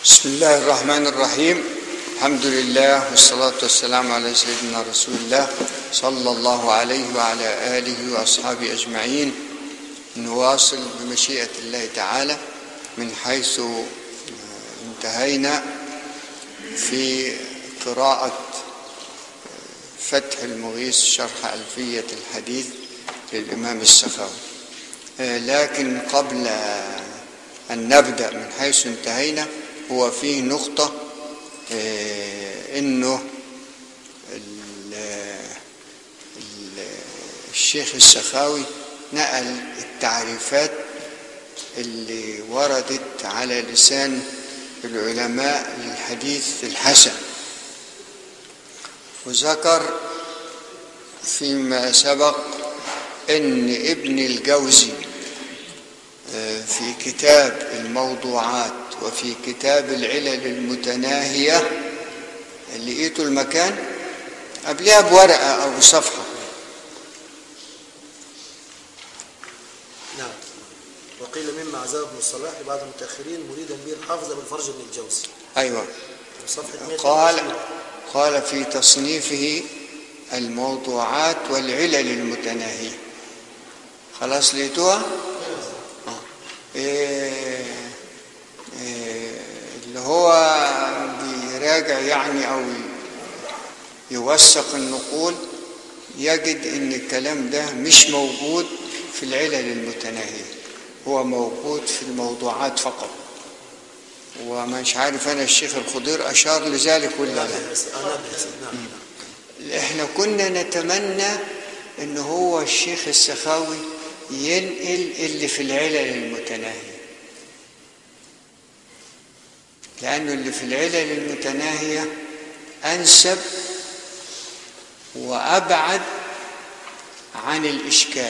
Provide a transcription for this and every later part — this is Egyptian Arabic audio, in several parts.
بسم الله الرحمن الرحيم الحمد لله والصلاة والسلام على سيدنا رسول الله صلى الله عليه وعلى آله وأصحابه أجمعين نواصل بمشيئة الله تعالى من حيث انتهينا في قراءة فتح المغيث شرح ألفية الحديث للإمام السخاوي لكن قبل أن نبدأ من حيث انتهينا هو فيه نقطة إنه الشيخ السخاوي نقل التعريفات اللي وردت على لسان العلماء للحديث الحسن وذكر فيما سبق ان ابن الجوزي في كتاب الموضوعات وفي كتاب العلل المتناهية لقيتوا المكان قبلها بورقة أو صفحة نعم وقيل مما عزاه ابن الصلاح لبعض المتأخرين مريدا به الحافظ بالفرج بن الجوزي أيوة صفحة 100 قال قال في تصنيفه الموضوعات والعلل المتناهية خلاص لقيتوها؟ آه. إيه إيه اللي هو بيراجع يعني أو يوثق النقول يجد ان الكلام ده مش موجود في العلل المتناهية هو موجود في الموضوعات فقط ومش عارف انا الشيخ الخضير اشار لذلك ولا لا أنا بحسب نعم احنا كنا نتمنى ان هو الشيخ السخاوي ينقل اللي في العلل المتناهية لأنه اللي في العلل المتناهية أنسب وأبعد عن الإشكال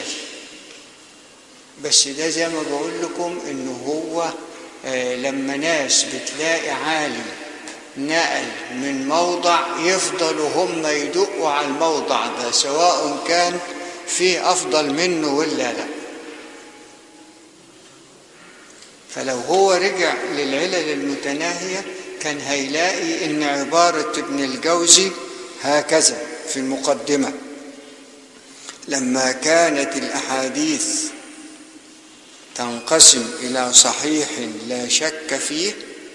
بس ده زي ما بقول لكم إنه هو آه لما ناس بتلاقي عالم نقل من موضع يفضلوا هم يدقوا على الموضع ده سواء كان فيه أفضل منه ولا لا فلو هو رجع للعلل المتناهية كان هيلاقي إن عبارة ابن الجوزي هكذا في المقدمة لما كانت الأحاديث تنقسم إلى صحيح لا شك فيه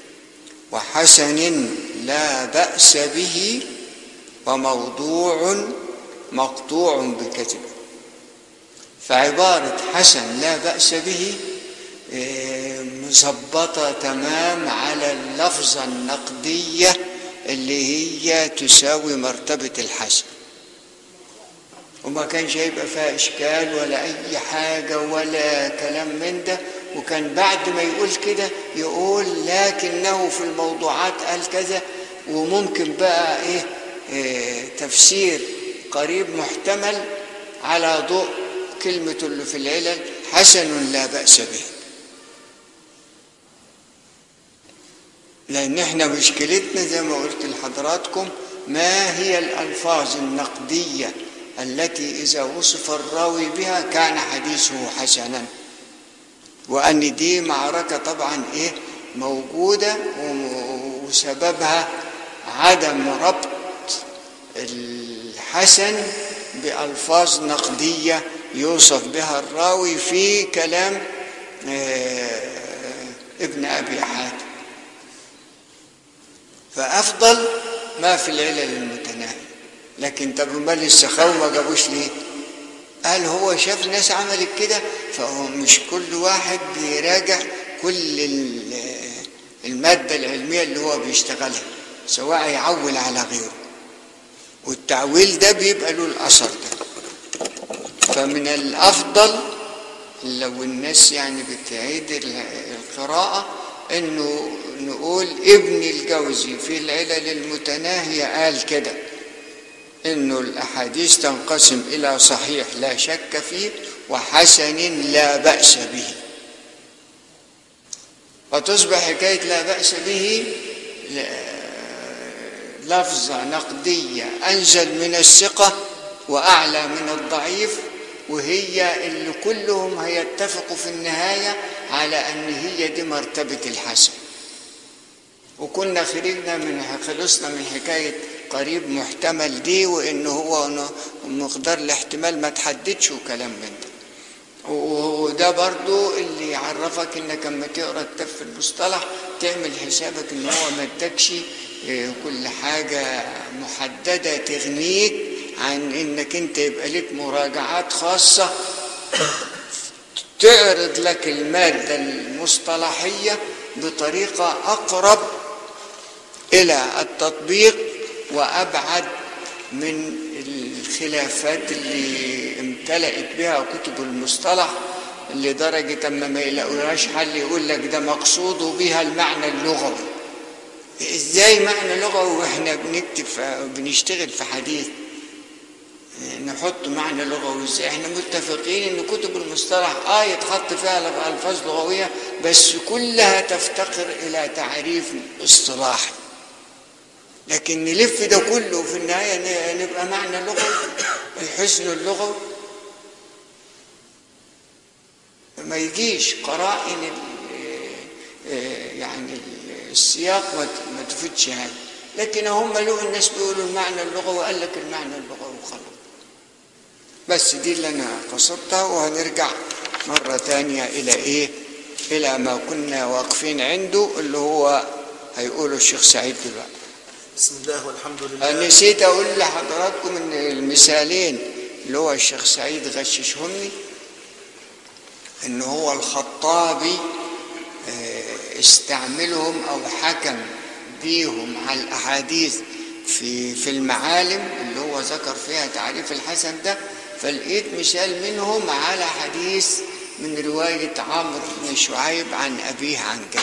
وحسن لا بأس به وموضوع مقطوع بكذبه فعبارة حسن لا بأس به مظبطة تمام على اللفظة النقدية اللي هي تساوي مرتبة الحسن وما كانش هيبقى فيها إشكال ولا أي حاجة ولا كلام من ده وكان بعد ما يقول كده يقول لكنه في الموضوعات قال كذا وممكن بقى إيه, إيه تفسير قريب محتمل على ضوء كلمة اللي في العلل حسن لا بأس به لأن احنا مشكلتنا زي ما قلت لحضراتكم ما هي الألفاظ النقدية التي إذا وصف الراوي بها كان حديثه حسنا وأن دي معركة طبعا إيه موجودة وسببها عدم ربط الحسن بألفاظ نقدية يوصف بها الراوي في كلام ابن أبي حاتم فأفضل ما في العلل المتناهية لكن طب امال السخاوي ما جابوش ليه؟ قال هو شاف ناس عملت كده فهو مش كل واحد بيراجع كل المادة العلمية اللي هو بيشتغلها سواء يعول على غيره والتعويل ده بيبقى له الأثر ده فمن الأفضل لو الناس يعني بتعيد القراءة انه نقول ابن الجوزي في العلل المتناهية قال كده انه الاحاديث تنقسم الى صحيح لا شك فيه وحسن لا بأس به وتصبح حكاية لا بأس به لفظة نقدية أنزل من الثقة وأعلى من الضعيف وهي اللي كلهم هيتفقوا في النهاية على أن هي دي مرتبة الحسن وكنا خرجنا من خلصنا من حكاية قريب محتمل دي وإن هو مقدار الاحتمال ما تحددش وكلام من ده وده برضو اللي يعرفك انك لما تقرا كتاب في المصطلح تعمل حسابك ان هو ما ادكش إيه، كل حاجه محدده تغنيك عن انك انت يبقى لك مراجعات خاصه تعرض لك الماده المصطلحيه بطريقه اقرب الى التطبيق وابعد من الخلافات اللي امتلأت بها كتب المصطلح لدرجة أما ما يلاقولهاش حل يقول لك ده مقصود بها المعنى اللغوي ازاي معنى لغوي واحنا بنكتب في- بنشتغل في حديث نحط معنى لغوي ازاي احنا متفقين ان كتب المصطلح اه يتحط فيها الفاظ لغويه بس كلها تفتقر الى تعريف اصطلاحي لكن نلف ده كله وفي النهايه ن- نبقى معنى لغوي الحسن اللغوي ما يجيش قرائن ال- آه، يعني السياق ما ت- ما تفيدش هذا لكن هم له الناس بيقولوا المعنى اللغوي قال لك المعنى اللغوي وخلاص بس دي اللي انا قصدتها وهنرجع مرة تانية الى ايه الى ما كنا واقفين عنده اللي هو هيقوله الشيخ سعيد دلوقتي بسم الله والحمد أنا لله نسيت اقول لحضراتكم ان المثالين اللي هو الشيخ سعيد غششهمني ان هو الخطابي آه، استعملهم او حكم بيهم على الاحاديث في في المعالم اللي هو ذكر فيها تعريف الحسن ده فلقيت مثال منهم على حديث من رواية عمرو بن شعيب عن أبيه عن جده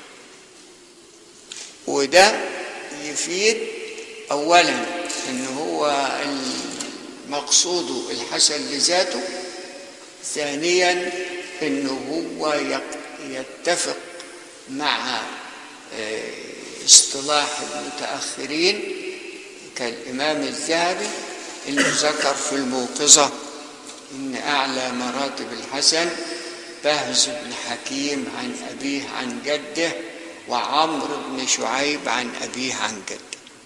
وده يفيد اولا ان هو المقصود الحسن لذاته ثانيا انه هو يق- يتفق مع آه، اصطلاح المتاخرين كالامام الذهبي اللي ذكر في الموقظه ان اعلى مراتب الحسن بهز بن حكيم عن ابيه عن جده وعمرو بن شعيب عن أبيه عن جده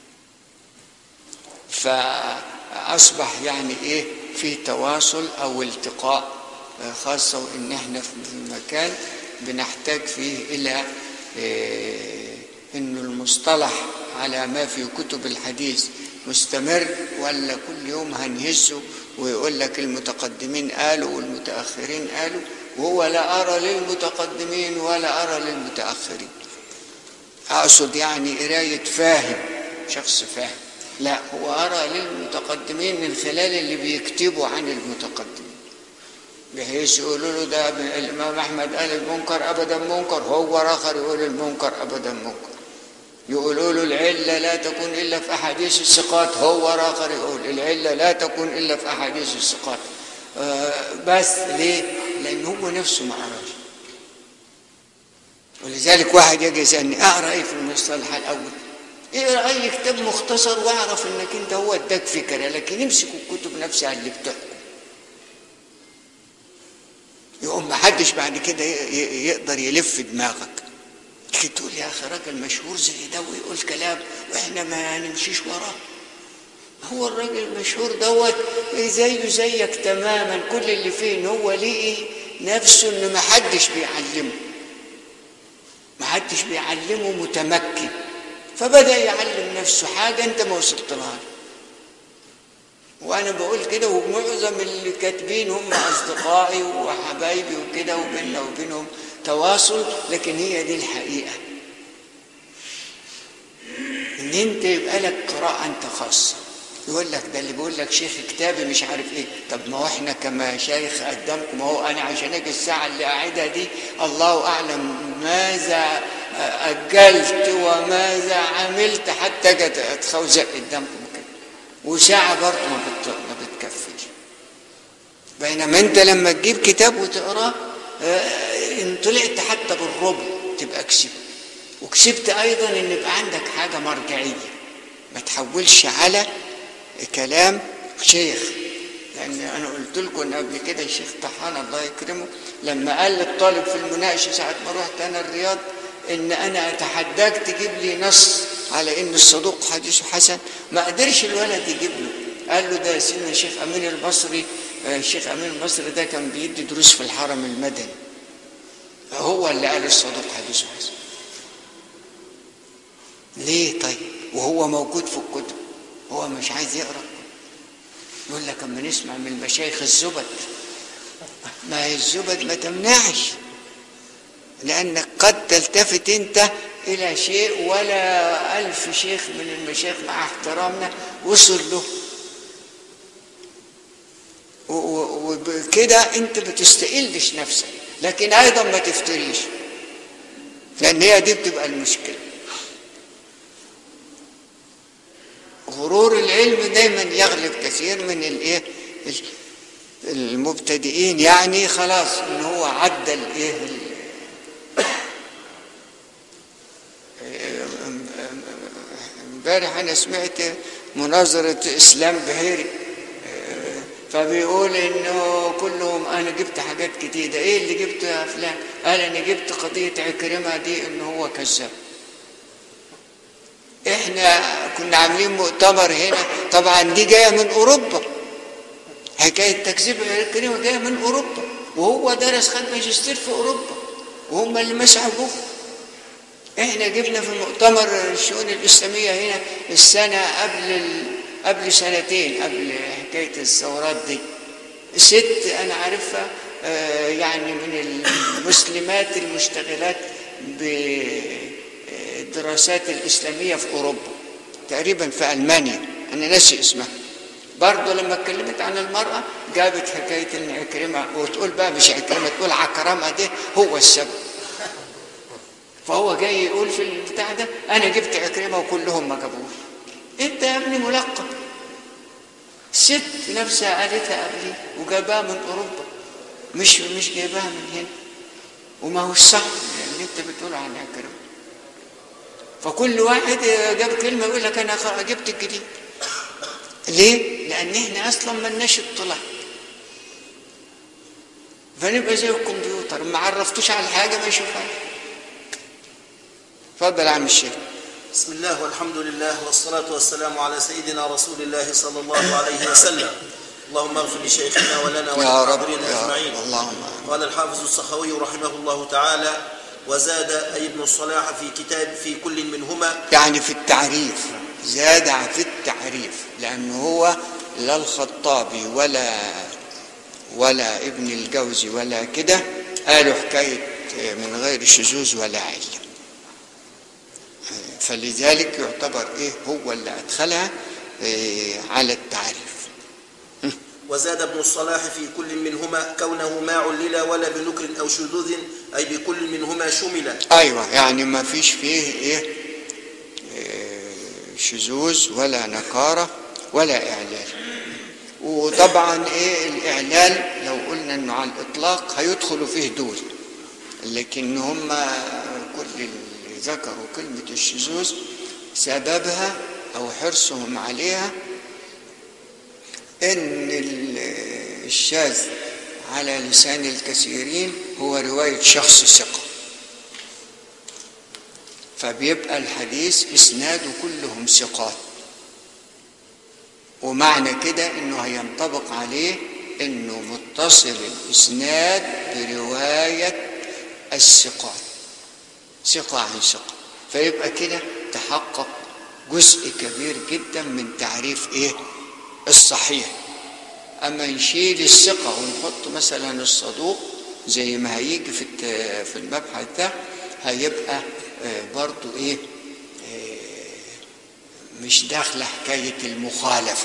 فأصبح يعني إيه في تواصل أو التقاء آه، خاصة وإن إحنا في مكان بنحتاج فيه إلى آه، إنه المصطلح على ما في كتب الحديث مستمر ولا كل يوم هنهزه ويقول لك المتقدمين قالوا والمتأخرين قالوا وهو لا أرى للمتقدمين ولا أرى للمتأخرين أقصد يعني قراية فاهم شخص فاهم لا هو أرى للمتقدمين من خلال اللي بيكتبوا عن المتقدمين بحيث يقولوا له ده الإمام أحمد قال المنكر أبدا منكر هو آخر يقول المنكر أبدا منكر يقولوا له العلة لا تكون إلا في أحاديث الثقات هو آخر يقول العلة لا تكون إلا في أحاديث الثقات آه بس ليه؟ لأن هو نفسه ما قراش ولذلك واحد يجي يسالني اقرا ايه في المصطلح الاول اقرا اي كتاب مختصر واعرف انك انت هو اداك فكره لكن امسك الكتب نفسها اللي بتحكم يقوم ما حدش بعد كده ي- ي- يقدر يلف دماغك تيجي تقول يا اخي راجل مشهور زي ده ويقول كلام واحنا ما نمشيش وراه هو الراجل المشهور دوت زيه زيك تماما كل اللي فيه ان هو لقي نفسه ان ما حدش بيعلمه ما حدش بيعلمه متمكن فبدأ يعلم نفسه حاجة أنت ما وصلت لها وأنا بقول كده ومعظم اللي كاتبين هم أصدقائي وحبايبي وكده وبيننا وبينهم تواصل لكن هي دي الحقيقة إن أنت يبقى لك قراءة أنت خاصة يقول لك ده اللي بيقول لك شيخ كتابي مش عارف ايه طب ما هو احنا كمشايخ قدامكم ما هو انا عشان اجي الساعه اللي قاعدها دي الله اعلم ماذا اجلت وماذا عملت حتى اجي اتخوزق قدامكم كده وساعه برضه ما بت- ما بتكفيش بينما انت لما تجيب كتاب وتقراه آه، ان طلعت حتى بالربع تبقى كسبت وكسبت ايضا ان يبقى عندك حاجه مرجعيه ما تحولش على كلام شيخ لان انا قلت لكم قبل كده الشيخ طحان الله يكرمه لما قال للطالب في المناقشه ساعه ما رحت انا الرياض ان انا اتحداك تجيب لي نص على ان الصدوق حديثه حسن ما قدرش الولد يجيب له قال له ده سيدنا الشيخ امين البصري آه، الشيخ امين البصري ده كان بيدي دروس في الحرم المدني هو اللي قال الصدوق حديثه حسن ليه طيب وهو موجود في الكتب هو مش عايز يقرا يقول لك اما نسمع من المشايخ الزبد ما هي الزبد ما تمنعش لأنك قد تلتفت أنت إلى شيء ولا ألف شيخ من المشايخ مع احترامنا وصل له و- و- وبكده أنت بتستقلش نفسك لكن أيضا ما تفتريش لأن هي دي بتبقى المشكلة غرور العلم دايما يغلب كثير من الايه المبتدئين يعني خلاص ان هو عدى الايه امبارح انا سمعت مناظره اسلام بهيري فبيقول انه كلهم انا جبت حاجات جديده ايه اللي جبته يا فلان قال انا جبت قضيه عكرمه دي انه هو كذاب احنا كنا عاملين مؤتمر هنا طبعا دي جايه من اوروبا حكايه تكذيب عكرمه جايه من اوروبا وهو درس خد ماجستير في اوروبا وهم اللي مسحبوه احنا جبنا في مؤتمر الشؤون الاسلاميه هنا السنه قبل ال... قبل سنتين قبل حكايه الثورات دي ست انا عارفها آه، يعني من المسلمات المشتغلات بالدراسات الاسلاميه في اوروبا تقريبا في المانيا انا ناسي اسمها برضه لما اتكلمت عن المراه جابت حكايه ان عكرمه وتقول بقى مش عكرمه تقول عكرمه ده هو السبب فهو جاي يقول في البتاع ده انا جبت عكرمه وكلهم ما جابوش انت يا ابني ملقب ست نفسها قالتها قبلي وجابها من اوروبا مش مش جايباها من هنا وما هو الصح اللي انت بتقول عن عكرمه فكل واحد جاب كلمه يقول لك انا خ- جبت الجديد ليه؟ لان احنا اصلا ملناش اطلاع فنبقى زي الكمبيوتر ما عرفتوش على حاجه ما يشوفهاش اتفضل يا عم الشيخ بسم الله والحمد لله والصلاة والسلام على سيدنا رسول الله صلى الله عليه وسلم اللهم اغفر لشيخنا ولنا يا رب وللحاضرين يا أجمعين رب اللهم آمين. قال الحافظ السخوي رحمه الله تعالى وزاد أي ابن الصلاح في كتاب في كل منهما يعني في التعريف زاد في التعريف لأنه هو لا الخطابي ولا ولا ابن الجوزي ولا كده قالوا حكاية من غير شذوذ ولا علة فلذلك يعتبر ايه هو اللي ادخلها إيه على التعريف وزاد ابن الصلاح في كل منهما كونه ما علل ولا بنكر أو شذوذ أي بكل منهما شمل ايوه يعني ما فيش فيه ايه إيه، شذوذ ولا نكاره ولا اعلال وطبعا ايه الاعلال لو قلنا انه على الاطلاق هيدخلوا فيه دول لكن هم كل اللي ذكروا كلمه الشذوذ سببها او حرصهم عليها ان ال- الشاذ على لسان الكثيرين هو روايه شخص ثقه فبيبقى الحديث اسناده كلهم ثقات ومعنى كده انه هينطبق عليه انه متصل الاسناد بروايه الثقات ثقه عن ثقه فيبقى كده تحقق جزء كبير جدا من تعريف ايه الصحيح اما نشيل الثقه ونحط مثلا الصدوق زي ما هيجي في الت- في المبحث ده هيبقى آه، برضو ايه آه، مش داخله حكايه المخالفه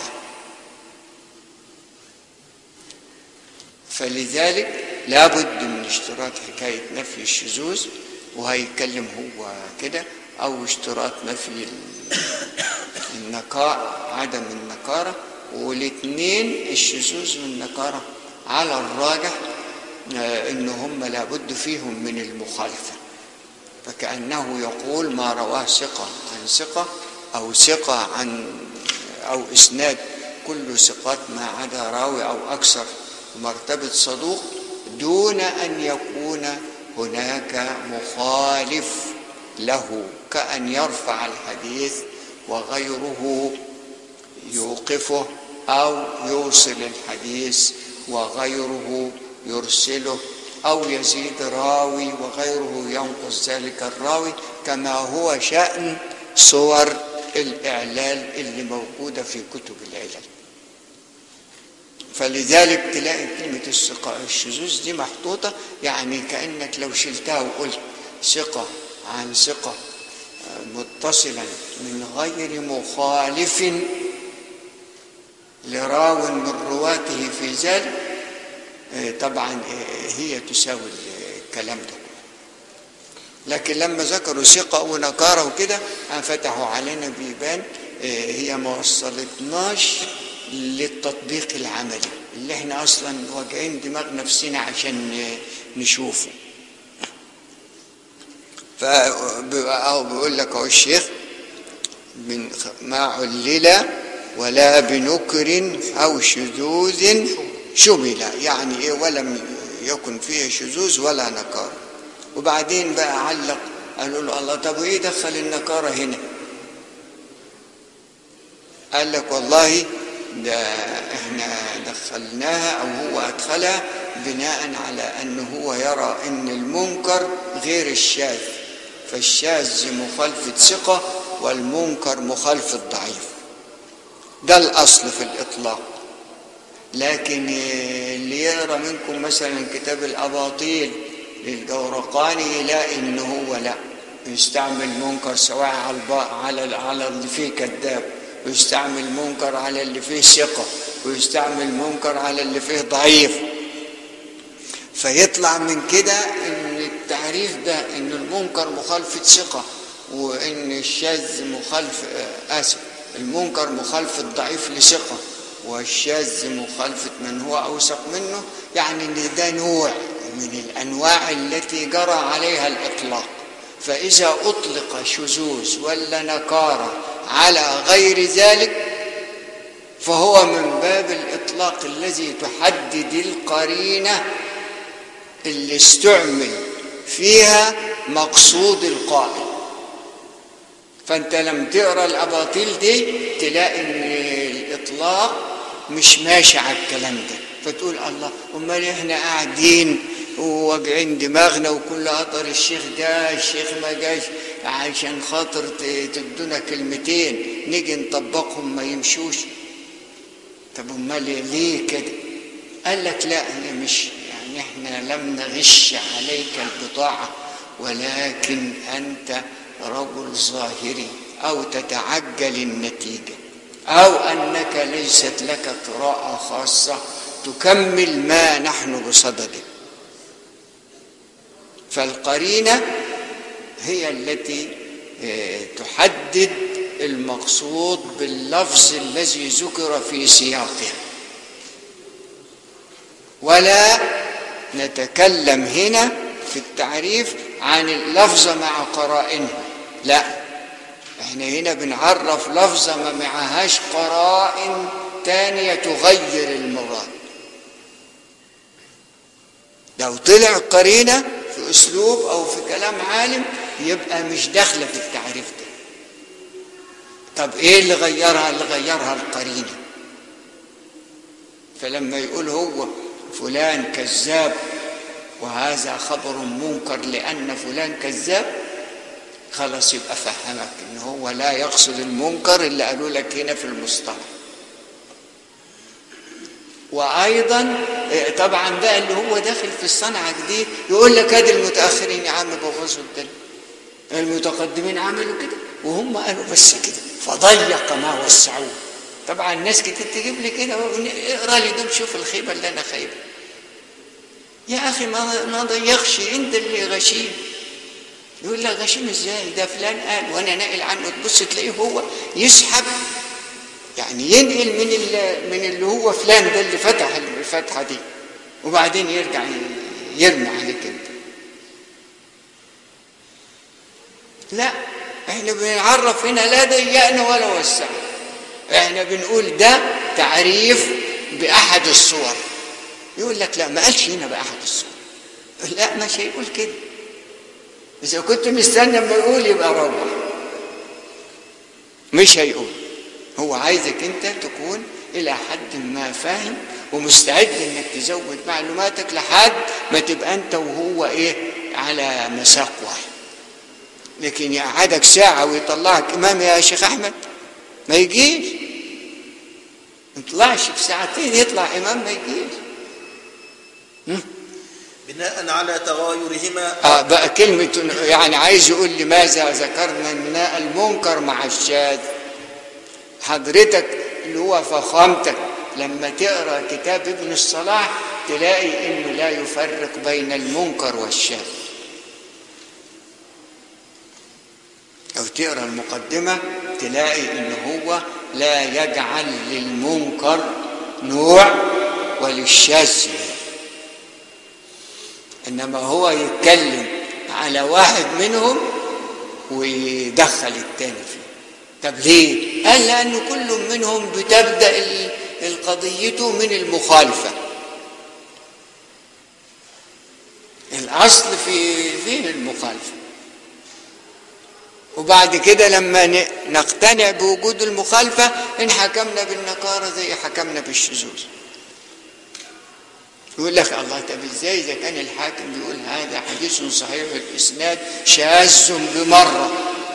فلذلك لابد من اشتراط حكايه نفي الشذوذ وهيتكلم هو كده او اشتراط نفي ال- النكاء عدم النكاره والاثنين الشذوذ والنكاره على الراجح آه، ان هم لابد فيهم من المخالفه فكأنه يقول ما رواه ثقة عن ثقة أو ثقة عن أو إسناد كل ثقات ما عدا راوي أو أكثر مرتبة صدوق دون أن يكون هناك مخالف له كأن يرفع الحديث وغيره يوقفه أو يوصل الحديث وغيره يرسله أو يزيد راوي وغيره ينقص ذلك الراوي كما هو شأن صور الإعلال اللي موجودة في كتب العلل فلذلك تلاقي كلمة الثقة الشذوذ دي محطوطة يعني كأنك لو شلتها وقلت ثقة عن ثقة متصلا من غير مخالف لراو من رواته في ذلك طبعا هي تساوي الكلام ده لكن لما ذكروا ثقة ونكارة وكده فتحوا علينا بيبان هي ما وصلتناش للتطبيق العملي اللي احنا اصلا واجعين دماغ نفسنا عشان نشوفه فبيقول لك اهو الشيخ من ما علل ولا بنكر او شذوذ شمل يعني ايه ولم يكن فيه شذوذ ولا نكار وبعدين بقى علق قالوا له الله طب وايه دخل النكاره هنا قال لك والله ده احنا دخلناها او هو ادخلها بناء على انه هو يرى ان المنكر غير الشاذ فالشاذ مخالفة ثقة والمنكر مخالفة ضعيف ده الأصل في الإطلاق لكن اللي يقرا منكم مثلا كتاب الأباطيل للجورقاني يلاقي إن هو لا يستعمل منكر سواء على على على اللي فيه كذاب ويستعمل منكر على اللي فيه ثقة ويستعمل منكر على اللي فيه ضعيف فيطلع من كده ان التعريف ده ان المنكر مخالفة ثقة وان الشاذ مخالف اسف المنكر مخالفة ضعيف لثقة والشاذ مخالفة من هو اوثق منه يعني ان ده نوع من الانواع التي جرى عليها الاطلاق فاذا اطلق شذوذ ولا نكاره على غير ذلك فهو من باب الاطلاق الذي تحدد القرينه اللي استعمل فيها مقصود القائل فانت لم تقرا الاباطيل دي تلاقي ان الاطلاق مش ماشي على الكلام ده فتقول الله امال احنا قاعدين وواجعين دماغنا وكل قطر الشيخ ده الشيخ ما جاش عشان خاطر تدونا كلمتين نيجي نطبقهم ما يمشوش طب امال ليه كده قال لك لا هي مش يعني احنا لم نغش عليك البضاعة ولكن أنت رجل ظاهري أو تتعجل النتيجة أو أنك ليست لك قراءة خاصة تكمل ما نحن بصدده فالقرينة هي التي تحدد المقصود باللفظ الذي ذكر في سياقه ولا نتكلم هنا في التعريف عن اللفظة مع قرائنها لا احنا هنا بنعرف لفظة ما معهاش قرائن تانية تغير المراد لو طلع قرينة في اسلوب او في كلام عالم يبقى مش داخلة في التعريف ده طب ايه اللي غيرها اللي غيرها القرينة فلما يقول هو فلان كذاب وهذا خبر منكر لأن فلان كذاب خلاص يبقى فهمك ان هو لا يقصد المنكر اللي قالوا لك هنا في المصطلح وايضا طبعا بقى اللي هو داخل في الصنعه جديد يقول لك ادي المتاخرين يا عم بوظوا الدنيا المتقدمين عملوا كده وهم قالوا بس كده فضيق ما وسعوه طبعا الناس كتير تجيب لي كده اقرا لي دول شوف الخيبه اللي انا خايبه يا اخي ما ما ضيقش انت اللي غشيم يقول لك غشيم ازاي ده فلان قال وانا ناقل عنه تبص تلاقيه هو يسحب يعني ينقل من من اللي هو فلان ده اللي فتح الفتحه دي وبعدين يرجع يرمي عليك انت لا احنا بنعرف هنا لا ضيقنا ولا وسعنا احنا بنقول ده تعريف باحد الصور يقول لك لا ما قالش هنا باحد الصور لا مش هيقول كده إذا كنت مستني لما يقول يبقى روح مش هيقول هو عايزك أنت تكون إلى حد ما فاهم ومستعد إنك تزود معلوماتك لحد ما تبقى أنت وهو إيه على مساق واحد لكن يقعدك ساعة ويطلعك إمام يا شيخ أحمد ما يجيش ما يطلعش في ساعتين يطلع إمام ما يجيش بناء على تغايرهما آه بقى كلمة يعني عايز يقول لماذا ذكرنا ان المنكر مع الشاذ حضرتك اللي هو فخامتك لما تقرا كتاب ابن الصلاح تلاقي انه لا يفرق بين المنكر والشاذ او تقرا المقدمه تلاقي ان هو لا يجعل للمنكر نوع وللشاذ نوع انما هو يتكلم على واحد منهم ويدخل التاني فيه طب ليه قال لان كل منهم بتبدا ال- القضيته من المخالفه الاصل في فيه المخالفه وبعد كده لما ن- نقتنع بوجود المخالفه ان حكمنا بالنكاره زي حكمنا بالشذوذ يقول لك الله طب ازاي اذا كان الحاكم بيقول هذا حديث صحيح الاسناد شاذ بمره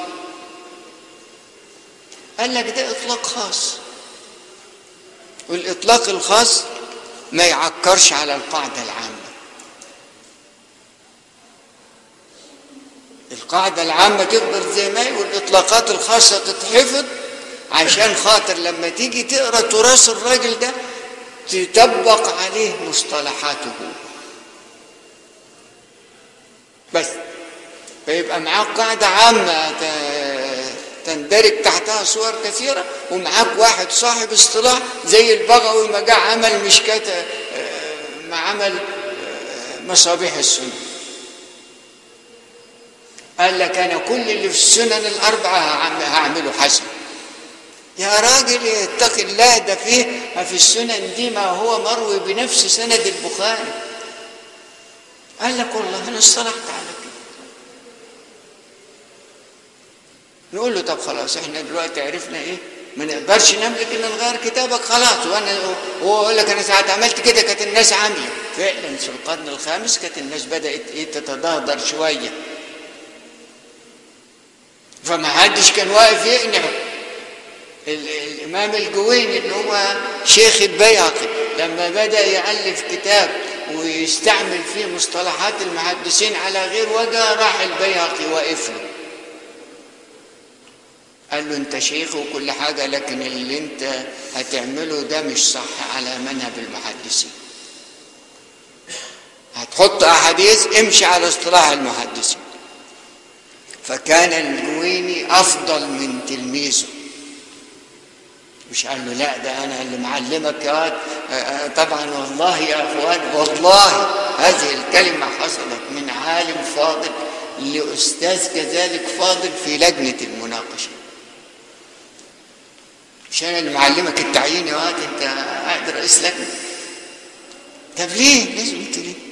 قال لك ده اطلاق خاص والاطلاق الخاص ما يعكرش على القاعده العامه القاعده العامه تفضل زي ما هي والاطلاقات الخاصه تتحفظ عشان خاطر لما تيجي تقرا تراث الراجل ده تطبق عليه مصطلحاته بس فيبقى معاك قاعدة عامة ت- تندرج تحتها صور كثيرة ومعاك واحد صاحب اصطلاح زي البغوي ما جاء عمل مشكاة آه، ما عمل آه، مصابيح السنة قال لك أنا كل اللي في السنن الأربعة هعم- هعمله حسن يا راجل اتق الله ده فيه في السنن دي ما هو مروي بنفس سند البخاري قال لك والله انا اصطلحت على كده نقول له طب خلاص احنا دلوقتي عرفنا ايه ما نقدرش نملك ان نغير كتابك خلاص وانا هو يقول لك انا ساعات عملت كده كانت الناس عاميه فعلا في القرن الخامس كانت الناس بدات ايه تتدهدر شويه فما حدش كان واقف يقنع ال- الإمام الجويني اللي هو شيخ البيهقي لما بدأ يألف كتاب ويستعمل فيه مصطلحات المحدثين على غير وجه راح البيهقي واقف له قال له انت شيخ وكل حاجة لكن اللي انت هتعمله ده مش صح على منهج المحدثين هتحط أحاديث امشي على اصطلاح المحدثين فكان الجويني أفضل من تلميذه مش قال له لا ده انا اللي معلمك يا واد آه، آه، طبعا والله يا اخوان والله هذه الكلمه حصلت من عالم فاضل لاستاذ كذلك فاضل في لجنه المناقشه مش انا اللي معلمك التعيين يا واد انت قاعد رئيس لجنه طب ليه لازم قلت ليه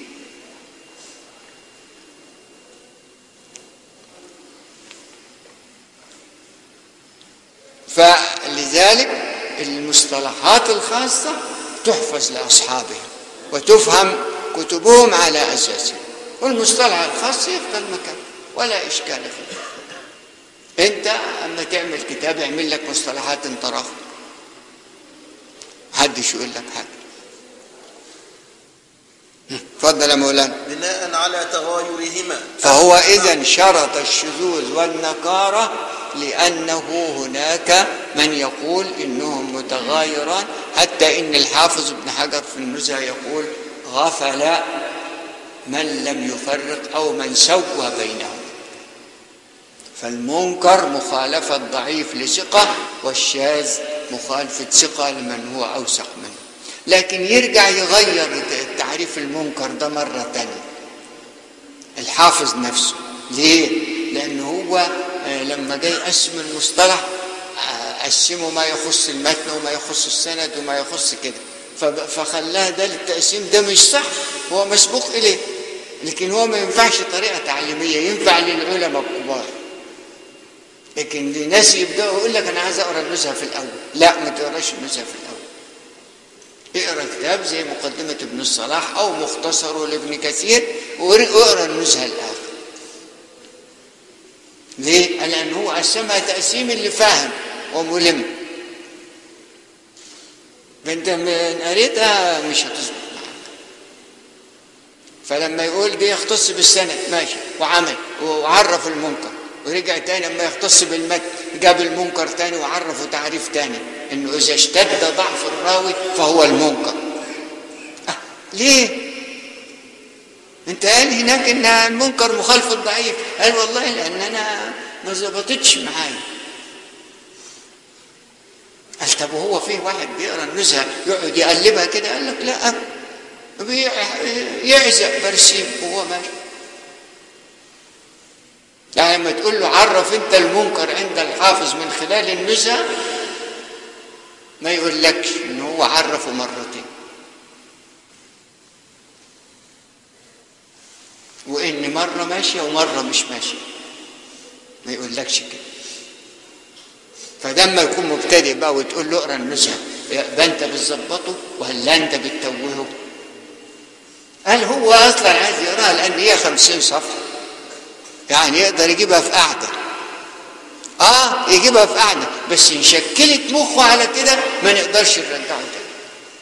فلذلك المصطلحات الخاصة تحفظ لأصحابها وتفهم كتبهم على أساسها والمصطلح الخاص يفضل مكانه ولا إشكال فيه أنت أما تعمل كتاب يعمل لك مصطلحات انت رافض محدش يقول لك حاجة اتفضل يا مولانا بناء على تغايرهما فهو إذا شرط الشذوذ والنكارة لأنه هناك من يقول إنهم متغايران حتى إن الحافظ ابن حجر في النزهة يقول غفل من لم يفرق أو من سوى بينهم فالمنكر مخالفة ضعيف لثقة والشاذ مخالفة ثقة لمن هو أوثق منه لكن يرجع يغير تعريف المنكر ده مرة تانية الحافظ نفسه ليه؟ لأنه هو آه، لما جاي يقسم المصطلح آه، قسمه ما يخص المتن وما يخص السند وما يخص كده فب- فخلاه ده التقسيم ده مش صح هو مسبوق إليه لكن هو ما ينفعش طريقة تعليمية ينفع للعلماء الكبار لكن لناس يبدأوا يقول لك أنا عايز أقرأ النزهة في الأول لا ما تقراش النزهة في الأول اقرا كتاب زي مقدمة ابن الصلاح أو مختصره لابن كثير واقرا النزهة الآخر ليه؟ لأن هو قسمها تقسيم اللي فاهم وملم فأنت من قريتها مش هتظبط معاك فلما يقول ده يختص بالسند ماشي وعمل وعرف المنكر ورجع تاني لما يختص بالمتن جاب المنكر تاني وعرفه تعريف تاني انه اذا اشتد ضعف الراوي فهو المنكر أه ليه انت قال هناك ان المنكر مخالف الضعيف قال والله لان انا ما ظبطتش معايا قال طب وهو فيه واحد بيقرا النزهه يقعد يقلبها كده قال لك لا يعزق برسيم وهو ماشي يعني لما تقول له عرف انت المنكر عند الحافظ من خلال النزهه ما يقولكش ان هو عرفه مرتين وان مره ماشيه ومره مش ماشيه ما يقولكش كده فلما يكون مبتدئ بقى وتقول له اقرا النزهه يبقى انت بتظبطه ولا انت بتتوهه قال هو اصلا عايز يقراها لان هي خمسين صفحه يعني يقدر يجيبها في قعده اه يجيبها في قعده بس ان شكلت مخه على كده ما نقدرش نرجعه تاني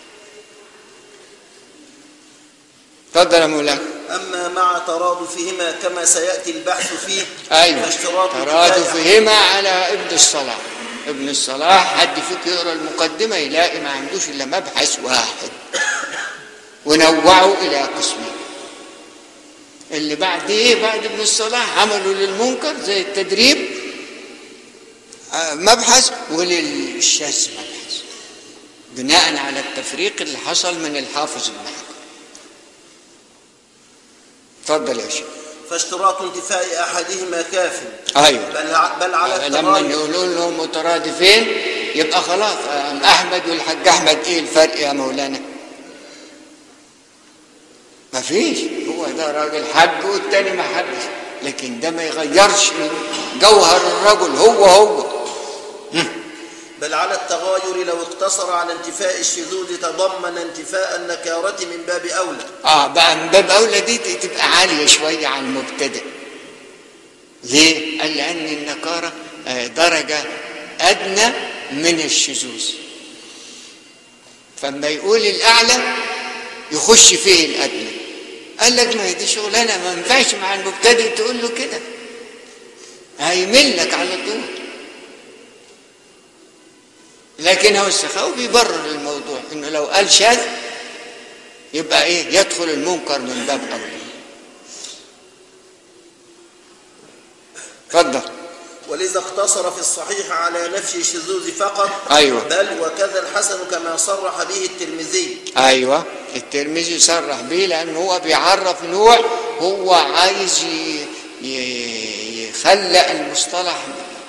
اتفضل يا مولانا أما مع ترادفهما كما سيأتي البحث فيه ايوه فاشتراط ترادفهما على ابن الصلاح ابن الصلاح حد فيك يقرا المقدمه يلاقي ما عندوش الا مبحث واحد ونوعوا الى قسمين اللي بعد ايه بعد ابن الصلاح عملوا للمنكر زي التدريب آه، مبحث وللشاذ مبحث بناء على التفريق اللي حصل من الحافظ ابن حجر اتفضل يا شيخ فاشتراط انتفاء أحدهما كاف ايوه بل, ع- بل على لما التراجع يقولوا لهم مترادفين يبقى خلاص آه، احمد والحاج احمد ايه الفرق يا مولانا ما فيش هو ده راجل حج والتاني ما حجش لكن ده ما يغيرش من جوهر الرجل هو هو بل على التغاير لو اقتصر على انتفاء الشذوذ تضمن انتفاء النكارة من باب أولى اه بقى من باب اولى دي تبقى عاليه شويه على المبتدئ ليه؟ قال لان النكاره آه، درجه ادنى من الشذوذ فما يقول الاعلى يخش فيه الادنى قال لك ما هي دي شغلانه ما ينفعش مع المبتدئ تقول له كده هيمل لك على طول لكن هو السخاوي بيبرر الموضوع انه لو قال شاذ يبقى ايه يدخل المنكر من باب اولى اتفضل ولذا اقتصر في الصحيح على نفي الشذوذ فقط أيوة. بل وكذا الحسن كما صرح به الترمذي ايوه الترمذي صرح بيه لان هو بيعرف نوع هو عايز ي- ي- يخلق المصطلح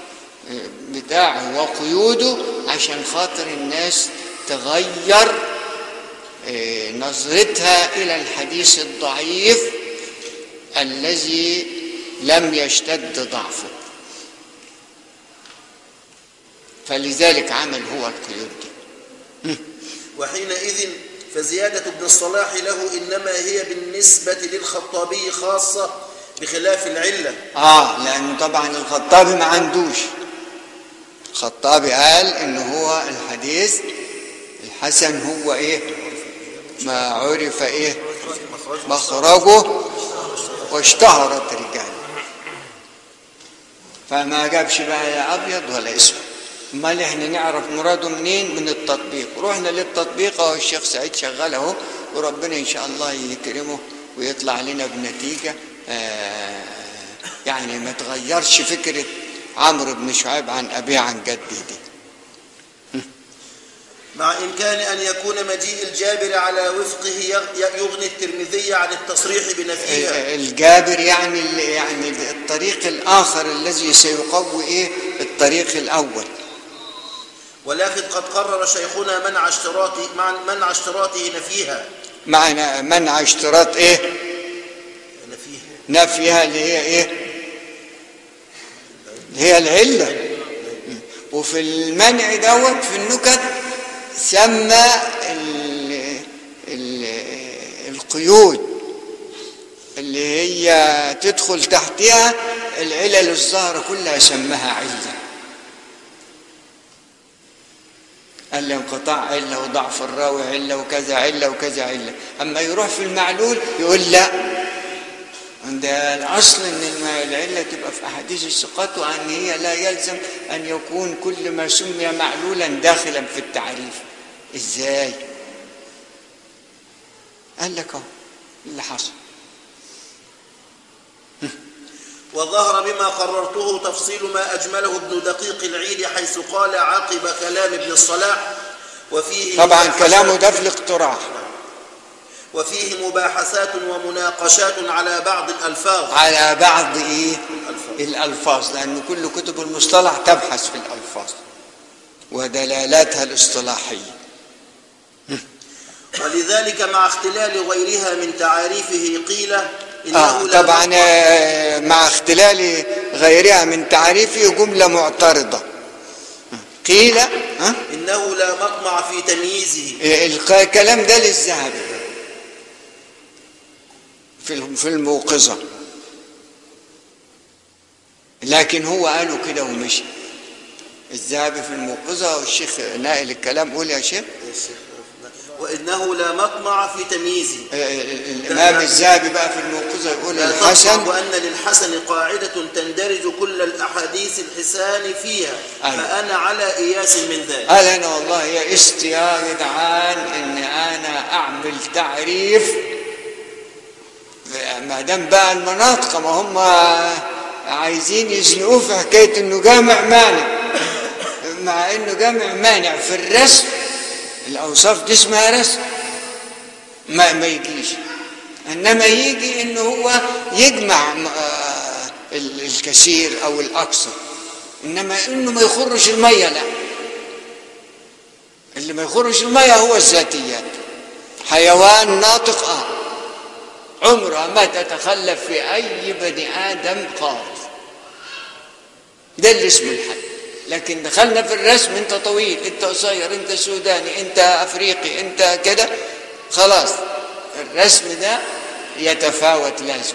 بتاعه وقيوده عشان خاطر الناس تغير آه، نظرتها الى الحديث الضعيف الذي لم يشتد ضعفه فلذلك عمل هو القيود دي وحينئذ فزيادة ابن الصلاح له إنما هي بالنسبة للخطابي خاصة بخلاف العلة اه لانه طبعا الخطابي ما عندوش الخطابي قال ان هو الحديث الحسن هو ايه ما عرف ايه مخرجه واشتهرت رجاله فما جابش بقى لا ابيض ولا اسود امال احنا نعرف مراده منين من التطبيق رحنا للتطبيق اهو الشيخ سعيد شغال اهو وربنا ان شاء الله يكرمه ويطلع لنا بنتيجه آه يعني ما تغيرش فكره عمرو بن شعيب عن ابيه عن جده دي مع إمكان أن يكون مجيء الجابر على وفقه يغ- يغني الترمذي عن التصريح بنفيها الجابر يعني يعني الطريق الاخر الذي سيقوي ايه الطريق الاول ولكن قد قرر شيخنا منع اشتراط منع اشتراطه نفيها معنى منع اشتراط ايه نفيها اللي هي ايه اللي هي العله وفي المنع دوت في النكت سمى ال ال القيود اللي هي تدخل تحتها العلل الظاهرة كلها سماها علة قال لي انقطاع علة وضعف الراوي علة وكذا علة وكذا علة أما يروح في المعلول يقول لا ده الأصل إن العلة تبقى في أحاديث الثقات وأن هي لا يلزم أن يكون كل ما سمي معلولا داخلا في التعريف إزاي؟ قال لك أهو اللي حصل وظهر بما قررته تفصيل ما أجمله ابن دقيق العيد حيث قال عقب كلام ابن الصلاح وفيه طبعا مباحثات- كلامه ده في الاقتراح وفيه مباحثات ومناقشات على بعض الألفاظ على بعض ايه الألفاظ. الالفاظ لان كل كتب المصطلح تبحث في الالفاظ ودلالاتها الاصطلاحيه ولذلك مع اختلال غيرها من تعاريفه قيل إنه آه لا طبعا مطمع- آه، مع اختلال غيرها من تعريفه جمله معترضه قيل ها إنه لا مطمع في تمييزه الق- الكلام ده للذهبي في الم- في الموقظه لكن هو قاله كده ومشي الذهبي في الموقظه والشيخ نائل الكلام قول يا شيخ وإنه لا مطمع في تمييزه آه، الامام الذهبي بقى في الموقظه يقول لا الحسن تطمع وأن للحسن قاعدة تندرج كل الأحاديث الحسان فيها أيوة. فأنا على إياس من ذلك قال انا والله يئست يا جدعان ان انا اعمل تعريف ما دام بقى المناطق ما هم عايزين يزنقوه في حكايه انه جامع مانع مع انه جامع مانع في الرسم الاوصاف دي اسمها رسم ما ما يجيش انما يجي انه هو يجمع آه، ال- الكثير او الاكثر انما انه ما يخرج الميه لا اللي ما يخرج الميه هو الذاتيات حيوان ناطق اه عمرها ما تتخلف في اي بني ادم خالص ده اللي اسمه الحد لكن دخلنا في الرسم انت طويل انت قصير انت سوداني انت افريقي انت كده خلاص الرسم ده يتفاوت لازم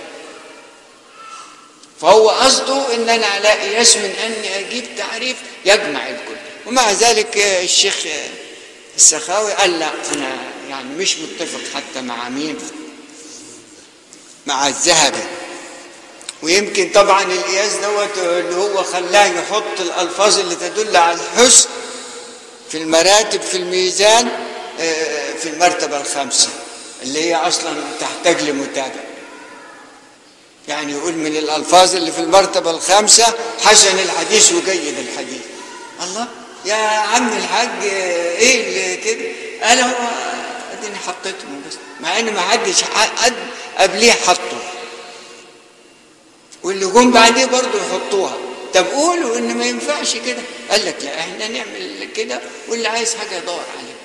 فهو قصده ان انا على قياس من اني اجيب تعريف يجمع الكل ومع ذلك آه، الشيخ آه، السخاوي قال لا انا يعني مش متفق حتى مع مين مع الذهبي ويمكن طبعا القياس دوت اللي هو خلاه يحط الالفاظ اللي تدل على الحسن في المراتب في الميزان آه، في المرتبه الخامسه اللي هي اصلا تحتاج لمتابعه يعني يقول من الألفاظ اللي في المرتبة الخامسة حسن الحديث وجيد الحديث الله يا عم الحاج ايه اللي كده قال هو اديني حطيتهم بس مع ان ما حدش قد قبليه حطه واللي جم بعديه برضه يحطوها طب قولوا ان ما ينفعش كده قال لك لا احنا نعمل كده واللي عايز حاجه يدور عليها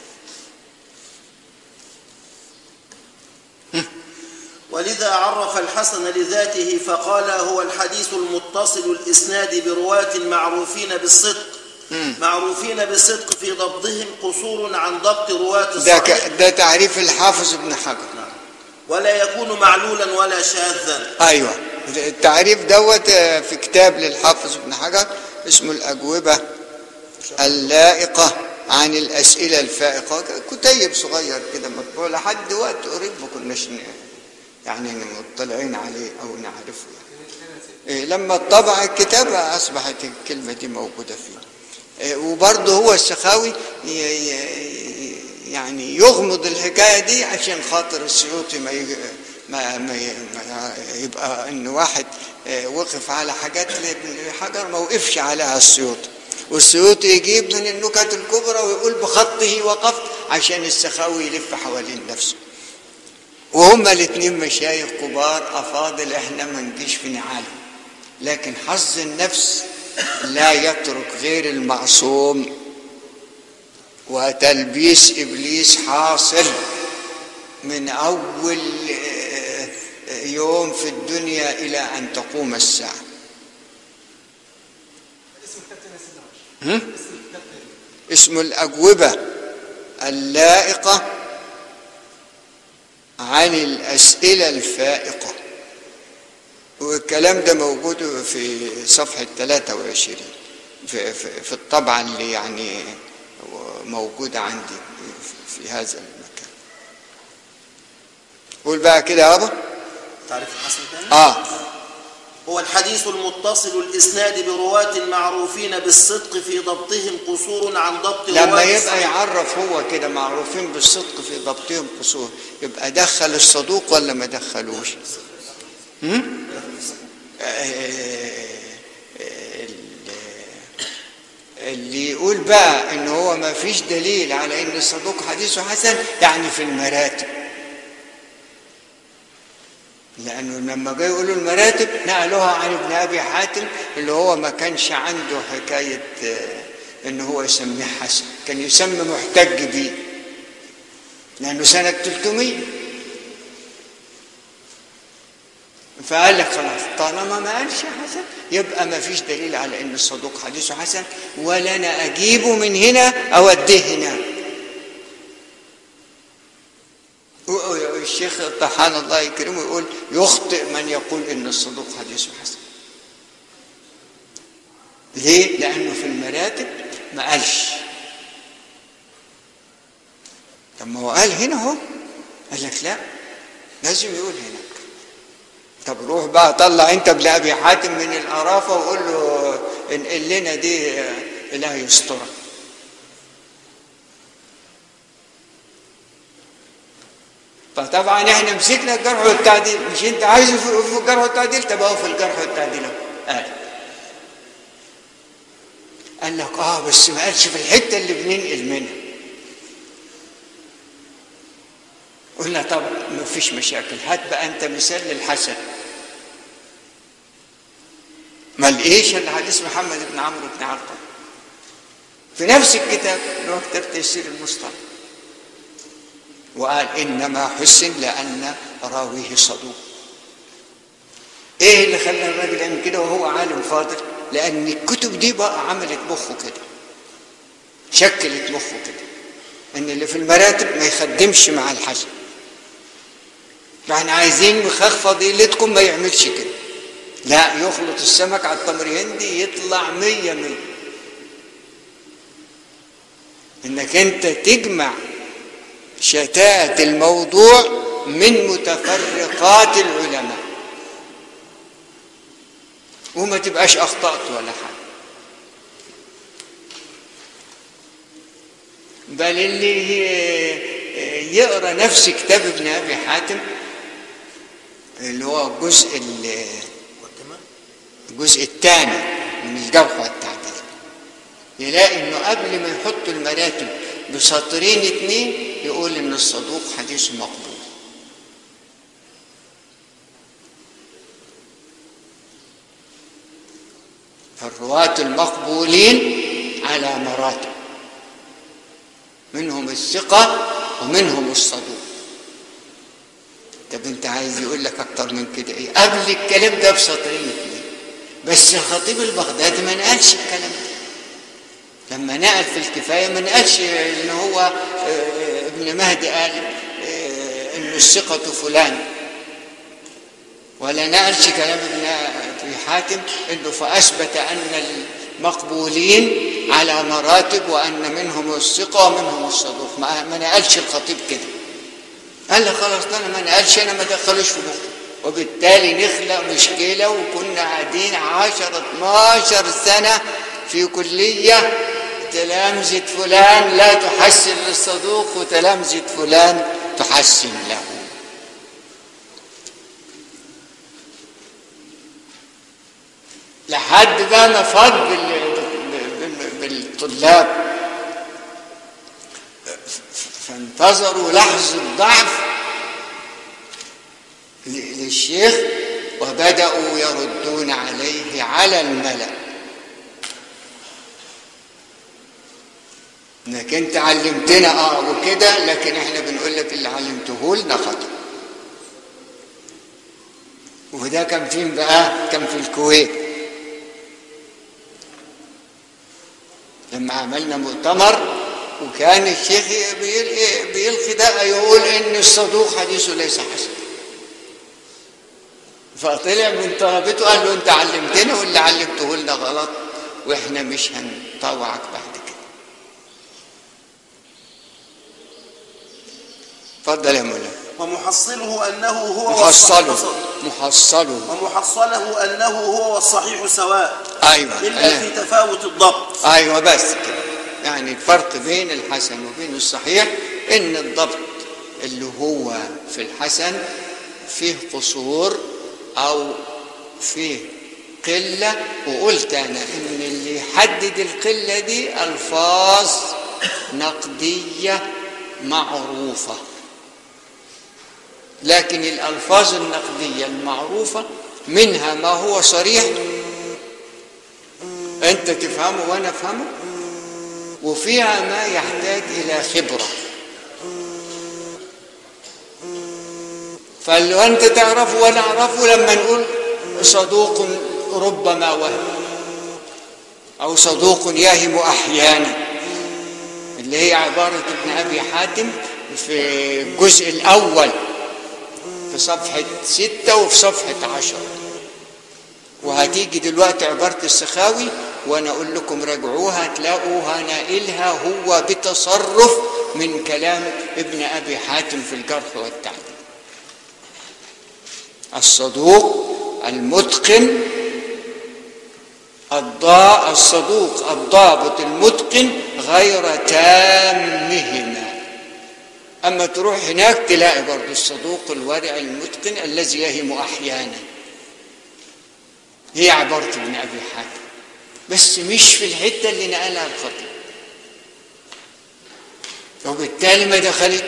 ولذا عرف الحسن لذاته فقال هو الحديث المتصل الإسناد برواة معروفين بالصدق معروفين بالصدق في ضبطهم قصور عن ضبط رواة ده الصحيح ك- ده تعريف الحافظ ابن حجر ولا يكون معلولا ولا شاذا ايوه التعريف دوت آه، في كتاب للحافظ ابن حجر اسمه الاجوبه اللائقه عن الاسئله الفائقه كتيب صغير كده مطبوع لحد وقت قريب ما كناش ن- يعني مطلعين عليه او نعرفه يعني. إيه، لما طبع الكتاب اصبحت الكلمه دي موجوده فيه إيه، وبرضه هو السخاوي ي- ي- يعني يغمض الحكايه دي عشان خاطر السيوطي ما يج- ما, ما ي- ما يبقى ان واحد آه، وقف على حاجات لابن حجر ما وقفش عليها السيوطي والسيوطي يجيب من النكت الكبرى ويقول بخطه وقفت عشان السخاوي يلف حوالين نفسه وهما الاثنين مشايخ كبار افاضل احنا ما نجيش في نعالهم لكن حظ النفس لا يترك غير المعصوم وتلبيس ابليس حاصل من اول آه، يوم في الدنيا إلى أن تقوم الساعة هم؟ اسم الأجوبة اللائقة عن الأسئلة الفائقة والكلام ده موجود في صفحة 23 في, في, في الطبعة اللي يعني موجودة عندي في هذا المكان قول بقى كده يا أبا تعرف الحسن تاني؟ آه هو الحديث المتصل الإسناد برواة معروفين بالصدق في ضبطهم قصور عن ضبط لما رواة يبقى الصحيح. يعرف هو كده معروفين بالصدق في ضبطهم قصور يبقى دخل الصدوق ولا ما دخلوش هم؟ آه، اللي يقول بقى ان هو ما فيش دليل على ان الصدوق حديثه حسن يعني في المراتب لانه لما جاي يقولوا المراتب نقلوها عن ابن ابي حاتم اللي هو ما كانش عنده حكايه آه، ان هو يسميه حسن كان يسمي محتج بيه لانه سنه 300 فقال لك خلاص طالما ما قالش حسن يبقى ما فيش دليل على ان الصدوق حديثه حسن ولا انا اجيبه من هنا اوديه هناك الشيخ طحان الله يكرمه يقول يخطئ من يقول ان الصدوق حديثه حسن ليه لانه في المراتب ما قالش طب ما هو قال هنا اهو قال لك لا لازم يقول هناك طب روح بقى طلع انت ابن ابي حاتم من القرافه وقول له انقل لنا دي اله يسترك فطبعا احنا مسكنا الجرح والتعديل مش انت عايزه في في الجرح والتعديل طب اهو في الجرح والتعديل اهو قال قال لك اه بس ما قالش في الحته اللي بننقل منها قلنا طب ما فيش مشاكل هات بقى انت مثال للحسن ما لقيش الا حديث محمد بن عمرو بن علقمه في نفس الكتاب اللي هو كتاب تيسير المصطلح وقال انما حسن لان راويه صدوق ايه اللي خلى الراجل يعمل كده وهو عالم فاضل لان الكتب دي بقى عملت مخه كده شكلت مخه كده ان اللي في المراتب ما يخدمش مع الحسن فاحنا عايزين مخاخ فضيلتكم ما يعملش كده لا يخلط السمك على التمر هندي يطلع مية مية انك انت تجمع شتات الموضوع من متفرقات العلماء وما تبقاش اخطأت ولا حاجة بل اللي يقرا نفس كتاب ابن ابي حاتم اللي هو الجزء الجزء الثاني من الجرح والتعديل يلاقي انه قبل ما يحط المراتب بسطرين اتنين يقول ان الصدوق حديث مقبول فالرواة المقبولين على مراتب منهم الثقة ومنهم الصدوق طب انت عايز يقول لك اكتر من كده ايه قبل الكلام ده بسطرين اتنين بس الخطيب البغدادي ما نقلش الكلام ده لما نقل في الكفاية ما نقلش ان هو اه ابن مهدي قال اه انه الثقة فلان ولا نقلش كلام ابن ابي حاتم انه فاثبت ان المقبولين على مراتب وان منهم الثقة ومنهم الصدوق ما, ما نقلش الخطيب كده قال لي خلاص انا ما نقلش انا ما دخلوش في مخي وبالتالي نخلق مشكلة وكنا قاعدين 10 12 سنة في كلية تلامذة فلان لا تحسن للصدوق وتلامذة فلان تحسن له لحد بقى ما فاض بالطلاب فانتظروا لحظة ضعف للشيخ وبدأوا يردون عليه على الملأ انك انت علمتنا اه وكده لكن احنا بنقول لك اللي علمته لنا خطأ وده كان فين بقى كان في الكويت لما عملنا مؤتمر وكان الشيخ بيلقي, بيلقي ده يقول ان الصدوق حديثه ليس حسن فطلع من طلبته قال له انت علمتنا واللي علمته لنا غلط واحنا مش هنطوعك بعد كده اتفضل يا مولانا ومحصله أنه هو محصله والصحيح- محصله ومحصله أنه هو والصحيح سواء ايوه إلا في تفاوت الضبط ايوه بس كده يعني الفرق بين الحسن وبين الصحيح ان الضبط اللي هو في الحسن فيه قصور او فيه قله وقلت انا ان اللي يحدد القله دي الفاظ نقديه معروفه لكن الالفاظ النقديه المعروفه منها ما هو صريح انت تفهمه وانا افهمه وفيها ما يحتاج الى خبره فاللي انت تعرفه وانا اعرفه لما نقول صدوق ربما وهم او صدوق يهم احيانا اللي هي عباره ابن ابي حاتم في الجزء الاول في صفحه سته وفي صفحه عشره وهتيجي دلوقتي عبارة السخاوي وأنا أقول لكم راجعوها تلاقوها نائلها هو بتصرف من كلام ابن أبي حاتم في الجرح والتعديل الصدوق المتقن الضاء الصدوق الضابط المتقن غير تامهما أما تروح هناك تلاقي برضه الصدوق الورع المتقن الذي يهم أحيانا هي عبارة ابن أبي حاتم بس مش في الحتة اللي نقلها الخطيب وبالتالي ما دخلتش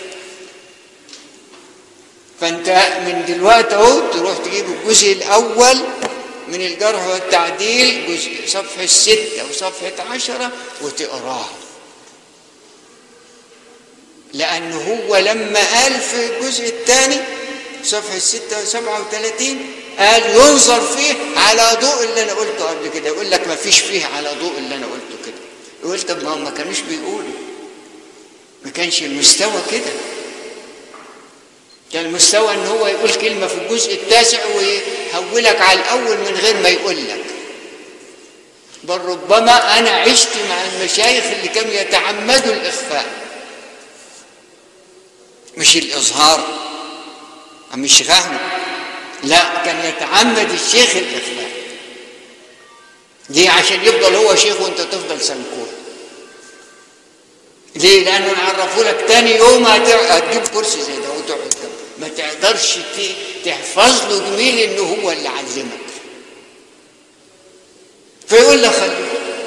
فانت من دلوقتي اهو تروح تجيب الجزء الاول من الجرح والتعديل جزء صفحة ستة وصفحة عشرة وتقراها لأنه هو لما قال في الجزء الثاني صفحة ستة وسبعة وثلاثين قال ينظر فيه على ضوء اللي أنا قلته قبل كده يقول لك ما فيش فيه على ضوء اللي أنا قلته كده يقول طب ما هم ما كانوش بيقولوا ما كانش المستوى كده كان المستوى ان هو يقول كلمة في الجزء التاسع ويهولك على الأول من غير ما يقول لك بل ربما أنا عشت مع المشايخ اللي كانوا يتعمدوا الإخفاء مش الإظهار مش فاهمه لا كان يتعمد الشيخ الإخفاء ليه عشان يفضل هو شيخ وانت تفضل سنكور ليه لانه يعرفوا لك تاني يوم هتجيب كرسي زي ده وتقعد ما تقدرش تحفظ له جميل انه هو اللي علمك فيقول لك خليه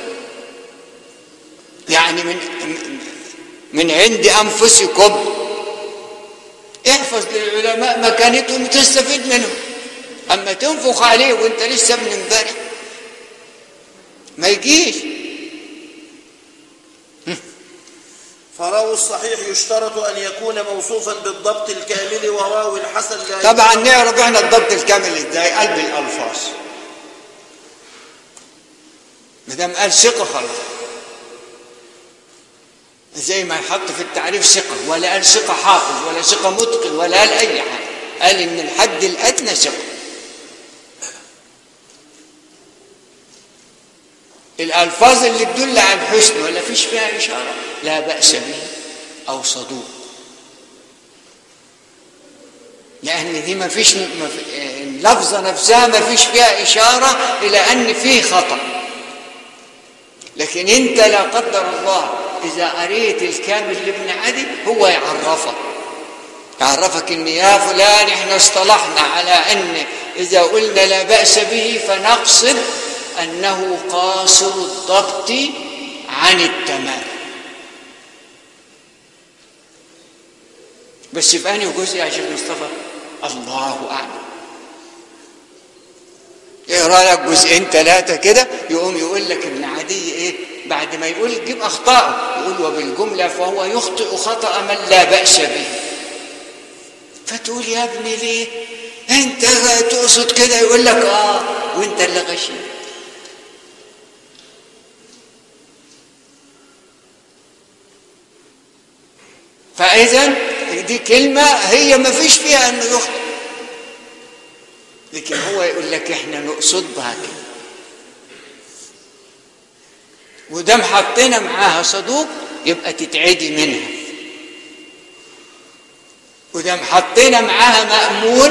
يعني من من عند انفسكم احفظ للعلماء مكانتهم وتستفيد منهم اما تنفخ عليه وانت لسه من امبارح ما يجيش فراوي الصحيح يشترط أن يكون موصوفا بالضبط الكامل وراوي الحسن لا طبعا نعرف احنا الضبط الكامل ازاي قلب الالفاظ ما دام قال ثقه خلاص زي ما يحط في التعريف ثقه ولا قال ثقه حافظ ولا ثقه متقن ولا قال اي حاجه قال ان الحد الادنى ثقه الالفاظ اللي تدل على الحسن ولا فيش فيها اشاره لا باس به او صدوق لان دي ما فيش اللفظه نفسها ما فيش فيها اشاره الى ان فيه خطا لكن انت لا قدر الله اذا قريت الكامل لابن عدي هو يعرفك يعرفك ان يا فلان احنا اصطلحنا على ان اذا قلنا لا باس به فنقصد انه قاصر الضبط عن التمام بس في انهي جزء يا شيخ مصطفى الله اعلم يقرا لك جزئين ثلاثه كده يقوم يقول لك ابن عدي ايه بعد ما يقول يجيب اخطاء يقول وبالجمله فهو يخطئ خطا من لا باس به فتقول يا ابني ليه انت تقصد كده يقول لك اه وانت اللي غشيم فاذا دي كلمه هي ما فيش فيها انه يخطئ لكن هو يقول لك احنا نقصد بها كده ودام حطينا معاها صدوق يبقى تتعدي منها ودام حطينا معاها مأمون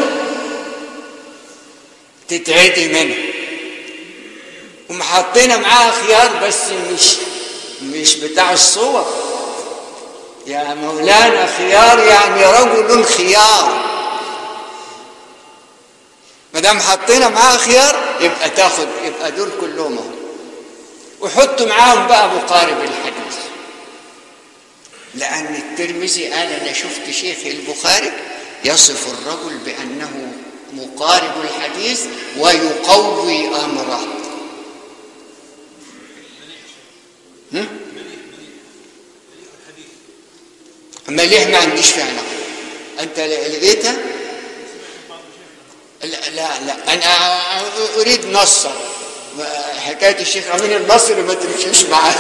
تتعدي منها وما حطينا معاها خيار بس مش مش بتاع الصور يا مولانا خيار يعني رجل خيار ما دام حطينا معاها خيار يبقى تاخد يبقى دول كلهم اهو وحطوا معاهم بقى مقارب الحديث لأن الترمذي قال أنا شفت شيخ البخاري يصف الرجل بأنه مقارب الحديث ويقوي أمره هم؟ مليح ما عنديش فيها علاقة أنت لقيتها؟ لا لا لا أنا أريد نصا حكاية الشيخ أمين المصري ما تمشيش معاه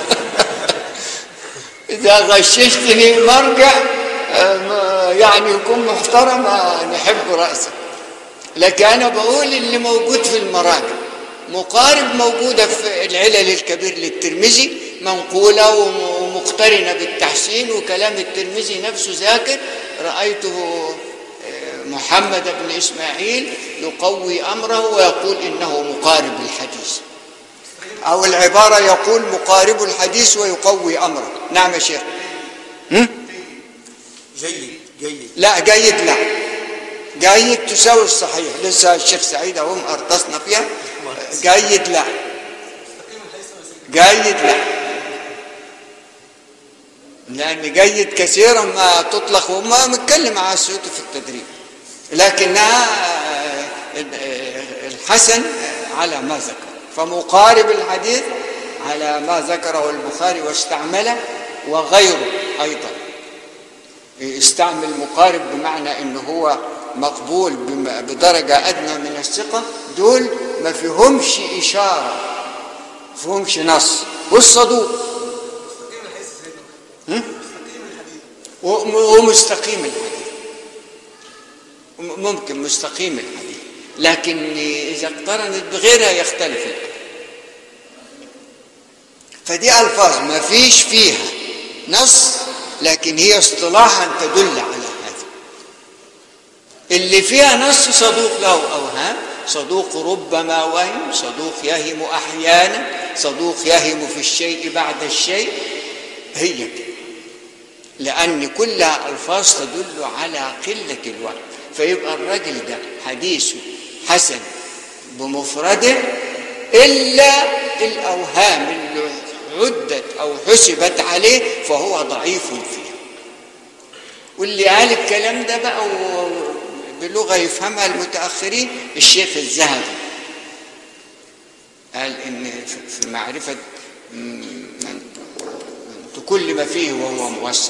إذا غششتني مرجع يعني يكون محترم نحب رأسه لكن أنا بقول اللي موجود في المراجع مقارب موجودة في العلل الكبير للترمذي منقولة ومقترنة بالتحسين وكلام الترمذي نفسه ذاكر رأيته محمد بن إسماعيل يقوي أمره ويقول إنه مقارب الحديث أو العبارة يقول مقارب الحديث ويقوي أمره نعم يا شيخ هم؟ جيد جيد لا جيد لا جيد تساوي الصحيح لسه الشيخ سعيد اهو ارتصنا فيها جيد لا جيد لا لأن جيد كثيرا ما تطلق وما متكلم على السيوط في التدريب لكنها الحسن على ما ذكر فمقارب الحديث على ما ذكره البخاري واستعمله وغيره أيضا استعمل مقارب بمعنى انه هو مقبول بدرجة أدنى من الثقة دول ما فيهمش إشارة ما فيهمش نص والصدوق ومستقيم الحديث ممكن مستقيم الحديث لكن إذا اقترنت بغيرها يختلف الحديث فدي ألفاظ ما فيش فيها نص لكن هي اصطلاحا تدل على هذا اللي فيها نص صدوق له أوهام صدوق ربما وهم صدوق يهم أحيانا صدوق يهم في الشيء بعد الشيء هي كده لأن كلها ألفاظ تدل على قلة الوهم فيبقى الرجل ده حديثه حسن بمفرده إلا الأوهام اللي عدت أو حسبت عليه فهو ضعيف فيه واللي قال الكلام ده بقى بلغة يفهمها المتأخرين الشيخ الذهبي قال إن في معرفة كل ما فيه وهو موسع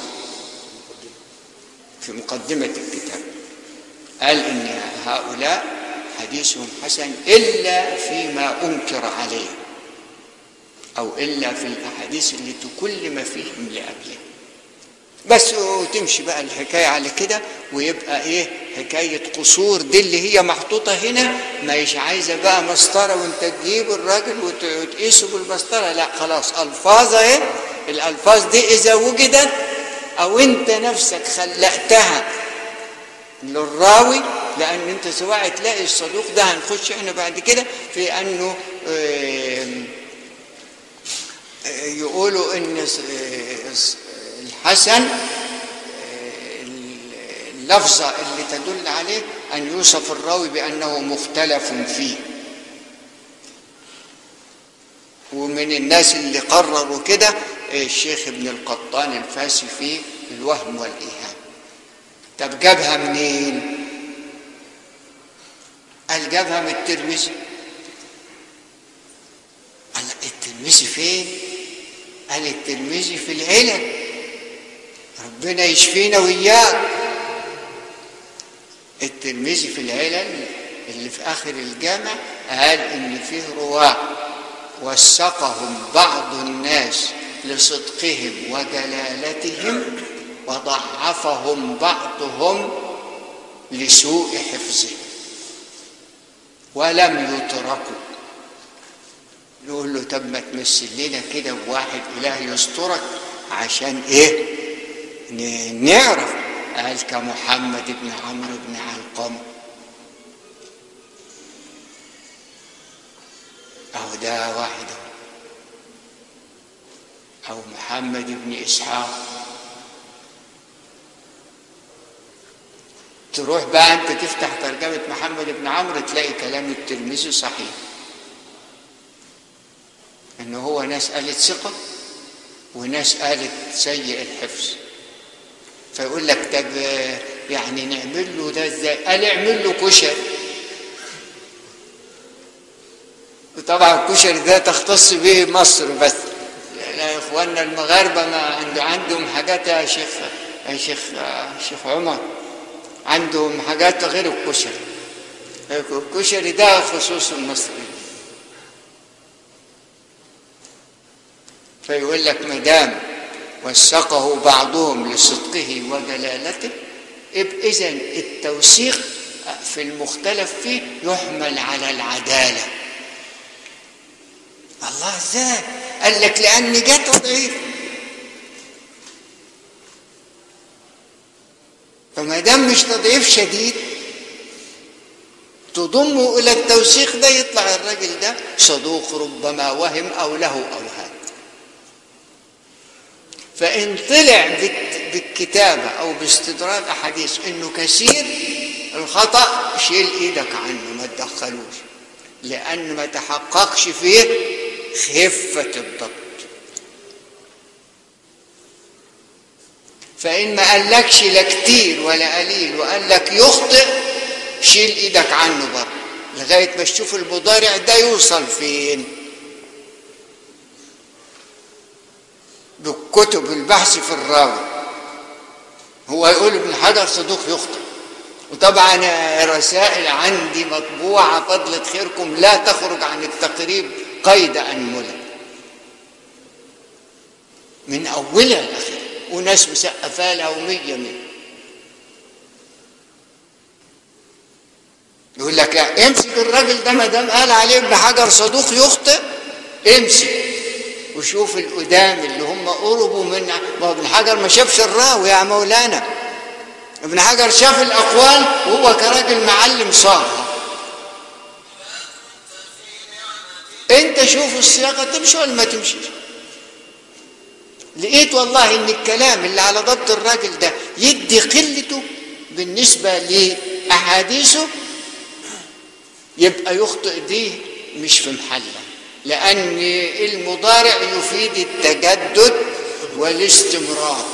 في مقدمة الكتاب قال إن هؤلاء حديثهم حسن إلا فيما أنكر عليه أو إلا في الأحاديث اللي تكلم فيهم لأجله بس وتمشي بقى الحكاية على كده ويبقى إيه حكاية قصور دي اللي هي محطوطة هنا مش عايزة بقى مسطرة وأنت تجيب الراجل وتقيسه بالمسطرة لا خلاص ألفاظ إيه الألفاظ دي إذا وجدت أو أنت نفسك خلقتها للراوي لأن أنت سواء تلاقي الصدوق ده هنخش إحنا بعد كده في أنه يقولوا ان الحسن اللفظة اللي تدل عليه أن يوصف الراوي بأنه مختلف فيه ومن الناس اللي قرروا كده الشيخ ابن القطان الفاسي في الوهم والإيهام طب جابها منين؟ قال جابها من الترمذي قال الترمذي فين؟ قال الترمذي في العلل ربنا يشفينا وإياك الترمذي في العلل اللي في آخر الجامع قال إن فيه رواة وثقهم بعض الناس لصدقهم وجلالتهم وضعفهم بعضهم لسوء حفظهم ولم يتركوا نقول له طب ما تمثل لنا كده بواحد اله يسترك عشان ايه ن- نعرف قال كمحمد بن عمرو بن علقمه أو ده واحد أو محمد بن إسحاق تروح بقى أنت تفتح ترجمة محمد بن عمرو تلاقي كلام الترمذي صحيح إن هو ناس قالت ثقة وناس قالت سيء الحفظ فيقول لك طب يعني نعمل له ده ازاي؟ قال اعمل له كشري وطبعا الكشري ده تختص به مصر بس يا اخواننا المغاربه ما عنده عندهم حاجات يا شيخ يا شيخ يا شيخ عمر عندهم حاجات غير الكشري الكشري ده خصوص المصري فيقول لك ما دام وثقه بعضهم لصدقه وجلالته اذا التوثيق في المختلف فيه يحمل على العداله الله ازاي قال لك لان جت ضعيف فما دام مش تضعيف شديد تضمه الى التوثيق ده يطلع الراجل ده صدوق ربما وهم او له اوهام فان طلع بت- بالكتابه او باستدراج احاديث انه كثير الخطا شيل ايدك عنه ما تدخلوش لان ما تحققش فيه خفه الضبط فإن ما قالكش لا كتير ولا قليل وقال لك يخطئ شيل إيدك عنه بره لغاية ما تشوف المضارع ده يوصل فين بالكتب البحث في الراوي هو يقول ابن حجر صدوق يخطئ وطبعا رسائل عندي مطبوعة فضلة خيركم لا تخرج عن التقريب قيد أنملة من أولها لآخرها وناس مسقفة لها ومية مية يقول لك يعني امسك الراجل ده ما دام قال عليه ابن حجر صدوق يخطئ امسك وشوف القدام اللي هم قربوا من ما هو ابن حجر ما شافش الراوي يا مولانا ابن حجر شاف الاقوال وهو كراجل معلم صاغه انت شوف الصياغه تمشي ولا ما تمشيش لقيت والله ان الكلام اللي على ضبط الراجل ده يدي قلته بالنسبه لاحاديثه يبقى يخطئ دي مش في محله لان المضارع يفيد التجدد والاستمرار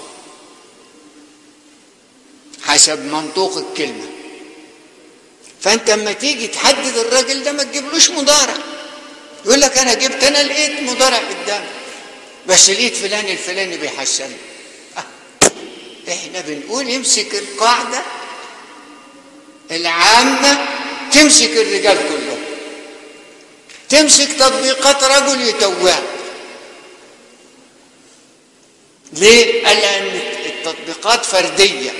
حسب منطوق الكلمه فانت اما تيجي تحدد الراجل ده ما تجيبلوش مضارع يقول لك انا جبت انا لقيت مضارع قدامي بس لقيت فلان الفلاني بيحسن أه. احنا بنقول يمسك القاعدة العامة تمسك الرجال كلهم تمسك تطبيقات رجل يتواب ليه؟ قال لأن التطبيقات فردية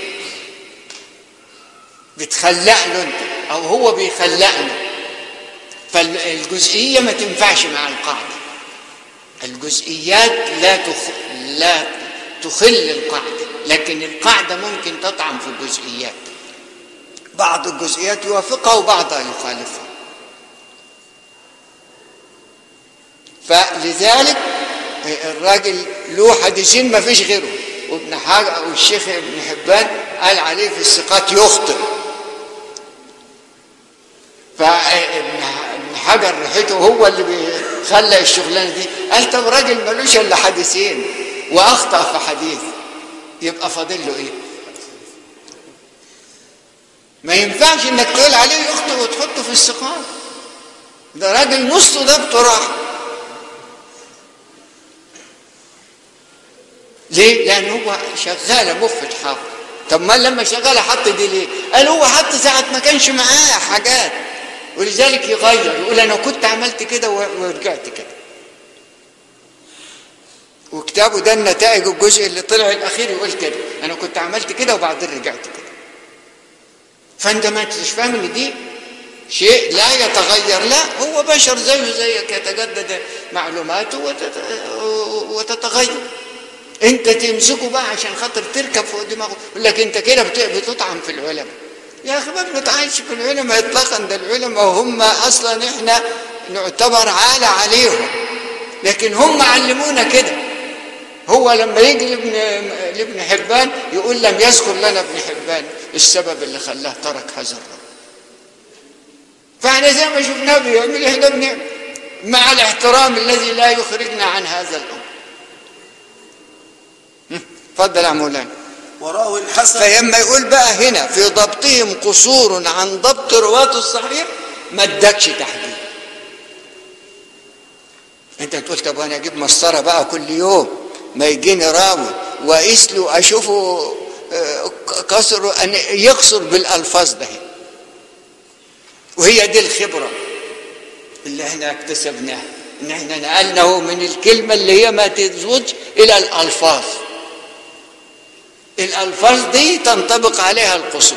بتخلق له انت او هو بيخلقنا فالجزئية ما تنفعش مع القاعدة الجزئيات لا تخ... لا تخل القاعدة لكن القاعدة ممكن تطعن في الجزئيات بعض الجزئيات يوافقها وبعضها يخالفها فلذلك الراجل له حديثين ما فيش غيره وابن حجر والشيخ ابن حبان قال عليه في الثقات يخطئ فابن حجر ريحته هو اللي بيخلق الشغلانه دي قال طب راجل ملوش الا حديثين واخطا في حديث يبقى فاضل له ايه ما ينفعش انك تقول عليه يخطئ وتحطه في الثقات ده راجل نصه ده بتراح ليه؟ لأن هو شغال مخ الحافظ طب ما لما شغال حط دي ليه قال هو حط ساعة ما كانش معاه حاجات ولذلك يغير يقول انا كنت عملت كده ورجعت كده وكتابه ده النتائج الجزء اللي طلع الاخير يقول كده انا كنت عملت كده وبعدين رجعت كده فانت ما انتش فاهم ان دي شيء لا يتغير لا هو بشر زيه زيك يتجدد معلوماته وتتغير انت تمسكه بقى عشان خاطر تركب فوق دماغه يقول لك انت كده بتطعن في العلماء يا اخي ما بنطعنش في العلماء اطلاقا ده العلماء هم اصلا احنا نعتبر عالة عليهم لكن هم علمونا كده هو لما يجي لابن لابن حبان يقول لم يذكر لنا ابن حبان السبب اللي خلاه ترك هذا الرجل فاحنا زي ما شفناه بيعمل احنا بنعمل مع الاحترام الذي لا يخرجنا عن هذا الامر تفضل يا مولانا وراه الحسن فلما يقول بقى هنا في ضبطهم قصور عن ضبط رواة الصحيح ما ادكش تحديد انت تقول طب وانا اجيب مسطره بقى كل يوم ما يجيني راوي واقيس له اشوفه كسر ان يقصر بالالفاظ ده وهي دي الخبره اللي احنا اكتسبناها ان احنا نقلناه من الكلمه اللي هي ما تزوج الى الالفاظ الالفاظ دي تنطبق عليها القصور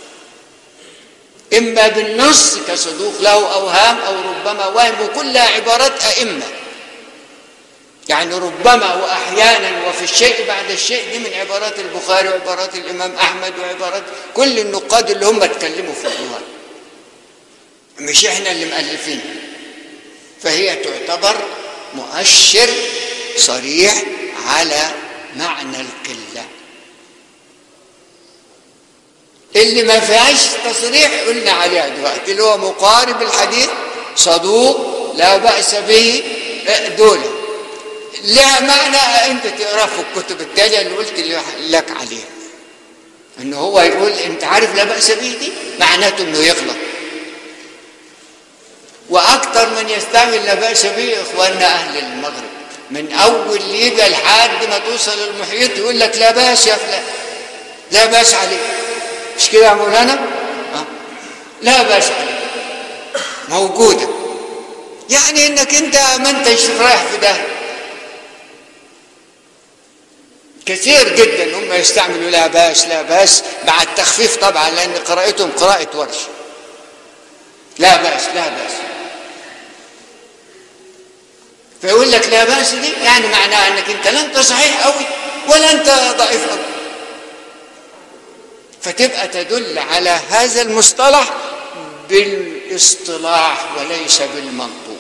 اما بالنص كصدوق له اوهام او ربما وهم وكلها عبارات ائمه يعني ربما واحيانا وفي الشيء بعد الشيء دي من عبارات البخاري وعبارات الامام احمد وعبارات كل النقاد اللي هم اتكلموا في الروايه مش احنا اللي مؤلفين فهي تعتبر مؤشر صريح على معنى القله اللي ما فيهاش تصريح قلنا عليها دلوقتي اللي هو مقارب الحديث صدوق لا بأس به دول لها معنى انت تقرا في الكتب التالية اللي قلت لك عليها ان هو يقول انت عارف لا بأس به دي معناته انه يغلط واكثر من يستعمل لا بأس به اخواننا اهل المغرب من اول ليبيا لحد ما توصل المحيط يقول لك لا باس يا فلان لا باس عليه مش كده يا مولانا أه؟ لا باس عليه موجوده يعني انك انت ما انتش رايح في ده كثير جدا هم يستعملوا لا باس لا باس مع التخفيف طبعا لان قراءتهم قراءه ورش لا باس لا باس فيقول لك لا باس دي يعني معناها انك انت لا انت صحيح قوي ولا انت ضعيف قوي فتبقى تدل على هذا المصطلح بالاصطلاح وليس بالمنطوق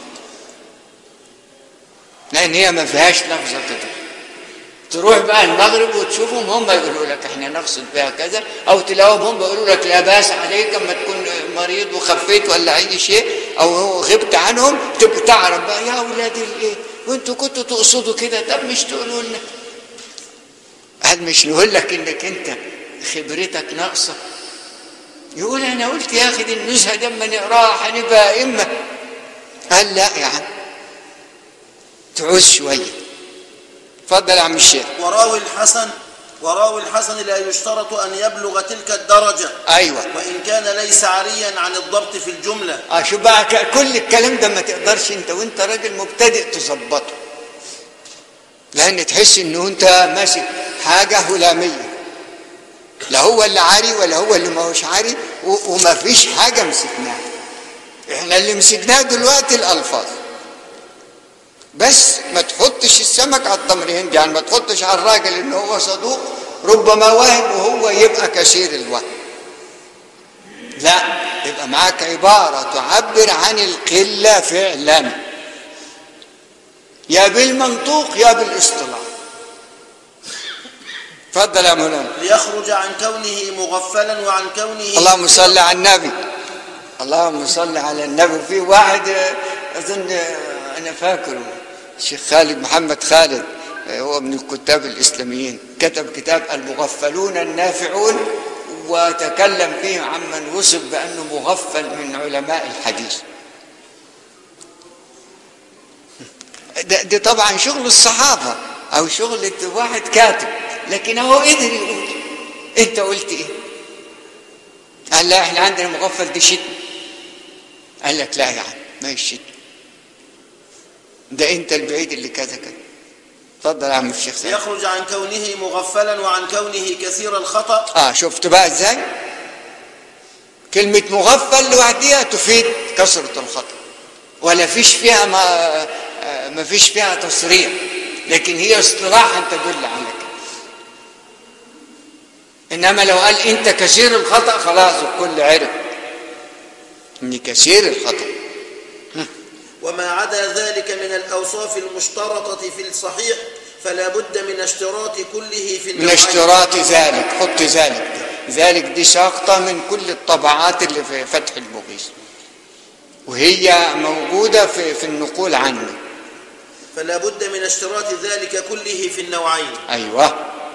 لان هي ما فيهاش لفظه كده تروح بقى المغرب وتشوفهم هم يقولوا لك احنا نقصد بها كذا او تلاقيهم هم بيقولوا لك لا باس عليك اما تكون مريض وخفيت ولا اي شيء او غبت عنهم تبقى تعرف بقى يا اولادي الايه وانتوا كنتوا تقصدوا كده طب مش تقولوا لنا هل مش نقول لك انك انت خبرتك ناقصه يقول انا قلت يا اخي دي النزهه دي اما نقراها هنبقى ائمه قال لا يا عم تعوز شويه اتفضل يا عم الشيخ وراوي الحسن وراوي الحسن لا يشترط أن يبلغ تلك الدرجة ايوه وإن كان ليس عاريا عن الضبط في الجملة اه شوف بقى ك- كل الكلام ده ما تقدرش انت وانت راجل مبتدئ تظبطه لان تحس انه انت ماسك حاجه هلاميه لا هو اللي عاري ولا هو اللي ما هوش عاري و- وما فيش حاجه مسكناها احنا اللي مسكناه دلوقتي الالفاظ بس ما تحطش السمك على التمر هندي يعني ما تحطش على الراجل ان هو صدوق ربما واهم وهو يبقى كثير الوهم لا يبقى معاك عبارة تعبر عن القلة فعلا يا بالمنطوق يا بالاصطلاح تفضل يا مولانا ليخرج عن كونه مغفلا وعن كونه اللهم صل على النبي اللهم صل على النبي في واحد آه، اظن آه، انا فاكره الشيخ خالد محمد خالد آه، هو من الكتاب الاسلاميين كتب كتاب المغفلون النافعون وتكلم فيه عمن وصف بانه مغفل من علماء الحديث ده, ده طبعا شغل الصحابه او شغل واحد كاتب لكن هو قدر يقول انت قلت ايه قال لا احنا عندنا مغفل دي شتم قال لك لا يا عم ما هي الشتم ده انت البعيد اللي كذا كذا اتفضل يا عم الشيخ سعيد يخرج عن كونه مغفلا وعن كونه كثير الخطأ اه شفت بقى ازاي كلمة مغفل لوحدها تفيد كثرة الخطأ ولا فيش فيها ما آه، ما فيش فيها تصريح لكن هي اصطلاحا تدل على كده انما لو قال انت كثير الخطأ خلاص الكل عرف ان كثير الخطأ وما عدا ذلك من الأوصاف المشترطة في الصحيح فلا بد من اشتراط كله في من النوعين اشتراط ذلك حط ذلك دي. ذلك دي ساقطة من كل الطبعات اللي في فتح المغيث وهي موجودة في, في النقول عنه فلا بد من اشتراط ذلك كله في النوعين أيوة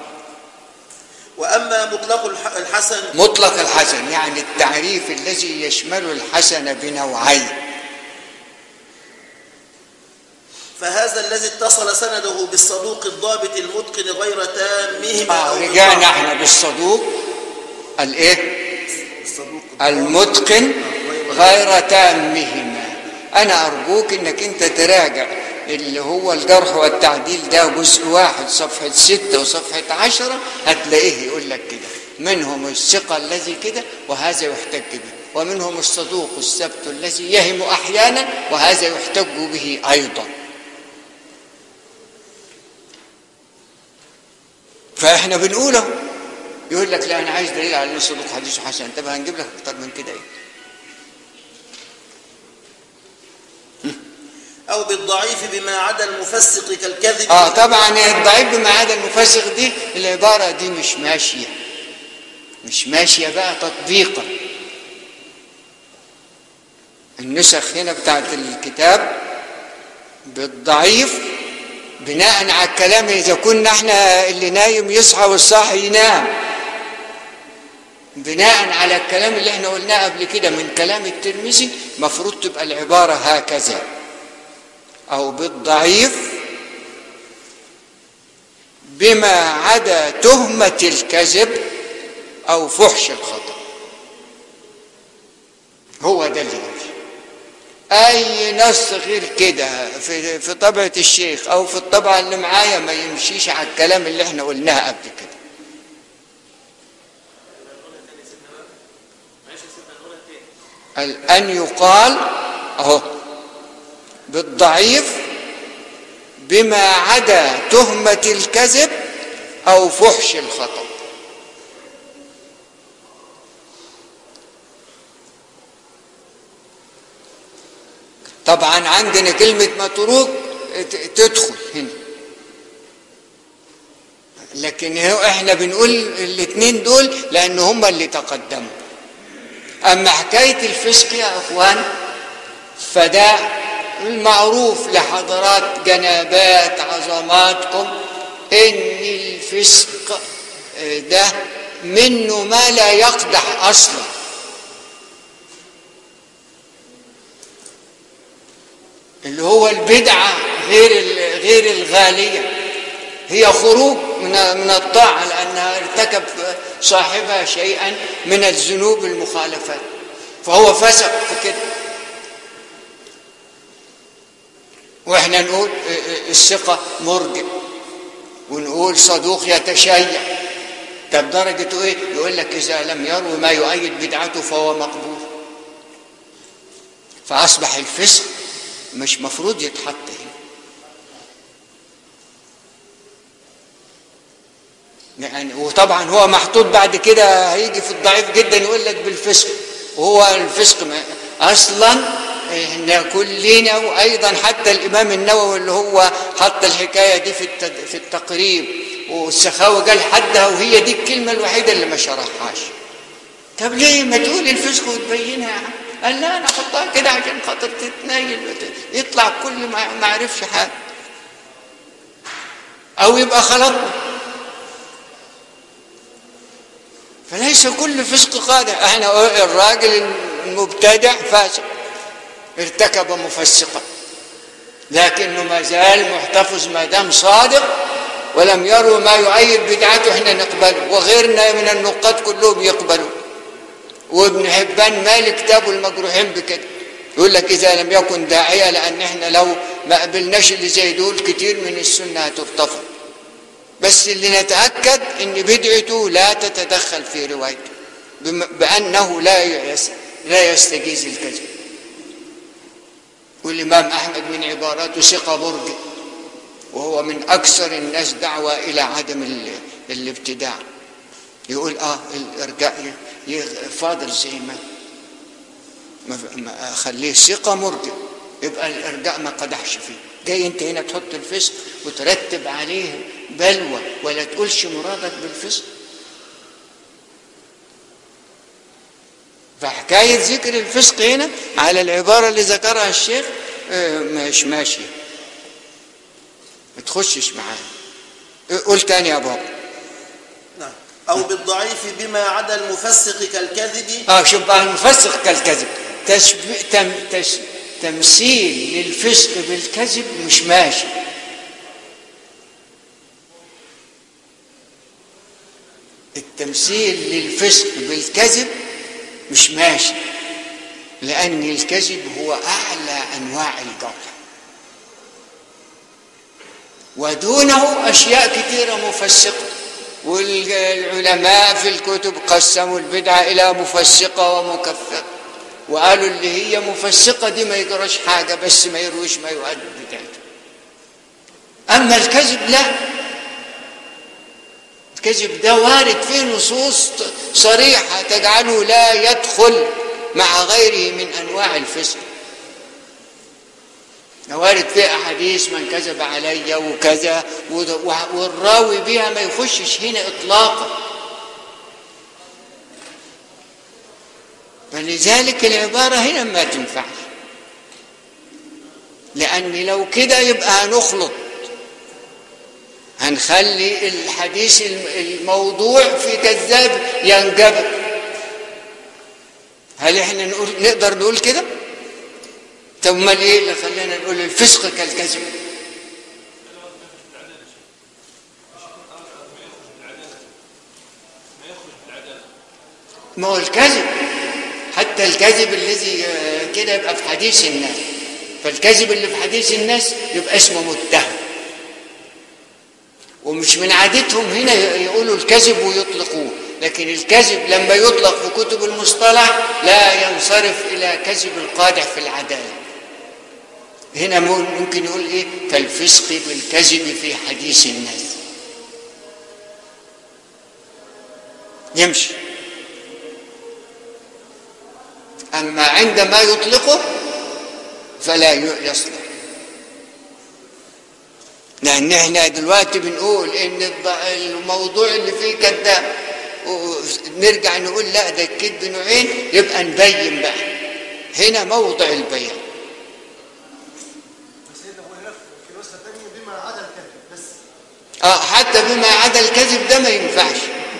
وأما مطلق الح- الحسن مطلق الحسن يعني التعريف الذي يشمل الحسن بنوعين فهذا الذي اتصل سنده بالصدوق الضابط المتقن غير تامهما آه أو رجعنا بالضعف. احنا بالصدوق الايه الصدوق المتقن غير تامهما انا ارجوك انك انت تراجع اللي هو الجرح والتعديل ده جزء واحد صفحة ستة وصفحة عشرة هتلاقيه يقول لك كده منهم الثقة الذي كده وهذا يحتج به ومنهم الصدوق الثبت الذي يهم أحيانا وهذا يحتج به أيضا فاحنا بنقوله يقول لك لا انا عايز دليل على ان الصدوق حديث حسن طب هنجيب لك اكتر من كده ايه أو بالضعيف بما عدا المفسق كالكذب اه طبعا الضعيف بما عدا المفسق دي العباره دي مش ماشيه مش ماشيه بقى تطبيقا النسخ هنا بتاعت الكتاب بالضعيف بناء على الكلام اذا كنا احنا اللي نايم يصحى والصاحي ينام بناء على الكلام اللي احنا قلناه قبل كده من كلام الترمذي مفروض تبقى العباره هكذا او بالضعيف بما عدا تهمه الكذب او فحش الخطا هو ده اللي يمشي اي نص غير كده في في طبعه الشيخ او في الطبعه اللي معايا ما يمشيش على الكلام اللي احنا قلناه قبل كده ال- ان يقال اهو بالضعيف بما عدا تهمه الكذب او فحش الخطا طبعا عندنا كلمة متروك ت- تدخل هنا لكن هو احنا بنقول الاثنين دول لان هم اللي تقدموا اما حكاية الفسق يا اخوان فده المعروف لحضرات جنابات عظماتكم ان الفسق ده منه ما لا يقدح اصلا اللي هو البدعة غير ال- غير الغالية هي خروج من من الطاعة لأنها ارتكب صاحبها شيئا من الذنوب المخالفات فهو فسق في كده واحنا نقول الثقة مرجع ونقول صدوق يتشيع طب درجته ايه؟ يقول لك إذا لم يروي ما يؤيد بدعته فهو مقبول فأصبح الفسق مش مفروض يتحط هنا يعني وطبعا هو محطوط بعد كده هيجي في الضعيف جدا يقول لك بالفسق وهو الفسق ما اصلا احنا كلنا وايضا حتى الامام النووي اللي هو حط الحكايه دي في التد- في التقريب والسخاوي قال حدها وهي دي الكلمه الوحيده اللي ما شرحهاش طب ليه ما تقول الفسق وتبينها يا عم؟ قال لا انا احطها كده عشان خاطر تتنيل وت- يطلع كل ما ما عرفش حاجه او يبقى خلطنا فليس كل فسق قادح احنا الراجل المبتدع فاسق ارتكب مفسقا لكنه ما زال محتفظ ما دام صادق ولم يروا ما يؤيد بدعته احنا نقبله وغيرنا من النقاد كلهم يقبلوا وابن حبان مالك كتابه المجروحين بكده يقول لك اذا لم يكن داعيه لان احنا لو ما قبلناش اللي زي دول كتير من السنه هترتفع بس اللي نتاكد ان بدعته لا تتدخل في روايته بم- بانه لا يس- لا يستجيز الكذب والامام احمد من عباراته ثقه برج وهو من اكثر الناس دعوه الى عدم ال- الابتداع يقول اه الارجاء ي- ي- فاضل زي ما ما ما اخليه ثقه مرجع يبقى الارجاء ما قدحش فيه جاي انت هنا تحط الفسق وترتب عليه بلوى ولا تقولش مرادك بالفسق فحكاية ذكر الفسق هنا على العبارة اللي ذكرها الشيخ آه، مش ماشية ما تخشش معاه قول تاني يا بابا نعم أو بالضعيف بما عدا المفسق كالكذب اه شوف بقى المفسق كالكذب تشب... تم... تش... تمثيل للفسق بالكذب مش ماشي التمثيل للفسق بالكذب مش ماشي لأن الكذب هو أعلى أنواع الجرح ودونه أشياء كثيرة مفسقة والعلماء في الكتب قسموا البدعة إلى مفسقة ومكفرة وقالوا اللي هي مفسقة دي ما يجراش حاجة بس ما يرويش ما يؤدي بدعته أما الكذب لا الكذب ده وارد فيه نصوص صريحة تجعله لا يدخل مع غيره من أنواع الفسق وارد فيه أحاديث من كذب علي وكذا والراوي بها ما يخشش هنا إطلاقا فلذلك العبارة هنا ما تنفعش لأن لو كده يبقى هنخلط هنخلي الحديث الموضوع في كذاب ينجبر هل احنا نقول نقدر نقول كده طب امال ايه اللي خلانا نقول الفسق كالكذب ما هو الكذب حتى الكذب الذي كده يبقى في حديث الناس فالكذب اللي في حديث الناس يبقى اسمه متهم ومش من عادتهم هنا يقولوا الكذب ويطلقوه لكن الكذب لما يطلق في كتب المصطلح لا ينصرف إلى كذب القادح في العدالة هنا ممكن يقول إيه كالفسق بالكذب في حديث الناس يمشي أما عندما يطلقه فلا يصلح لأن احنا دلوقتي بنقول إن الموضوع اللي فيه كذاب نرجع نقول لا ده الكذب نوعين يبقى نبين بقى هنا موضع البيان اه حتى بما عدا الكذب ده ما ينفعش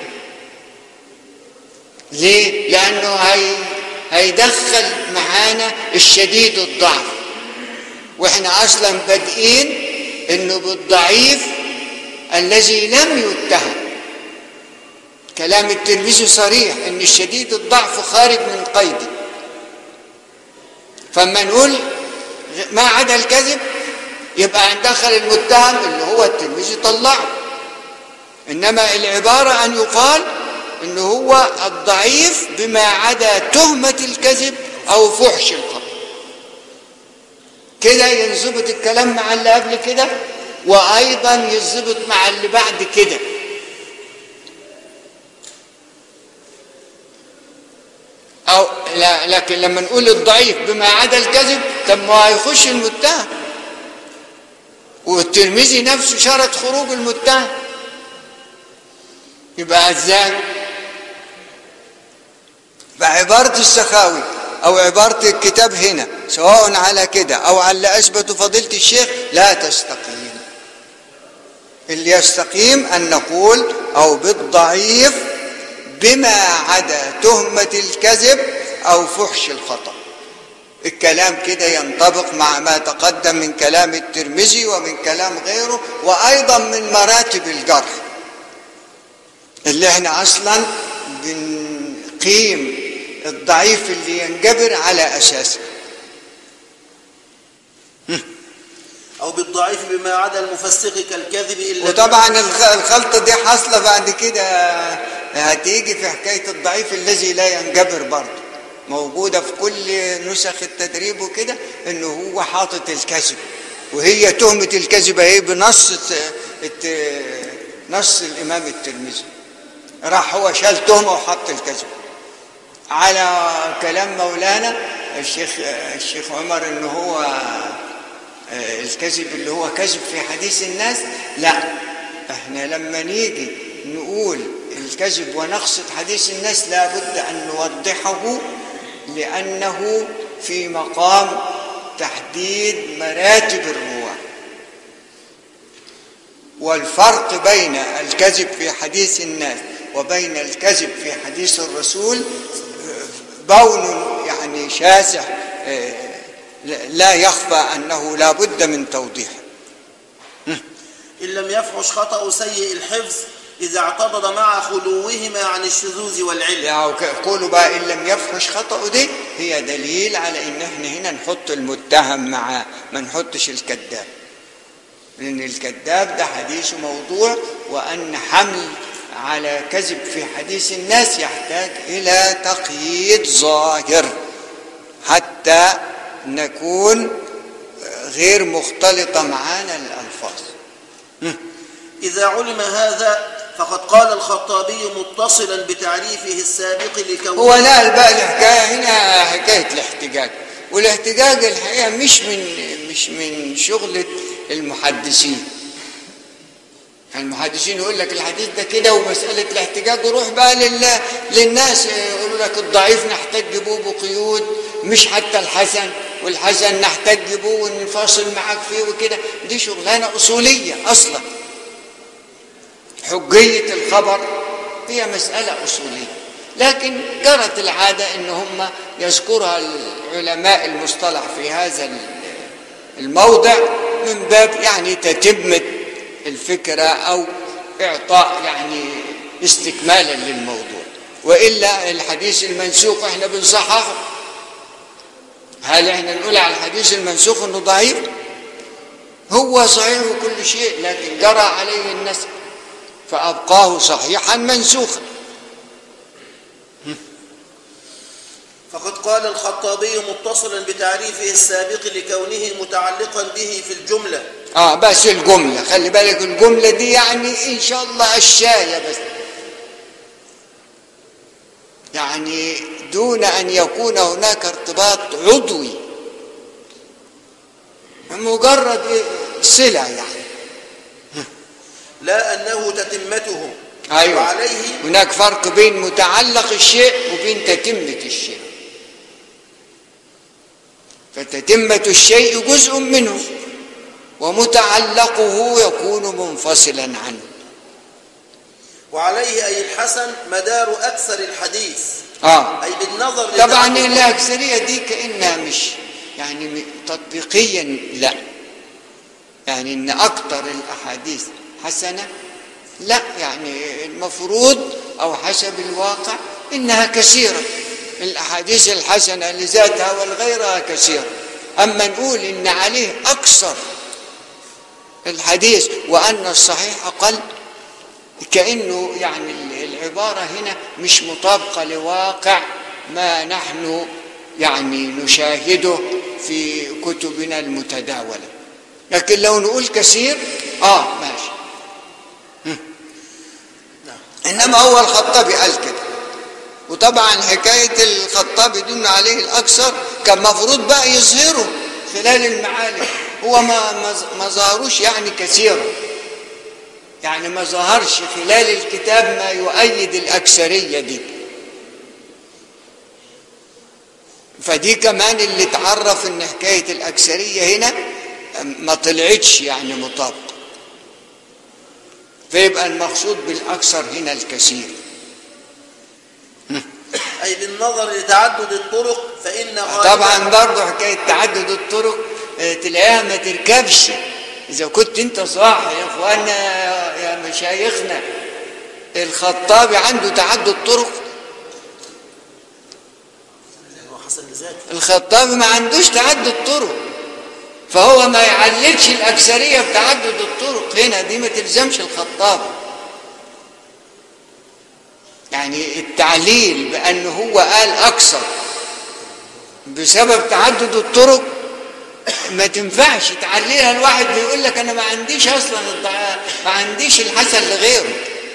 ليه؟ لأنه هي هيدخل معانا الشديد الضعف واحنا اصلا بادئين انه بالضعيف الذي لم يتهم كلام الترمذي صريح ان الشديد الضعف خارج من قيده فما نقول ما عدا الكذب يبقى هندخل المتهم اللي هو الترمذي طلعه انما العباره ان يقال انه هو الضعيف بما عدا تهمه الكذب او فحش الخطا كده ينظبط الكلام مع اللي قبل كده وايضا يظبط مع اللي بعد كده أو لا لكن لما نقول الضعيف بما عدا الكذب طب ما هيخش المتهم والترمذي نفسه شرط خروج المتهم يبقى ازاي فعبارة السخاوي أو عبارة الكتاب هنا سواء على كده أو على اللي أثبته فضيلة الشيخ لا تستقيم اللي يستقيم أن نقول أو بالضعيف بما عدا تهمة الكذب أو فحش الخطأ الكلام كده ينطبق مع ما تقدم من كلام الترمذي ومن كلام غيره وايضا من مراتب الجرح اللي احنا اصلا بنقيم الضعيف اللي ينجبر على اساسه أو بالضعيف بما عدا المفسق كالكذب إلا وطبعا الخ- الخلطة دي حاصلة بعد كده هتيجي في حكاية الضعيف الذي لا ينجبر برضه موجودة في كل نسخ التدريب وكده انه هو حاطط الكذب وهي تهمة الكذب اهي بنص الت- الت- نص الامام الترمذي راح هو شال تهمة وحط الكذب على كلام مولانا الشيخ الشيخ عمر ان هو آه، الكذب اللي هو كذب في حديث الناس لا احنا لما نيجي نقول الكذب ونقصد حديث الناس لابد ان نوضحه لانه في مقام تحديد مراتب الرواه والفرق بين الكذب في حديث الناس وبين الكذب في حديث الرسول آه، بون يعني شاسع آه، لا يخفى انه لا بد من توضيحه إن لم يفحش خطأ سيء الحفظ إذا اعتضد مع خلوهما عن الشذوذ والعلم يعني يقولوا بقى ان لم يفحش خطأه دي هي دليل على ان احنا هنا نحط المتهم معاه ما نحطش الكذاب لان الكذاب ده حديثه موضوع وان حمل على كذب في حديث الناس يحتاج الى تقييد ظاهر حتى نكون غير مختلطه معانا الالفاظ إذا علم هذا فقد قال الخطابي متصلا بتعريفه السابق لكونه هو نقل بقى الحكايه هنا حكايه الاحتجاج والاحتجاج الحقيقه مش من مش من شغله المحدثين المحدثين يقول لك الحديث ده كده ومساله الاحتجاج وروح بقى لل... للناس يقولوا لك الضعيف نحتج به بقيود مش حتى الحسن والحسن نحتج به ونفاصل معاك فيه وكده دي شغلانه اصوليه اصلا حجيه الخبر هي مساله اصوليه لكن جرت العاده ان هم يذكرها العلماء المصطلح في هذا الموضع من باب يعني تتمه الفكره او اعطاء يعني استكمالا للموضوع والا الحديث المنسوخ احنا بنصححه هل احنا نقول على الحديث المنسوخ انه ضعيف هو صحيح كل شيء لكن جرى عليه النسخ فابقاه صحيحا منسوخا فقد قال الخطابي متصلا بتعريفه السابق لكونه متعلقا به في الجملة اه بس الجمله خلي بالك الجمله دي يعني ان شاء الله الشايه بس يعني دون ان يكون هناك ارتباط عضوي مجرد إيه؟ صله يعني لا أنه تتمته ايوه وعليه هناك فرق بين متعلق الشيء وبين تتمه الشيء فتتمه الشيء جزء منه ومتعلقه يكون منفصلا عنه وعليه أي الحسن مدار أكثر الحديث اه أي بالنظر طبعا لدعوة- الاكثريه دي كانها مش يعني م- تطبيقيا لا يعني ان اكثر الاحاديث حسنه لا يعني المفروض او حسب الواقع انها كثيره الاحاديث الحسنه لذاتها والغيرها كثيره اما نقول ان عليه اكثر الحديث وان الصحيح اقل كانه يعني العباره هنا مش مطابقه لواقع ما نحن يعني نشاهده في كتبنا المتداوله لكن لو نقول كثير اه ماشي هم. انما هو الخطابي قال كده وطبعا حكايه الخطابي دون عليه الاكثر كان مفروض بقى يظهره خلال المعالم هو ما ما- ما ظهروش يعني كثيرا يعني ما ظهرش خلال الكتاب ما يؤيد الأكثرية دي فدي كمان اللي تعرف ان حكاية الأكثرية هنا ما طلعتش يعني مطابقة فيبقى المقصود بالأكثر هنا الكثير أي بالنظر لتعدد الطرق فإن غالبا طبعا برضه حكايه تعدد الطرق آه، تلاقيها ما تركبش اذا كنت انت صاحي يا اخوانا يا- يا مشايخنا الخطابي عنده تعدد طرق هو حسن لذاته الخطابي ما عندوش تعدد طرق فهو ما يعللش الأكثرية بتعدد الطرق هنا دي ما تلزمش الخطابي يعني التعليل بأنه هو قال أكثر بسبب تعدد الطرق ما تنفعش تعليلها الواحد بيقول لك أنا ما عنديش أصلا الضع- ما عنديش الحسن لغيره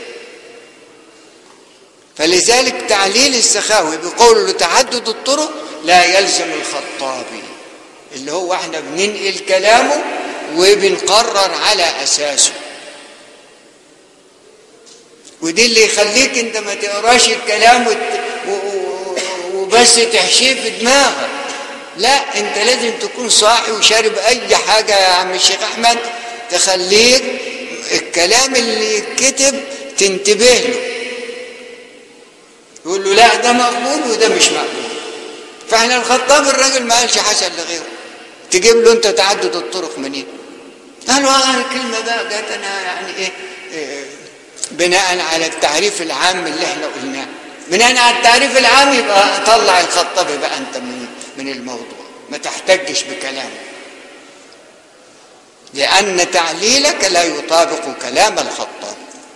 فلذلك تعليل السخاوي بقوله تعدد الطرق لا يلزم الخطابي اللي هو احنا بننقل كلامه وبنقرر على اساسه ودي اللي يخليك انت ما تقراش الكلام وت... و... و... وبس تحشيه في دماغك لا انت لازم تكون صاحي وشارب اي حاجه يا عم الشيخ احمد تخليك الكلام اللي يتكتب تنتبه له يقول له لا ده مقبول وده مش مقبول فاحنا الخطاب الراجل ما قالش حسن لغيره تجيب له انت تعدد الطرق منين قالوا اه الكلمه بقى جت انا يعني ايه, إيه بناء على التعريف العام اللي احنا قلناه بناء على التعريف العام يبقى طلع الخطابي بقى انت من من الموضوع ما تحتجش بكلامه لان تعليلك لا يطابق كلام الخطاب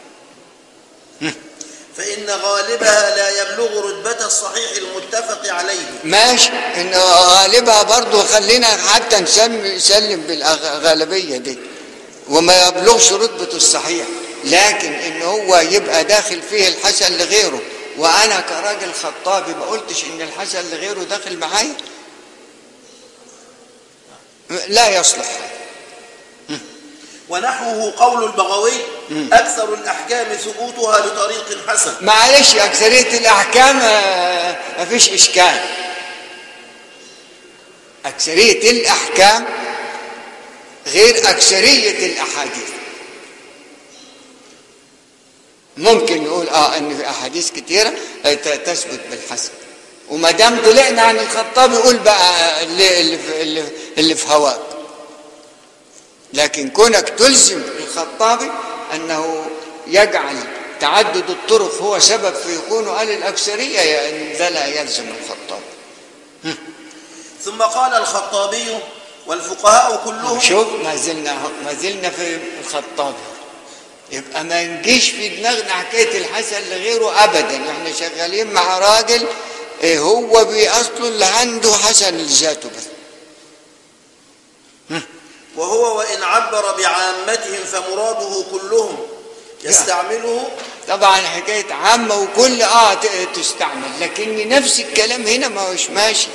فإن غالبها لا يبلغ رتبة الصحيح المتفق عليه ماشي ان غالبها برضه خلينا حتى نسمي نسلم بالغالبيه دي وما يبلغش رتبه الصحيح لكن ان هو يبقى داخل فيه الحسن لغيره وانا كراجل خطابي ما قلتش ان الحسن لغيره داخل معايا لا يصلح ونحوه قول البغوي أكثر الأحكام ثبوتها لطريق حسن معلش أكثرية الأحكام آه، ما فيش إشكال أكثرية الأحكام غير أكثرية الأحاديث ممكن نقول اه ان في احاديث كتيره آه، ت- تثبت بالحسن وما دام طلعنا عن الخطاب يقول بقى اللي اللي في, اللي, اللي في هواك لكن كونك تلزم الخطابي انه يجعل تعدد الطرق هو سبب في يكون قال الاكثريه يعني ده لا يلزم الخطاب ثم قال الخطابي والفقهاء كلهم شوف ما زلنا أهو- ما زلنا في الخطابي يبقى ما نجيش في دماغنا حكايه الحسن لغيره ابدا احنا شغالين مع راجل إيه هو باصله اللي عنده حسن لذاته بس وهو وإن عبر بعامتهم فمراده كلهم يستعمله طبعا حكايه عامه وكل اه ت- تستعمل لكن نفس الكلام هنا ما هوش ماشي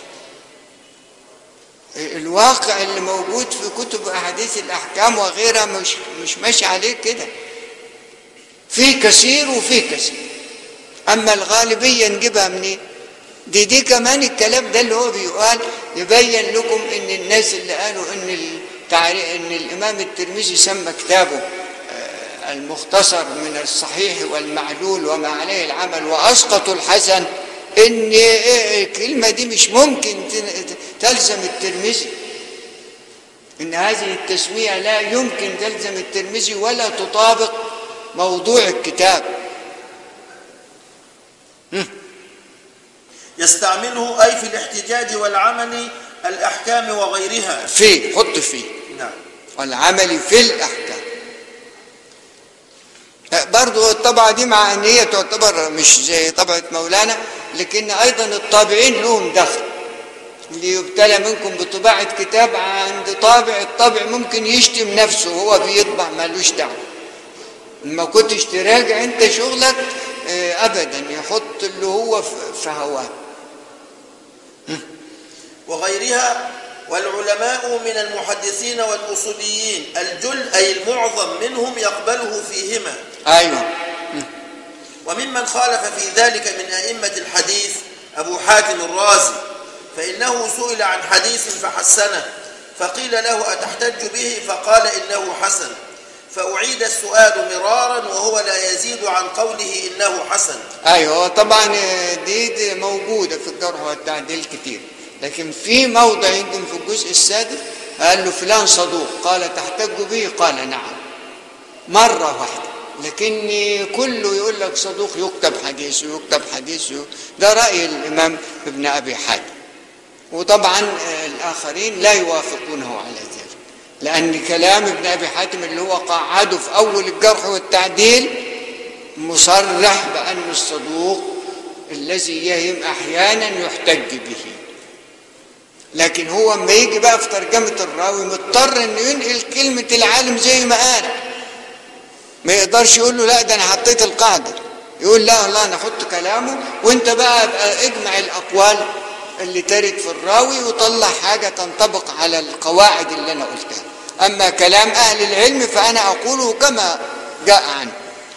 الواقع اللي موجود في كتب احاديث الاحكام وغيرها مش مش ماشي عليه كده في كثير وفي كثير اما الغالبيه نجيبها منين دي دي كمان الكلام ده اللي هو بيقال يبين لكم ان الناس اللي قالوا ان التعريف ان الامام الترمذي سمى كتابه آه، المختصر من الصحيح والمعلول وما عليه العمل واسقطوا الحسن ان إيه الكلمه دي مش ممكن تن- تلزم الترمذي ان هذه التسميه لا يمكن تلزم الترمذي ولا تطابق موضوع الكتاب يستعمله أي في الاحتجاج والعمل الأحكام وغيرها فيه حط فيه نعم والعمل في الأحكام برضو الطبعة دي مع أن هي تعتبر مش زي طبعة مولانا لكن أيضا الطابعين لهم دخل اللي يبتلى منكم بطباعة كتاب عند طابع الطابع ممكن يشتم نفسه وهو بيطبع مالوش دعوة ما كنتش تراجع انت شغلك آه، ابدا يحط اللي هو في في هواه وغيرها والعلماء من المحدثين والأصوليين الجل أي المعظم منهم يقبله فيهما ايوه وممن خالف في ذلك من أئمة الحديث أبو حاتم الرازي فإنه سئل عن حديث فحسنه فقيل له أتحتج به فقال إنه حسن فأعيد السؤال مرارا وهو لا يزيد عن قوله إنه حسن ايوه طبعا دي, دي موجوده في الجرح والتعديل كتير لكن في موضع يمكن في الجزء السادس قال له فلان صدوق قال تحتج به قال نعم مره واحده لكن كله يقول لك صدوق يكتب حديثه يكتب حديثه ده راي الامام ابن ابي حاتم وطبعا آه، الاخرين لا يوافقونه على ذلك لان كلام ابن ابي حاتم اللي هو قعده في اول الجرح والتعديل مصرح بأن الصدوق الذي يهم أحيانا يحتج به لكن هو اما يجي بقى في ترجمة الراوي مضطر انه ينقل كلمة العالم زي ما قال ما يقدرش يقول له لا ده انا حطيت القاعدة يقول لا لا انا احط كلامه وانت بقى, بقى اجمع الاقوال اللي ترد في الراوي وطلع حاجة تنطبق على القواعد اللي انا قلتها اما كلام اهل العلم فانا اقوله كما جاء عنه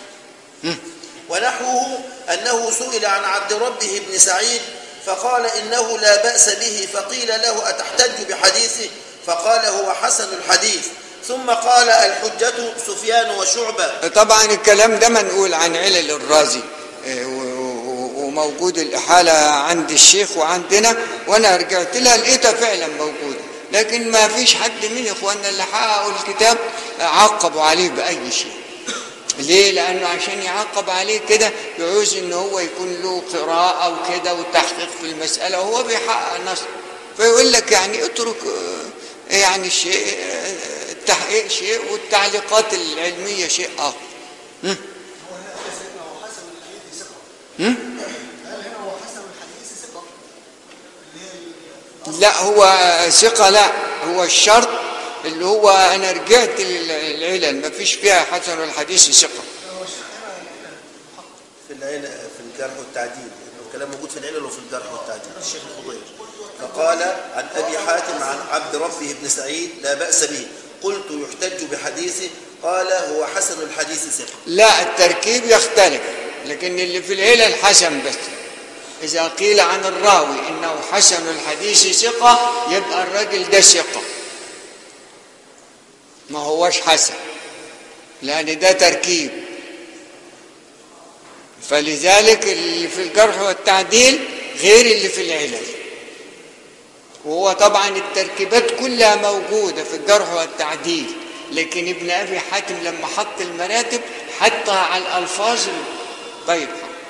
ونحوه أنه سئل عن عبد ربه بن سعيد فقال إنه لا بأس به فقيل له أتحتج بحديثه فقال هو حسن الحديث ثم قال الحجة سفيان وشعبة طبعا الكلام ده منقول عن علل الرازي آه، و- و- وموجود الإحالة عند الشيخ وعندنا وأنا رجعت لها لقيتها فعلا موجودة لكن ما فيش حد من إخواننا اللي حققوا الكتاب عقبوا عليه بأي شيء ليه؟ لأنه عشان يعقب عليه كده يعوز إن هو يكون له قراءة وكده وتحقيق في المسألة وهو بيحقق نص فيقول لك يعني اترك آه، يعني شيء آه، التحقيق شيء والتعليقات العلمية شيء آخر هو هنا قال سيدنا هو حسن الحديث ثقة هم؟ قال هنا هو حسن الحديث ثقة اللي هي ال- لا هو ثقة لا هو الشرط اللي هو أنا رجعت للعلل ما فيش فيها حسن الحديث ثقة هو الشيخ هنا المحقق في العلل في الجرح والتعديل الكلام موجود في العلل وفي الجرح والتعديل الشيخ الخضير فقال عن أبي حاتم عن عبد ربه بن سعيد لا بأس به قلت يحتج بحديثه قال هو حسن الحديث ثقة لا التركيب يختلف لكن اللي في العلل حسن بس إذا قيل عن الراوي إنه حسن الحديث ثقة يبقى الراجل ده ثقة ما هوش حسن لأن ده تركيب فلذلك اللي في الجرح والتعديل غير اللي في العلل وهو طبعا التركيبات كلها موجودة في الجرح والتعديل لكن ابن أبي حاتم لما حط المراتب حطها على الألفاظ طيب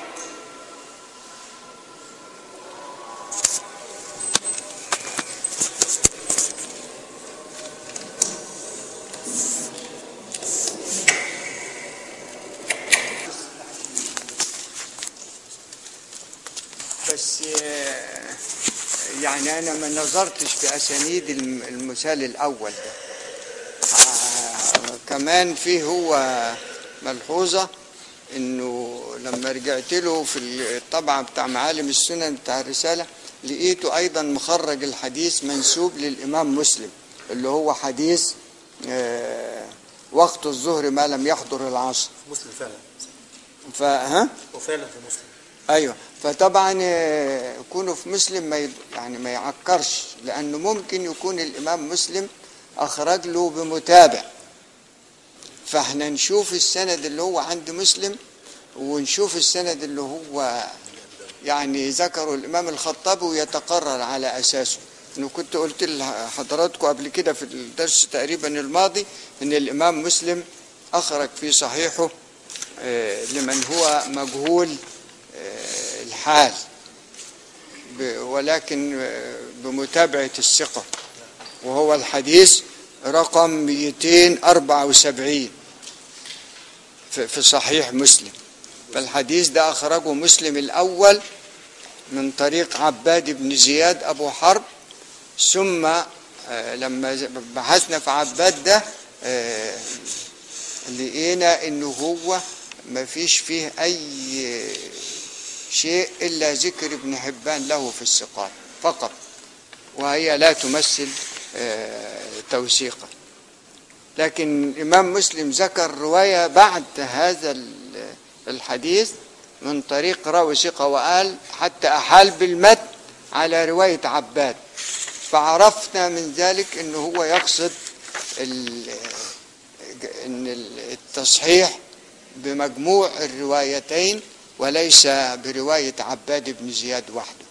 بس آه، يعني أنا ما نظرتش في أسانيد الم- المثال الأول ده آه، كمان فيه هو ملحوظة إنه لما رجعت له في الطبعة بتاع معالم السنن بتاع الرسالة لقيته أيضا مخرج الحديث منسوب للإمام مسلم اللي هو حديث آه، وقت الظهر ما لم يحضر العصر مسلم فعلا فها وفعلا في مسلم ايوه فطبعا آه، يكونوا في مسلم ما يد- يعني ما يعكرش لانه ممكن يكون الامام مسلم اخرج له بمتابع فاحنا نشوف السند اللي هو عند مسلم ونشوف السند اللي هو يعني ذكره الامام الخطابي ويتقرر على اساسه انه كنت قلت لحضراتكم قبل كده في الدرس تقريبا الماضي ان الامام مسلم اخرج في صحيحه آه، لمن هو مجهول آه، الحال ب- ولكن آه، بمتابعة الثقة وهو الحديث رقم 274 في في صحيح مسلم فالحديث ده أخرجه مسلم الأول من طريق عباد بن زياد أبو حرب ثم آه، لما ز- بحثنا في عباد ده آه، لقينا انه هو ما فيش فيه اي شيء الا ذكر ابن حبان له في الثقات فقط وهي لا تمثل آه، توثيقا لكن الامام مسلم ذكر روايه بعد هذا ال- الحديث من طريق راوي ثقه وقال حتى احال بالمد على روايه عباد فعرفنا من ذلك انه هو يقصد ال- ان التصحيح بمجموع الروايتين وليس برواية عباد بن زياد وحده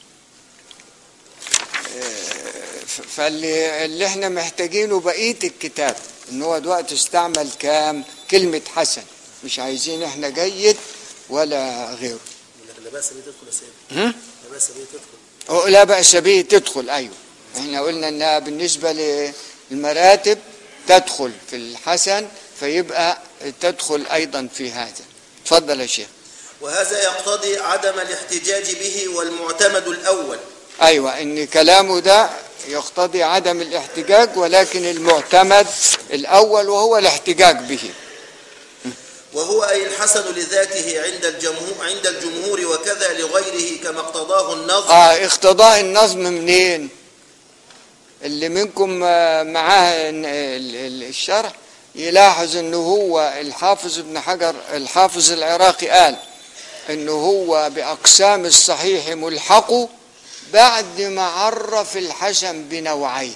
آه، ف- فاللي اللي احنا محتاجينه بقية الكتاب ان هو دلوقتي استعمل كام كلمة حسن مش عايزين احنا جيد ولا غيره لا باس به تدخل يا سيدي هم؟ لا باس به تدخل أو لا بأس به تدخل أيوة احنا قلنا انها بالنسبة للمراتب تدخل في الحسن فيبقى تدخل أيضا في هذا تفضل يا شيخ وهذا يقتضي عدم الاحتجاج به والمعتمد الأول أيوة إن كلامه ده يقتضي عدم الاحتجاج ولكن المعتمد الأول وهو الاحتجاج به وهو أي الحسن لذاته عند الجمهور عند الجمهور وكذا لغيره كما اقتضاه النظم آه اقتضاء النظم منين اللي منكم آه، معاه ال- ال- الشرح يلاحظ انه هو الحافظ ابن حجر الحافظ العراقي قال انه هو باقسام الصحيح ملحق بعد ما عرف الحسن بنوعيه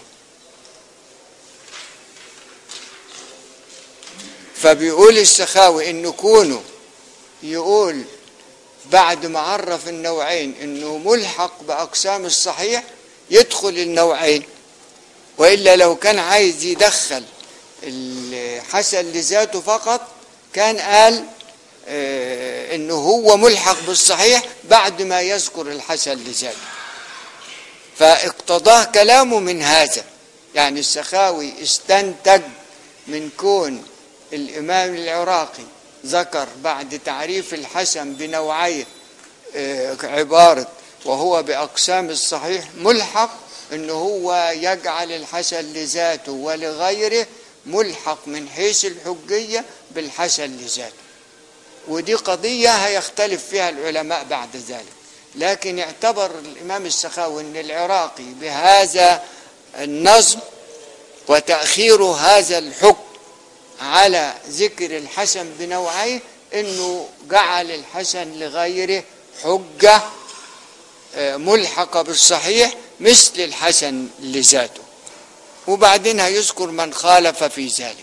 فبيقول السخاوي انه كونه يقول بعد ما عرف النوعين انه ملحق باقسام الصحيح يدخل النوعين والا لو كان عايز يدخل الحسن لذاته فقط كان قال آه، انه هو ملحق بالصحيح بعد ما يذكر الحسن لذاته فاقتضاه كلامه من هذا يعني السخاوي استنتج من كون الامام العراقي ذكر بعد تعريف الحسن بنوعيه آه، عباره وهو باقسام الصحيح ملحق انه هو يجعل الحسن لذاته ولغيره ملحق من حيث الحجيه بالحسن لذاته ودي قضيه هيختلف فيها العلماء بعد ذلك لكن اعتبر الامام السخاوي ان العراقي بهذا النظم وتاخير هذا الحكم على ذكر الحسن بنوعيه انه جعل الحسن لغيره حجه آه، ملحقه بالصحيح مثل الحسن لذاته وبعدين هيذكر من خالف في ذلك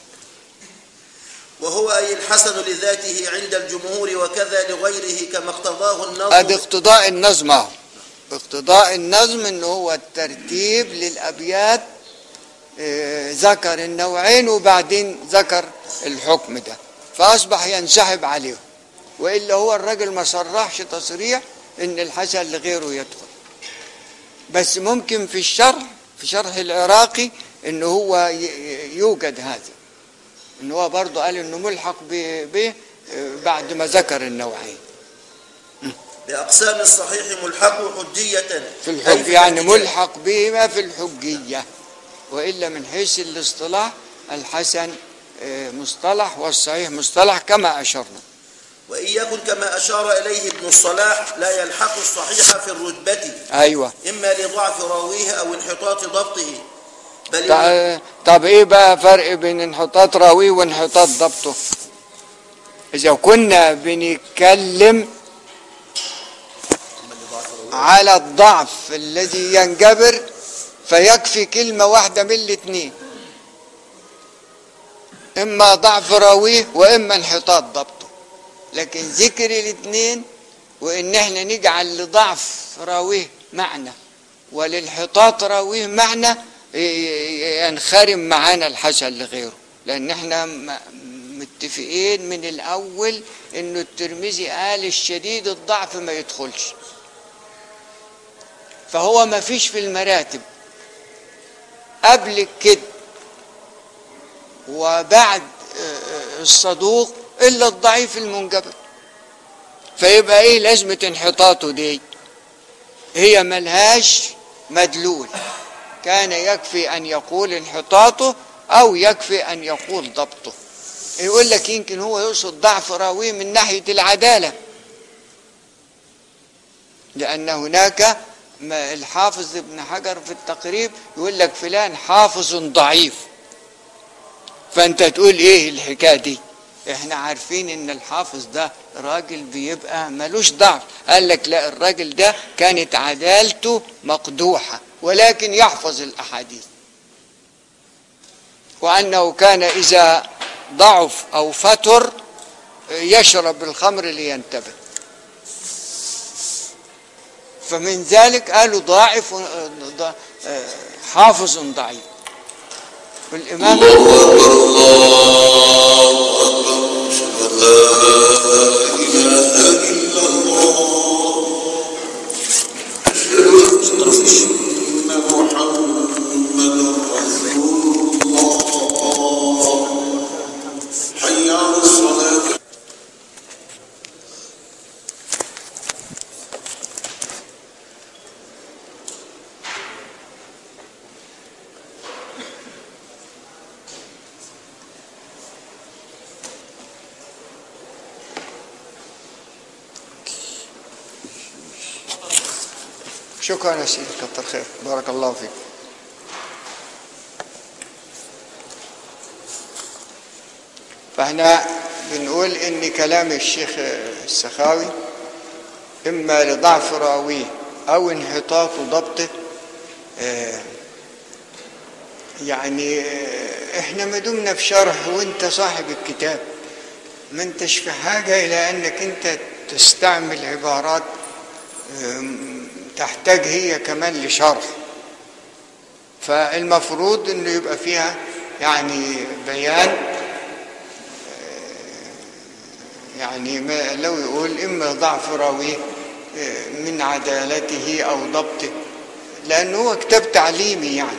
وهو أي الحسن لذاته عند الجمهور وكذا لغيره كما اقتضاه ادي النظم اقتضاء النظم اهو اقتضاء النظم انه هو الترتيب للابيات آه، ذكر النوعين وبعدين ذكر الحكم ده فاصبح ينسحب عليهم والا هو الراجل ما صرحش تصريح ان الحسن لغيره يدخل بس ممكن في الشرح في شرح العراقي ان هو ي- يوجد هذا ان هو برضه قال انه ملحق ب- به آه، بعد ما ذكر النوعين بأقسام الصحيح ملحق حجية في أي الحج يعني الاحتجاج. ملحق بما في الحجية وإلا من حيث الاصطلاح الحسن آه، مصطلح والصحيح مصطلح كما أشرنا وإن يكن كما أشار إليه ابن الصلاح لا يلحق الصحيح في الرتبة أيوة إما لضعف راويه أو انحطاط ضبطه بل تع- طب إيه بقى فرق بين انحطاط راويه وانحطاط ضبطه إذا كنا بنتكلم على الضعف الذي ينجبر فيكفي كلمة واحدة من الاثنين إما ضعف راويه وإما انحطاط ضبطه لكن ذكر الاثنين وإن احنا نجعل لضعف راويه معنى وللحطاط راويه معنى ي- ي- ينخرم معانا الحسن لغيره لأن احنا م- متفقين من الأول إنه الترمذي قال الشديد الضعف ما يدخلش فهو ما فيش في المراتب قبل الكذب وبعد آه، الصدوق الا الضعيف المنجبر فيبقى ايه لازمه انحطاطه دي هي ملهاش مدلول كان يكفي ان يقول انحطاطه او يكفي ان يقول ضبطه يقول لك يمكن هو يقصد ضعف راويه من ناحيه العداله لأن هناك ما الحافظ ابن حجر في التقريب يقول لك فلان حافظ ضعيف فأنت تقول إيه الحكاية دي احنا عارفين ان الحافظ ده راجل بيبقى ملوش ضعف قال لك لا الراجل ده كانت عدالته مقدوحة ولكن يحفظ الأحاديث وأنه كان إذا ضعف أو فتر يشرب الخمر لينتبه فمن ذلك قالوا ضاعف ض- حافظ ضعيف والإمام حي على الصلاة شكرا يا سيدي كتر خير بارك الله فيك فاحنا بنقول ان كلام الشيخ السخاوي اما لضعف راويه او انحطاط ضبطه آه، يعني آه، احنا ما دمنا في شرح وانت صاحب الكتاب ما انتش في حاجة الى انك انت تستعمل عبارات آم، تحتاج هي كمان لشرح فالمفروض انه يبقى فيها يعني بيان يعني ما لو يقول إما ضعف راويه آه، من عدالته أو ضبطه لأنه هو كتاب تعليمي يعني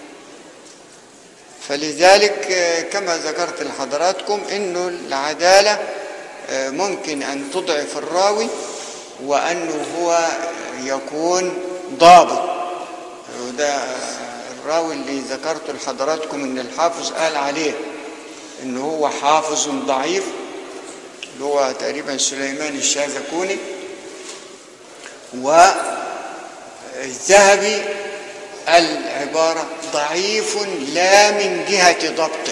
فلذلك آه، كما ذكرت لحضراتكم أنه العدالة آه، ممكن أن تضعف الراوي وأنه هو يكون ضابط وده الراوي اللي ذكرته لحضراتكم ان الحافظ قال عليه ان هو حافظ ضعيف اللي هو تقريبا سليمان الشاذكوني والذهبي العبارة ضعيف لا من جهة ضبطه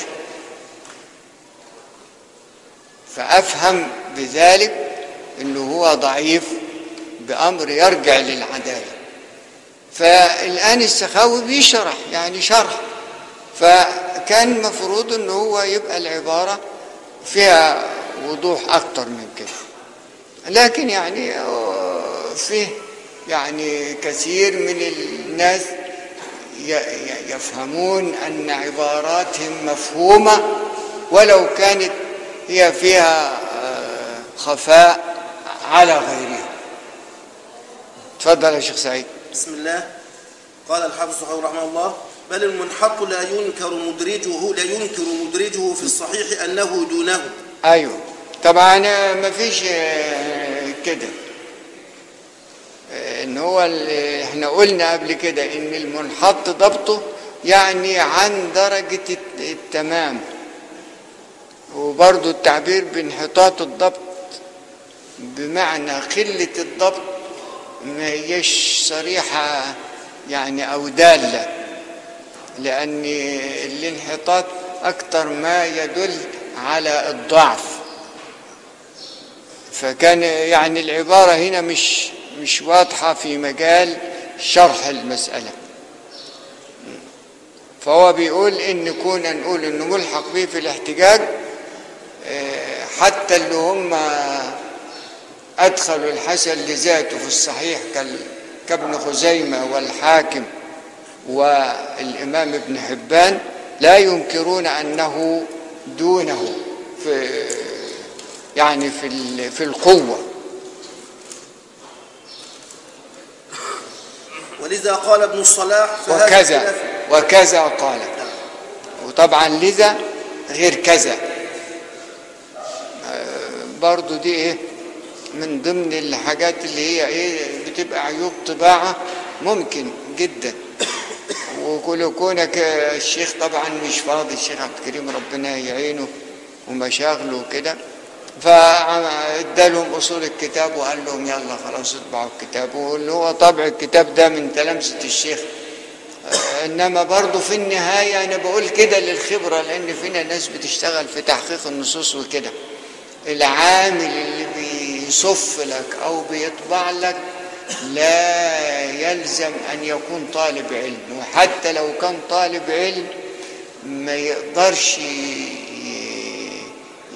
فأفهم بذلك أنه هو ضعيف بأمر يرجع للعدالة فالآن السخاوي بيشرح يعني شرح فكان المفروض أنه هو يبقى العبارة فيها وضوح أكتر من كده لكن يعني آه، فيه يعني كثير من الناس ي- ي- يفهمون أن عباراتهم مفهومة ولو كانت هي فيها آه، خفاء على غيرها تفضل يا شيخ سعيد بسم الله قال الحافظ صحيح رحمه الله بل المنحط لا ينكر مدرجه لا ينكر مدرجه في الصحيح أنه دونه ايوه طبعا ما فيش آه، كده آه، ان هو ال- احنا قلنا قبل كده ان المنحط ضبطه يعني عن درجة الت- التمام وبرضو التعبير بانحطاط الضبط بمعنى قلة الضبط ما هيش صريحة يعني أو دالة لأن الانحطاط أكثر ما يدل على الضعف فكان يعني العبارة هنا مش مش واضحة في مجال شرح المسألة فهو بيقول إن كنا نقول إنه ملحق به في الاحتجاج آه، حتى اللي هم أدخلوا الحسن لذاته في الصحيح كال- كابن خزيمة والحاكم والإمام ابن حبان لا ينكرون أنه دونه في يعني في ال- في القوة ولذا قال ابن الصلاح فهذا وكذا خلاف. وكذا قال وطبعا لذا غير كذا آه، برضو دي ايه من ضمن الحاجات اللي هي ايه بتبقى عيوب طباعة ممكن جدا وكل كونك الشيخ طبعا مش فاضي الشيخ عبد الكريم ربنا يعينه ومشاغله وكده فادالهم اصول الكتاب وقال لهم يلا خلاص اطبعوا الكتاب واللي هو طبع الكتاب ده من تلامسه الشيخ آه، انما برضه في النهايه انا بقول كده للخبره لان فينا ناس بتشتغل في تحقيق النصوص وكده العامل اللي بيصف لك او بيطبع لك لا يلزم ان يكون طالب علم وحتى لو كان طالب علم ما يقدرش ي-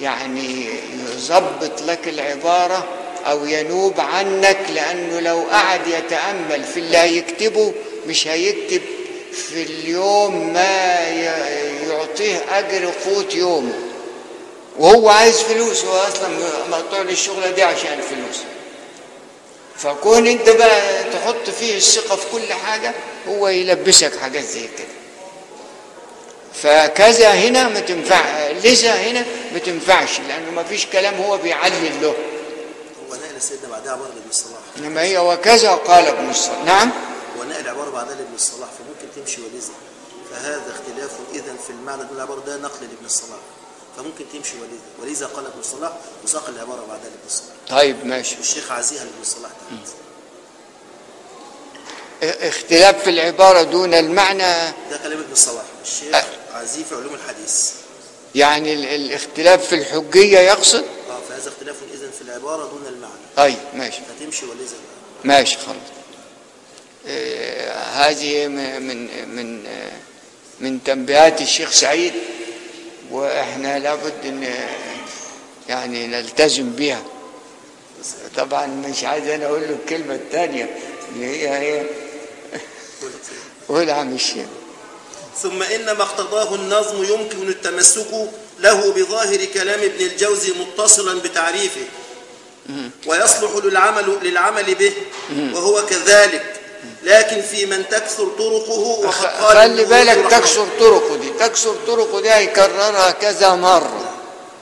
يعني يظبط لك العبارة أو ينوب عنك لأنه لو قعد يتأمل في اللي هيكتبه مش هيكتب في اليوم ما ي- يعطيه أجر قوت يومه وهو عايز فلوس هو أصلا مقطوع للشغلة دي عشان الفلوس فكون انت بقى تحط فيه الثقة في كل حاجة هو يلبسك حاجات زي كده فكذا هنا ما تنفع لذا هنا ما تنفعش لأنه ما فيش كلام هو بيعلل له هو نقل سيدنا بعدها عبارة لابن الصلاح إنما هي وكذا قال ابن الصلاح نعم هو نقل عبارة بعدها لابن الصلاح فممكن تمشي ولذا فهذا اختلاف إذا في المعنى دون العبارة ده نقل لابن الصلاح فممكن تمشي ولذا ولذا قال ابن الصلاح وساق العبارة بعدها لابن الصلاح طيب ماشي والشيخ عزيها لابن الصلاح تحت اختلاف في العبارة دون المعنى ده كلام ابن الصلاح الشيخ عزيه في علوم الحديث يعني ال- الاختلاف في الحجية يقصد اه فهذا اختلاف إذا في العبارة دون المعنى طيب ماشي فتمشي ولذا ماشي خلاص آه، هذه م- من من آه، من تنبيهات الشيخ سعيد واحنا لابد ان آه، يعني نلتزم بها طبعا مش عايز انا اقول له الكلمه الثانيه اللي هي هي قولها عم الشيخ ثم إن ما اقتضاه النظم يمكن التمسك له بظاهر كلام ابن الجوزي متصلا بتعريفه ويصلح للعمل للعمل به وهو كذلك لكن في من تكثر طرقه وقد قال خلي ابن بالك رشد رحمه تكسر طرقه دي تكسر طرقه دي هيكررها كذا مرة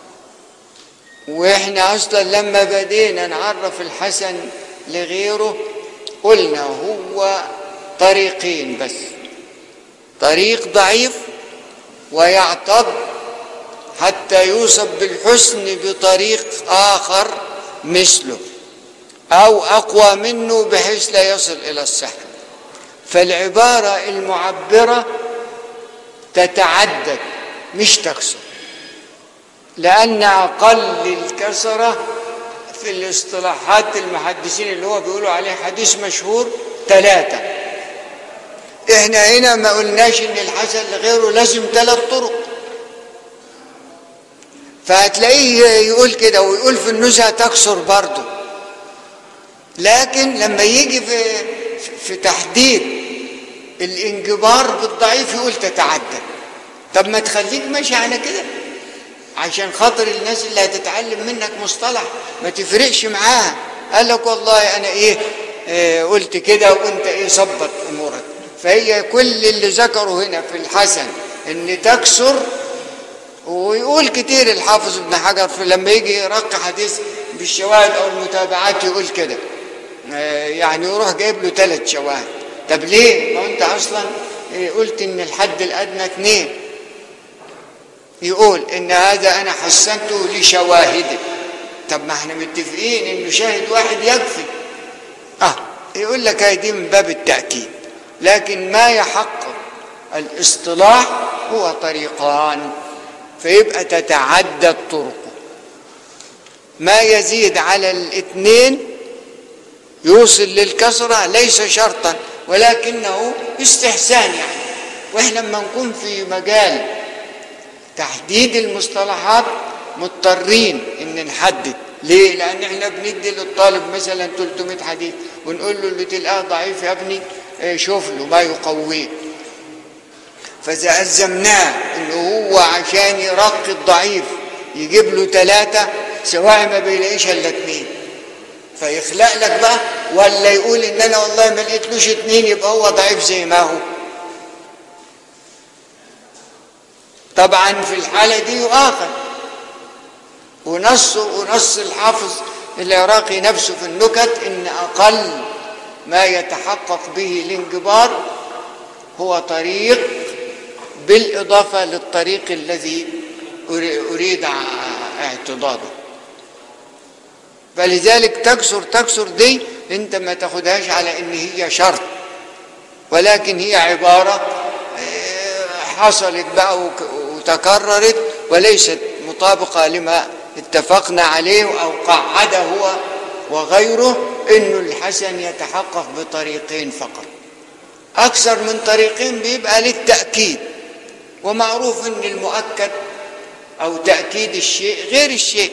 واحنا اصلا لما بدينا نعرف الحسن لغيره قلنا هو طريقين بس طريق ضعيف ويعتض حتى يوصف بالحسن بطريق آخر مثله أو أقوى منه بحيث لا يصل إلى الصحة فالعبارة المعبرة تتعدد مش تكسر لأن أقل الكسرة في الاصطلاحات المحدثين اللي هو بيقولوا عليه حديث مشهور ثلاثة احنا هنا ما قلناش ان الحسن لغيره لازم ثلاث طرق فهتلاقيه يقول كده ويقول في النزهة تكسر برضه لكن لما يجي في في تحديد الانجبار بالضعيف يقول تتعدد طب ما تخليك ماشي على كده عشان خاطر الناس اللي هتتعلم منك مصطلح ما تفرقش معاها قال لك والله انا ايه آه قلت كده وانت ايه ظبط امورك فهي كل اللي ذكره هنا في الحسن ان تكسر ويقول كتير الحافظ ابن حجر في لما يجي يرقي حديث بالشواهد او المتابعات يقول كده آه يعني يروح جايب له ثلاث شواهد طب ليه؟ ما انت اصلا آه قلت ان الحد الادنى اثنين يقول ان هذا انا حسنته لشواهده طب ما احنا متفقين انه شاهد واحد يكفي اه يقول لك هاي دي من باب التاكيد لكن ما يحقق الاصطلاح هو طريقان فيبقى تتعدد طرقه ما يزيد على الاثنين يوصل للكسرة ليس شرطا ولكنه استحسان يعني واحنا لما نكون في مجال تحديد المصطلحات مضطرين ان نحدد ليه لان احنا بندي للطالب مثلا 300 حديث ونقول له اللي تلقاه ضعيف يا ابني اه شوف له ما يقويه فاذا الزمناه انه هو عشان يرقي الضعيف يجيب له ثلاثه سواء ما بيلاقيش الا اثنين فيخلق لك بقى ولا يقول ان انا والله ما لقيتلوش اثنين يبقى هو ضعيف زي ما هو طبعا في الحالة دي يؤاخذ ونص ونص الحافظ العراقي نفسه في النكت ان اقل ما يتحقق به الانجبار هو طريق بالاضافه للطريق الذي اريد اعتضاده فلذلك تكسر تكسر دي انت ما تاخدهاش على ان هي شرط ولكن هي عباره حصلت بقى وتكررت وليست مطابقة لما اتفقنا عليه أو قعد هو وغيره إنه الحسن يتحقق بطريقين فقط أكثر من طريقين بيبقى للتأكيد ومعروف إن المؤكد أو تأكيد الشيء غير الشيء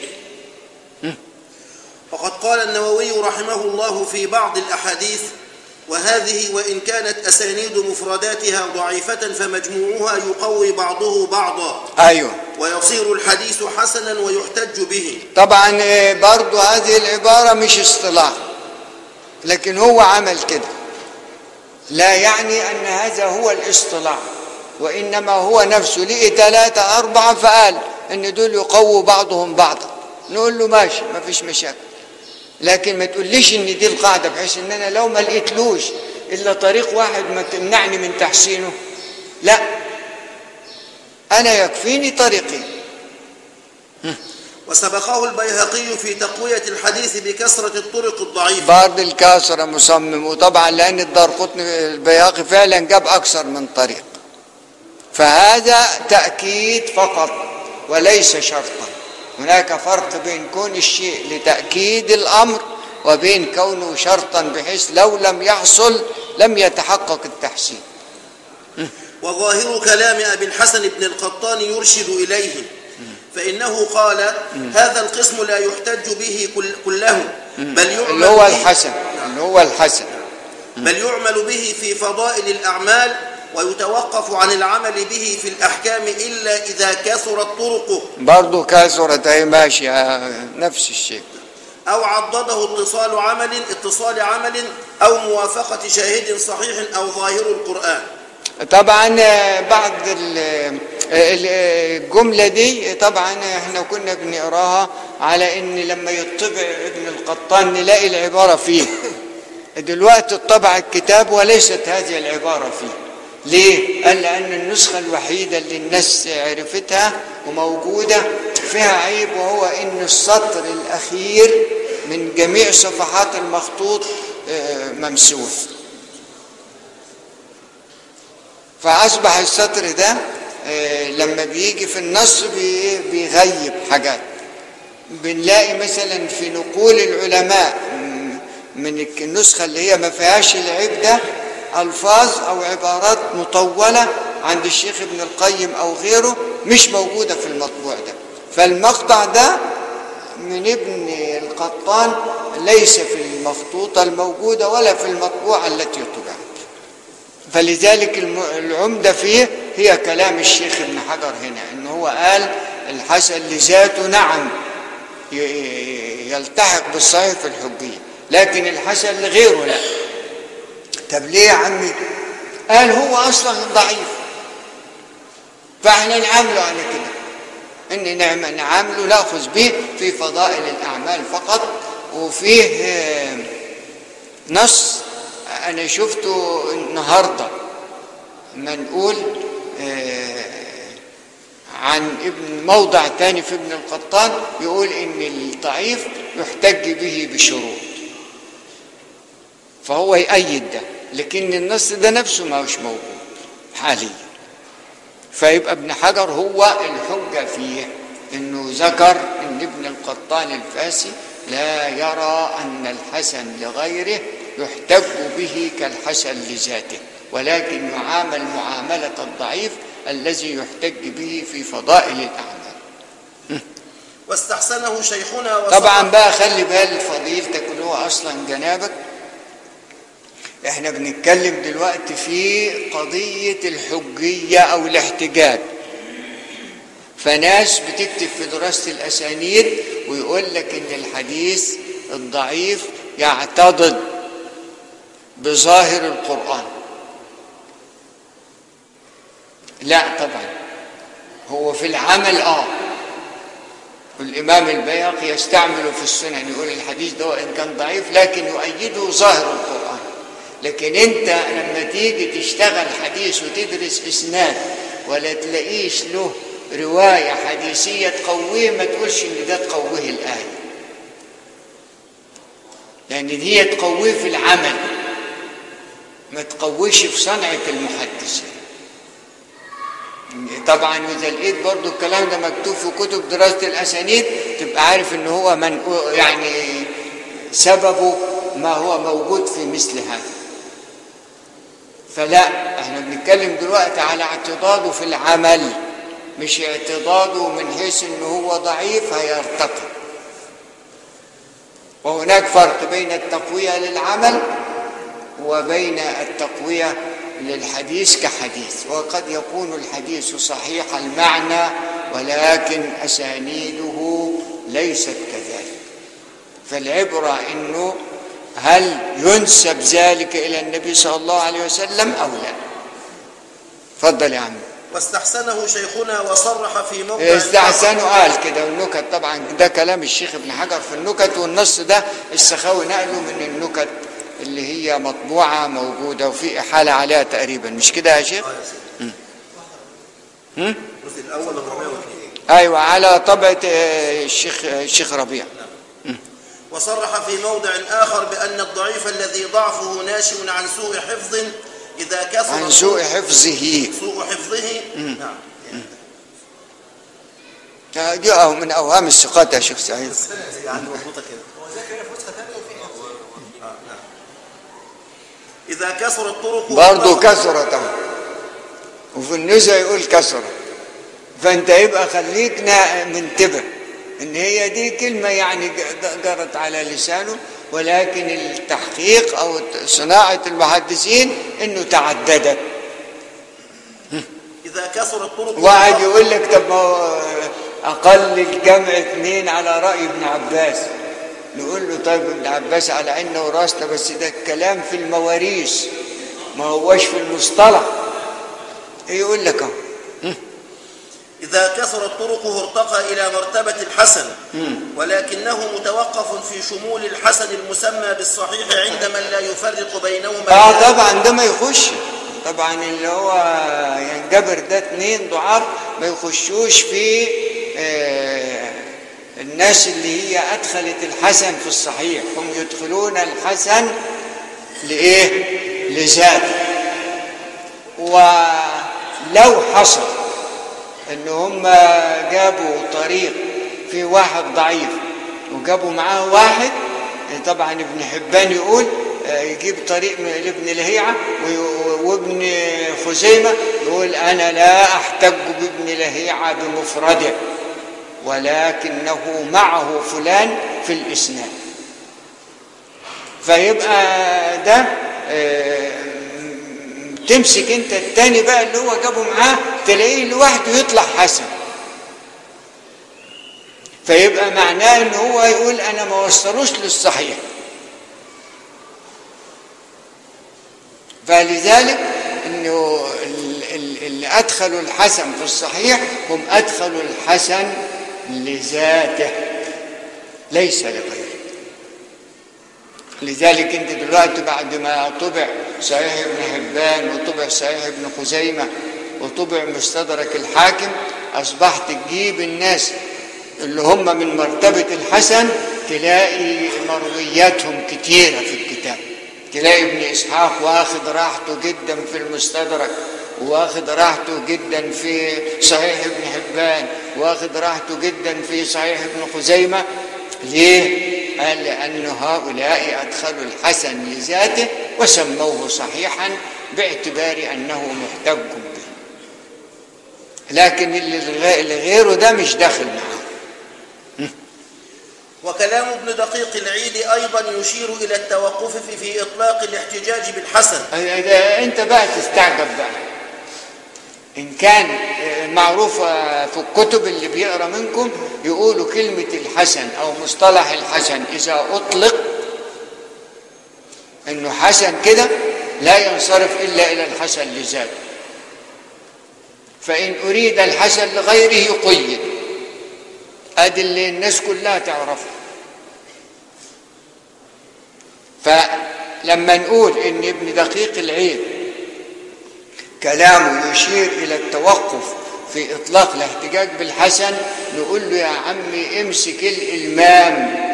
وقد قال النووي رحمه الله في بعض الأحاديث وهذه وإن كانت أسانيد مفرداتها ضعيفة فمجموعها يقوي بعضه بعضا أيوه ويصير الحديث حسنا ويحتج به طبعا آه، برضو هذه العبارة مش اصطلاح لكن هو عمل كده لا يعني أن هذا هو الاصطلاح وإنما هو نفسه لقي ثلاثة أربعة فقال أن دول يقووا بعضهم بعضا نقول له ماشي ما فيش مشاكل لكن ما تقوليش ان دي القاعدة بحيث ان انا لو ما لقيتلوش الا طريق واحد ما تمنعني من تحسينه لا انا يكفيني طريقي وسبقه البيهقي في تقوية الحديث بكثرة الطرق الضعيفة برضه الكاسرة مصمم وطبعا لأن الدار قطن البياقي فعلا جاب أكثر من طريق فهذا تأكيد فقط وليس شرطا هناك فرق بين كون الشيء لتأكيد الأمر وبين كونه شرطا بحيث لو لم يحصل لم يتحقق التحسين وظاهر كلام أبي الحسن بن القطان يرشد إليه فإنه قال هذا القسم لا يحتج به كل- كله بل يعمل اللي هو به- الحسن اللي هو الحسن بل يعمل به في فضائل الأعمال ويتوقف عن العمل به في الأحكام إلا إذا كثرت طرقه برضه كاسرة هي ماشية نفس الشيء أو عضده اتصال عمل اتصال عمل أو موافقة شاهد صحيح أو ظاهر القرآن طبعا آه، بعض ال- ال- الجملة دي طبعا احنا كنا بنقراها على ان لما يطبع ابن القطان نلاقي العبارة فيه دلوقتي اتطبع الكتاب وليست هذه العبارة فيه ليه؟ قال لأن النسخة الوحيدة اللي الناس عرفتها وموجودة فيها عيب وهو إن السطر الأخير من جميع صفحات المخطوط آه، ممسوح فأصبح السطر ده آه، لما بيجي في النص بي- بيغيب حاجات بنلاقي مثلا في نقول العلماء م- من الك- النسخة اللي هي ما فيهاش العيب ده ألفاظ أو عبارات مطولة عند الشيخ ابن القيم أو غيره مش موجودة في المطبوع ده فالمقطع ده من ابن القطان ليس في المخطوطة الموجودة ولا في المطبوعة التي طبعت فلذلك الم- العمدة فيه هي كلام الشيخ ابن حجر هنا ان هو قال الحسن لذاته نعم ي- يلتحق بالصحيح في الحجية لكن الحسن لغيره لا طب ليه يا عمي قال هو اصلا ضعيف فاحنا نعامله على كده ان نعم نعامله ناخذ به في فضائل الاعمال فقط وفيه آه، نص انا شفته النهارده ما نقول آه، عن ابن موضع تاني في ابن القطان يقول ان الضعيف يحتج به بشروط فهو يأيد ده لكن النص ده نفسه ما هوش موجود حاليا فيبقى ابن حجر هو الحجة فيه انه ذكر ان ابن القطان الفاسي لا يرى ان الحسن لغيره يحتج به كالحسن لذاته ولكن يعامل معاملة الضعيف الذي يحتج به في فضائل الأعمال واستحسنه شيخنا طبعا وصحح- بقى خلي بال فضيلتك اللي هو اصلا جنابك احنا بنتكلم دلوقتي في قضية الحجية او الاحتجاج فناس بتكتب في دراسة الاسانيد ويقول لك ان الحديث الضعيف يعتضد بظاهر القرآن لا طبعا هو في العمل اه والإمام البيهقي يستعمل في السنن يقول الحديث ده وإن كان ضعيف لكن يؤيده ظاهر القرآن لكن أنت لما تيجي تشتغل حديث وتدرس إسناد ولا تلاقيش له رواية حديثية تقويه ما تقولش إن ده تقويه الآية لأن دي تقويه في العمل ما تقويش في صنعة المحدث طبعا واذا لقيت برضو الكلام ده مكتوب في كتب دراسه الاسانيد تبقى عارف ان هو من يعني سببه ما هو موجود في مثل هذا فلا احنا بنتكلم دلوقتي على اعتضاده في العمل مش اعتضاده من حيث انه هو ضعيف هيرتقي وهناك فرق بين التقوية للعمل وبين التقوية للحديث كحديث وقد يكون الحديث صحيح المعنى ولكن أسانيده ليست كذلك فالعبرة أنه هل ينسب ذلك إلى النبي صلى الله عليه وسلم أو لا فضل يا عم واستحسنه شيخنا وصرح في موضع استحسنوا قال كده والنكت طبعا ده كلام الشيخ ابن حجر في النكت والنص ده السخاوي نقله من النكت اللي هي مطبوعة موجودة وفي إحالة عليها تقريبا مش كده يا شيخ؟ هم؟ الجزء الأول 402 أيوة على طبعة آه، الشيخ الشيخ ربيع وصرح في موضع آخر بأن الضعيف الذي ضعفه ناشئ عن سوء حفظ إذا كثر عن سوء حفظه سوء حفظه نعم آه، دي أو من أوهام الثقات يا شيخ سعيد يعني مضبوطة كده هو ذاكر هنا في نسخه ثانيه وفي حفظ إذا كثرت طرقه برضه كثرت أهو. وفي النزع يقول كثرت فانت يبقى خليك نا- منتبه ان هي دي كلمة يعني ج- جرت على لسانه ولكن التحقيق او صناعة المحدثين انه تعددت إذا كثرت طرقه واحد يقول لك طب ما هو اقل الجمع اثنين على رأي ابن عباس نقول له طيب ابن عباس على عيننا وراسنا بس ده الكلام في المواريث ما هوش في المصطلح يقول لك اهو إذا كثرت طرقه ارتقى إلى مرتبة الحسن ولكنه متوقف في شمول الحسن المسمى بالصحيح عند من لا يفرق بينهما اه طبعا ده ما يخش طبعا اللي هو ينجبر ده اتنين ضعاف ما يخشوش في آه الناس اللي هي ادخلت الحسن في الصحيح هم يدخلون الحسن لايه لذاته ولو حصل ان هم جابوا طريق في واحد ضعيف وجابوا معاه واحد طبعا ابن حبان يقول آه، يجيب طريق من لابن لهيعة وي- وابن خزيمة يقول أنا لا أحتج بابن لهيعة بمفرده ولكنه معه فلان في الإسناد فيبقى ده آه، تمسك انت التاني بقى اللي هو جابه معاه تلاقيه لوحده يطلع حسن فيبقى معناه ان هو يقول انا ما وصلوش للصحيح فلذلك انه ال- ال- اللي ادخلوا الحسن في الصحيح هم ادخلوا الحسن لذاته ليس لغيره لذلك انت دلوقتي بعد ما طبع صحيح ابن حبان وطبع صحيح ابن خزيمه وطبع مستدرك الحاكم اصبحت تجيب الناس اللي هم من مرتبه الحسن تلاقي مروياتهم كتيره في الكتاب تلاقي ابن اسحاق واخد راحته جدا في المستدرك واخد راحته جدا في صحيح ابن حبان واخد راحته جدا في صحيح ابن خزيمه ليه؟ قال لأن هؤلاء أدخلوا الحسن لذاته وسموه صحيحا باعتبار أنه محتج به لكن اللي الغ- اللي غيره ده مش داخل معاه وكلام ابن دقيق العيد أيضا يشير إلى التوقف في إطلاق الاحتجاج بالحسن ده انت بقى تستعجب بقى ان كان آه، معروفة في الكتب اللي بيقرا منكم يقولوا كلمة الحسن او مصطلح الحسن اذا اطلق انه حسن كده لا ينصرف الا الى الحسن لذاته فان اريد الحسن لغيره قيد ادي اللي الناس كلها تعرفه فلما نقول ان ابن دقيق العيد كلامه يشير الى التوقف في اطلاق الاحتجاج بالحسن نقول له يا عمي امسك الالمام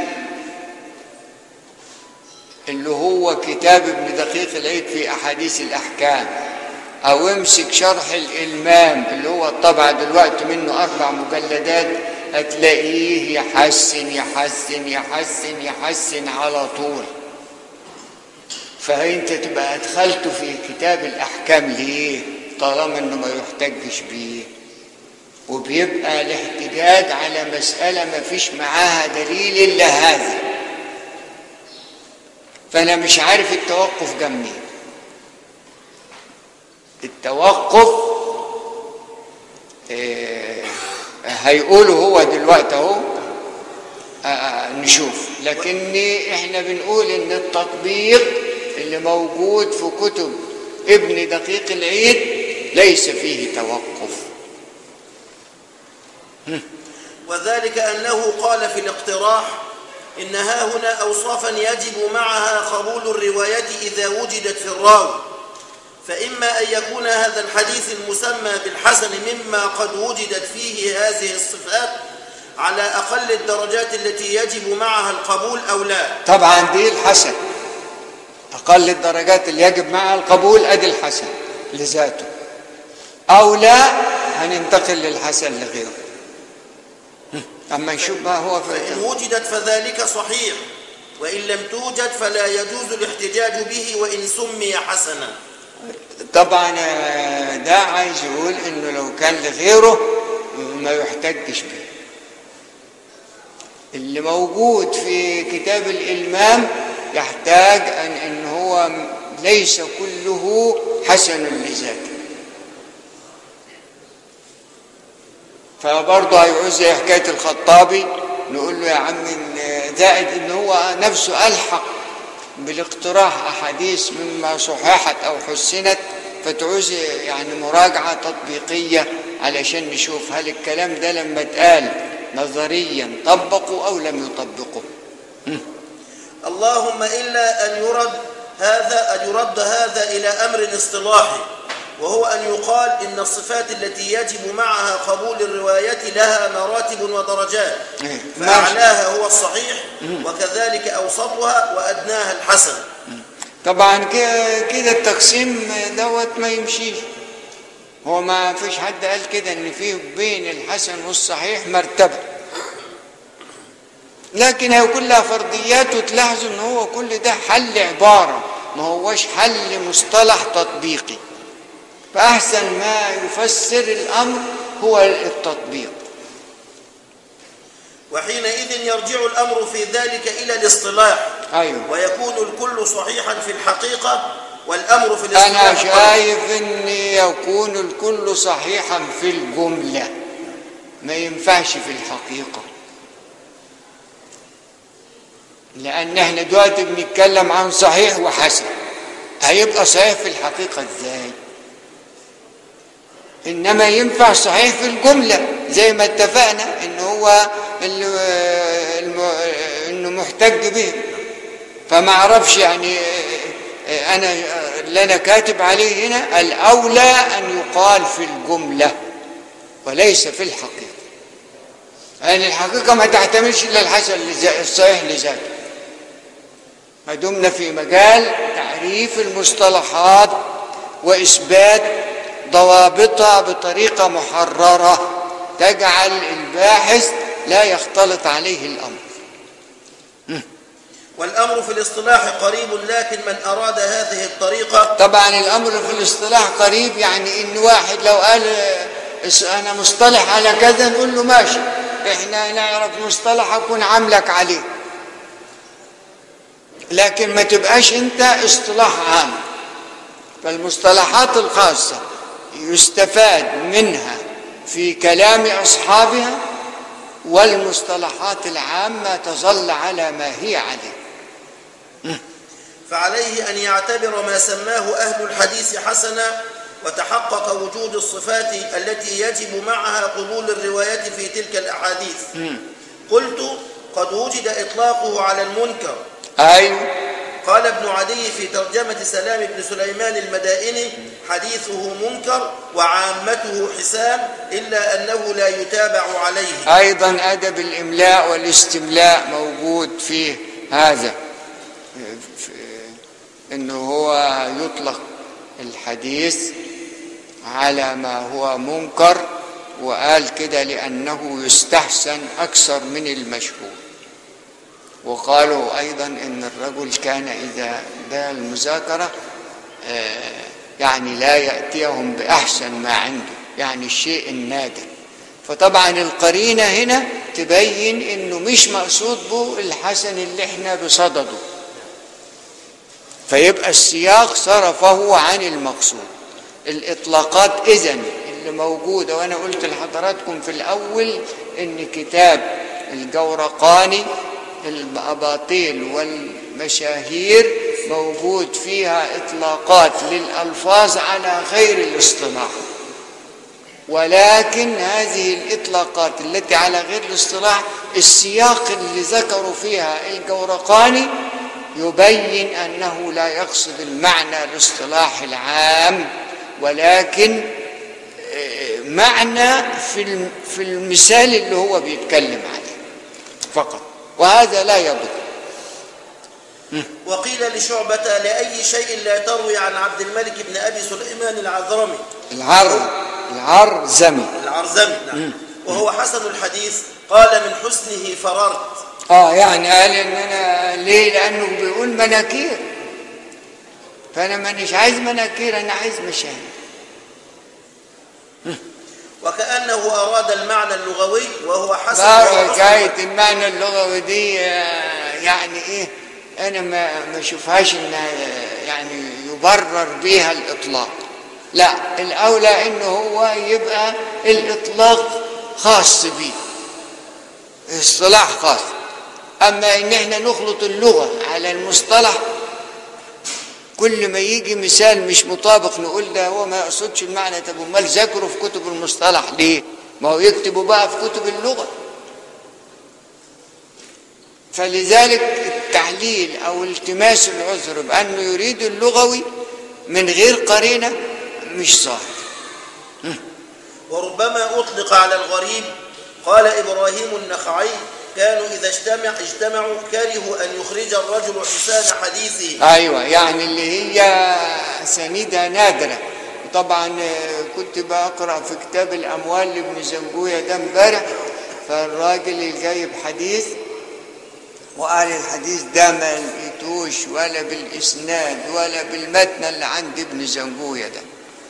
اللي هو كتاب ابن دقيق العيد في احاديث الاحكام او امسك شرح الالمام اللي هو الطبع دلوقتي منه اربع مجلدات هتلاقيه يحسن يحسن يحسن يحسن على طول فانت تبقى ادخلته في كتاب الاحكام ليه طالما انه ما يحتجش بيه وبيبقى الاحتجاج على مسألة ما فيش معاها دليل إلا هذا فأنا مش عارف التوقف جنبي التوقف آه، هيقوله هو دلوقتي اهو آه، آه، نشوف لكن احنا بنقول ان التطبيق اللي موجود في كتب ابن دقيق العيد ليس فيه توقف وذلك أنه قال في الاقتراح إن ها هنا أوصافا يجب معها قبول الرواية إذا وجدت في الراوي فإما أن يكون هذا الحديث المسمى بالحسن مما قد وجدت فيه هذه الصفات على أقل الدرجات التي يجب معها القبول أو لا طبعا دي الحسن اقل الدرجات اللي يجب معها القبول ادي الحسن لذاته او لا هننتقل للحسن لغيره اما نشوف ما هو فإن في وجدت فذلك صحيح وإن لم توجد فلا يجوز الاحتجاج به وإن سمي حسنا طبعا آه، ده عايز يقول انه لو كان لغيره ما يحتجش به اللي موجود في كتاب الإلمام يحتاج أن إن هو ليس كله حسن لذاته فبرضه هيعوز زي حكاية الخطابي نقول له يا عم إن زائد إن هو نفسه ألحق بالاقتراح أحاديث مما صححت أو حسنت فتعوز يعني مراجعة تطبيقية علشان نشوف هل الكلام ده لما اتقال نظريا طبقوا أو لم يطبقوا اللهم إلا أن يرد هذا أن يرد هذا إلى أمر اصطلاحي وهو أن يقال إن الصفات التي يجب معها قبول الرواية لها مراتب ودرجات إيه، ماشي. فأعلاها هو الصحيح وكذلك أوسطها وأدناها الحسن طبعا ك- كده التقسيم دوت ما يمشيش هو ما فيش حد قال كده ان في بين الحسن والصحيح مرتبه لكن هي كلها فرضيات وتلاحظوا ان هو كل ده حل عباره ما هوش حل مصطلح تطبيقي فاحسن ما يفسر الامر هو التطبيق وحينئذ يرجع الأمر في ذلك إلى الاصطلاح ايوه ويكون الكل صحيحا في الحقيقة والأمر في أنا الاصطلاح قليل. شايف أن يكون الكل صحيحا في الجملة ما ينفعش في الحقيقة لأن احنا دلوقتي بنتكلم عن صحيح وحسن هيبقى صحيح في الحقيقة ازاي؟ إنما ينفع صحيح في الجملة زي ما اتفقنا إن هو ال- الم- إنه محتج به فما اعرفش يعني انا اللي انا كاتب عليه هنا الاولى ان يقال في الجمله وليس في الحقيقه يعني الحقيقه ما تعتمدش الا الحسن لذا- الصحيح لذاته ما دمنا في مجال تعريف المصطلحات واثبات ضوابطها بطريقه محرره تجعل الباحث لا يختلط عليه الامر والأمر في الاصطلاح قريب لكن من أراد هذه الطريقة طبعا الامر في الاصطلاح قريب يعني ان واحد لو قال آه، اس- انا مصطلح على كذا نقول له ماشي احنا نعرف مصطلح اكون عاملك عليه لكن ما تبقاش انت اصطلاح عام فالمصطلحات الخاصة يستفاد منها في كلام أصحابها والمصطلحات العامة تظل على ما هي عليه فعليه أن يعتبر ما سماه أهل الحديث حسنا وتحقق وجود الصفات التي يجب معها قبول الرواية في تلك الأحاديث قلت قد وجد إطلاقه على المنكر أيوه قال ابن عدي في ترجمة سلام بن سليمان المدائني حديثه منكر وعامته حسان إلا أنه لا يتابع عليه أيضا أدب الإملاء والاستملاء موجود فيه هذا في- إنه هو يطلق الحديث على ما هو منكر وقال كده لأنه يستحسن أكثر من المشهور وقالوا أيضا إن الرجل كان إذا ده المذاكرة آه، يعني لا يأتيهم بأحسن ما عنده يعني الشيء النادر فطبعا القرينة هنا تبين انه مش مقصود به الحسن اللي احنا بصدده فيبقى السياق صرفه عن المقصود الاطلاقات اذن اللي موجودة وانا قلت لحضراتكم في الاول ان كتاب الجورقاني الاباطيل والمشاهير موجود فيها اطلاقات للالفاظ على غير الاصطلاح ولكن هذه الاطلاقات التي على غير الاصطلاح السياق اللي ذكروا فيها الجورقاني يبين انه لا يقصد المعنى الاصطلاح العام ولكن آه، معنى في الم- في المثال اللي هو بيتكلم عليه فقط وهذا لا يضر وقيل لشعبة لأي شيء لا تروي عن عبد الملك بن أبي سليمان العذرمي العر العرزمي العرزمي نعم وهو حسن الحديث قال من حسنه فررت اه يعني قال ان انا ليه لانه بيقول مناكير فانا مانيش عايز مناكير انا عايز مشاهد وكأنه أراد المعنى اللغوي وهو حسن بقى وهو حسن حكايه المعنى اللغوي دي آه، يعني ايه انا ما ما اشوفهاش انها آه، يعني يبرر بيها الاطلاق لا الاولى انه هو يبقى الاطلاق خاص بيه اصطلاح خاص اما ان احنا نخلط اللغه على المصطلح كل ما يجي مثال مش مطابق نقول ده هو ما يقصدش المعنى طب امال ذاكره في كتب المصطلح ليه؟ ما هو يكتبوا بقى في كتب اللغه فلذلك التعليل او التماس العذر بانه يريد اللغوي من غير قرينه مش صح وربما أطلق على الغريب قال إبراهيم النخعي كانوا إذا اجتمع اجتمعوا كرهوا أن يخرج الرجل حسان حديثه ايوه يعني اللي هي اسانيدها نادره طبعا آه، كنت بقرا في كتاب الاموال لابن زنجويه ده امبارح فالراجل اللي جايب حديث وقال الحديث ده ما لقيتوش ولا بالاسناد ولا بالمتن اللي عند ابن زنجويه ده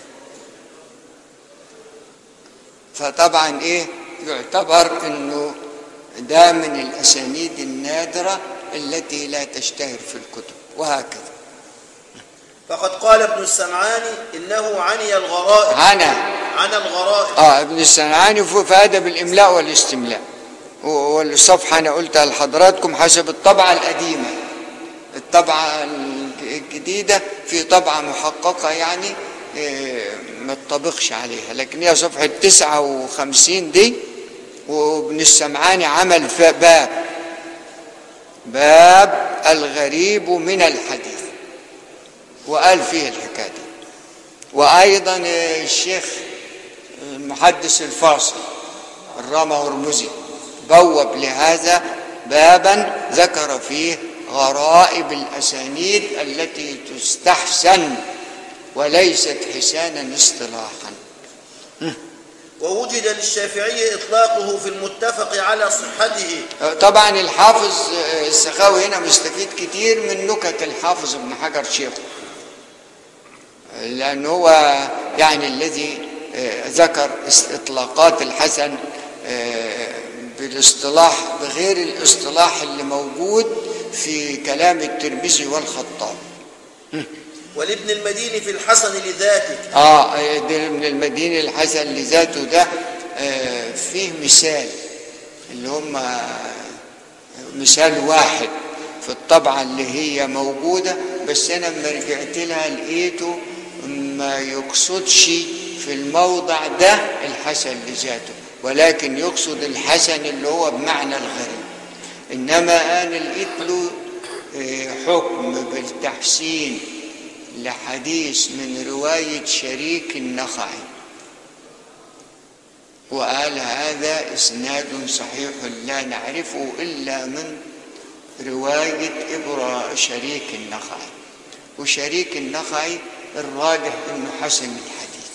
فطبعا ايه يعتبر انه ده من الاسانيد النادره التي لا تشتهر في الكتب وهكذا فقد قال ابن السمعاني إنه عني الغرائب عنا عن الغرائب اه ابن السنعاني في في ادب الاملاء والاستملاء و- والصفحه انا قلتها لحضراتكم حسب الطبعه القديمه الطبعه الجديده في طبعه محققه يعني آه، ما تطبقش عليها لكن هي صفحه 59 دي وابن السمعاني عمل ف- باب باب الغريب من الحديث وقال فيه الحكايه دي وايضا آه، الشيخ المحدث الفاصل الرامة هرمزي بوب لهذا بابا ذكر فيه غرائب الأسانيد التي تستحسن وليست حسانا اصطلاحا ووجد للشافعي إطلاقه في المتفق على صحته طبعا الحافظ السخاوي هنا مستفيد كتير من نكت الحافظ ابن حجر شيخ لأن هو يعني الذي آه، ذكر است- إطلاقات الحسن آه، بالاصطلاح بغير الاصطلاح اللي موجود في كلام الترمذي والخطاب ولابن المديني في الحسن لذاته اه ده من المدينة الحسن لذاته ده آه، فيه مثال اللي هم مثال واحد في الطبعة اللي هي موجودة بس أنا لما رجعت لها لقيته ما يقصدش في الموضع ده الحسن لذاته ولكن يقصد الحسن اللي هو بمعنى الغريب إنما أنا لقيت له آه، حكم بالتحسين لحديث من رواية شريك النخعي وقال هذا إسناد صحيح لا نعرفه إلا من رواية إبرا شريك النخعي وشريك النخعي الراجح إنه حسن الحديث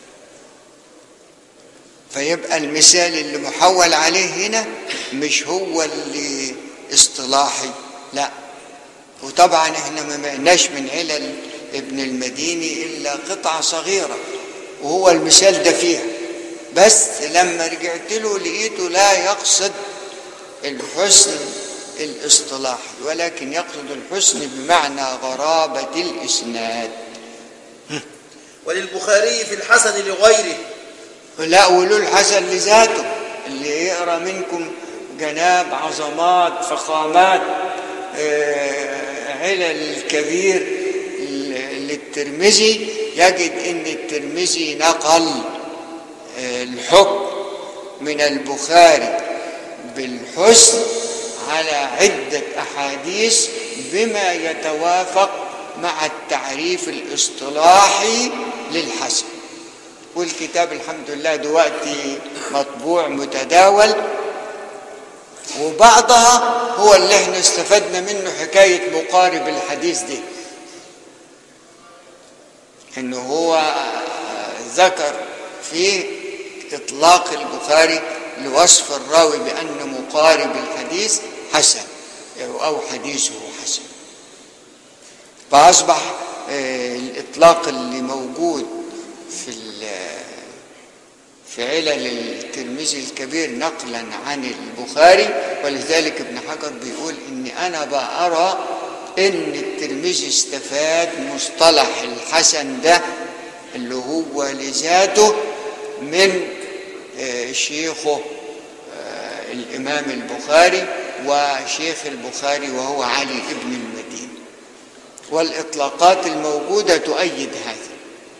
فيبقى المثال اللي محول عليه هنا مش هو اللي اصطلاحي لا وطبعا احنا ما معناش من علل ابن المديني الا قطعه صغيره وهو المثال ده فيها بس لما رجعت له لقيته لا يقصد الحسن الاصطلاحي ولكن يقصد الحسن بمعنى غرابة الإسناد وللبخاري في الحسن لغيره لا وله الحسن لذاته اللي يقرا منكم جناب عظمات فخامات آه، علل الكبير ل- للترمذي يجد ان الترمذي نقل آه، الحكم من البخاري بالحسن على عدة أحاديث بما يتوافق مع التعريف الاصطلاحي للحسن والكتاب الحمد لله دلوقتي مطبوع متداول وبعضها هو اللي احنا استفدنا منه حكاية مقارب الحديث دي انه هو ذكر في اطلاق البخاري لوصف الراوي بان مقارب الحديث حسن او حديثه حسن فاصبح آه، الاطلاق اللي موجود في ال- في علل الترمذي الكبير نقلا عن البخاري ولذلك ابن حجر بيقول اني انا بأرى ان الترمذي استفاد مصطلح الحسن ده اللي هو لذاته من آه، شيخه آه، الامام البخاري وشيخ البخاري وهو علي ابن المدينه والاطلاقات الموجوده تؤيد هذا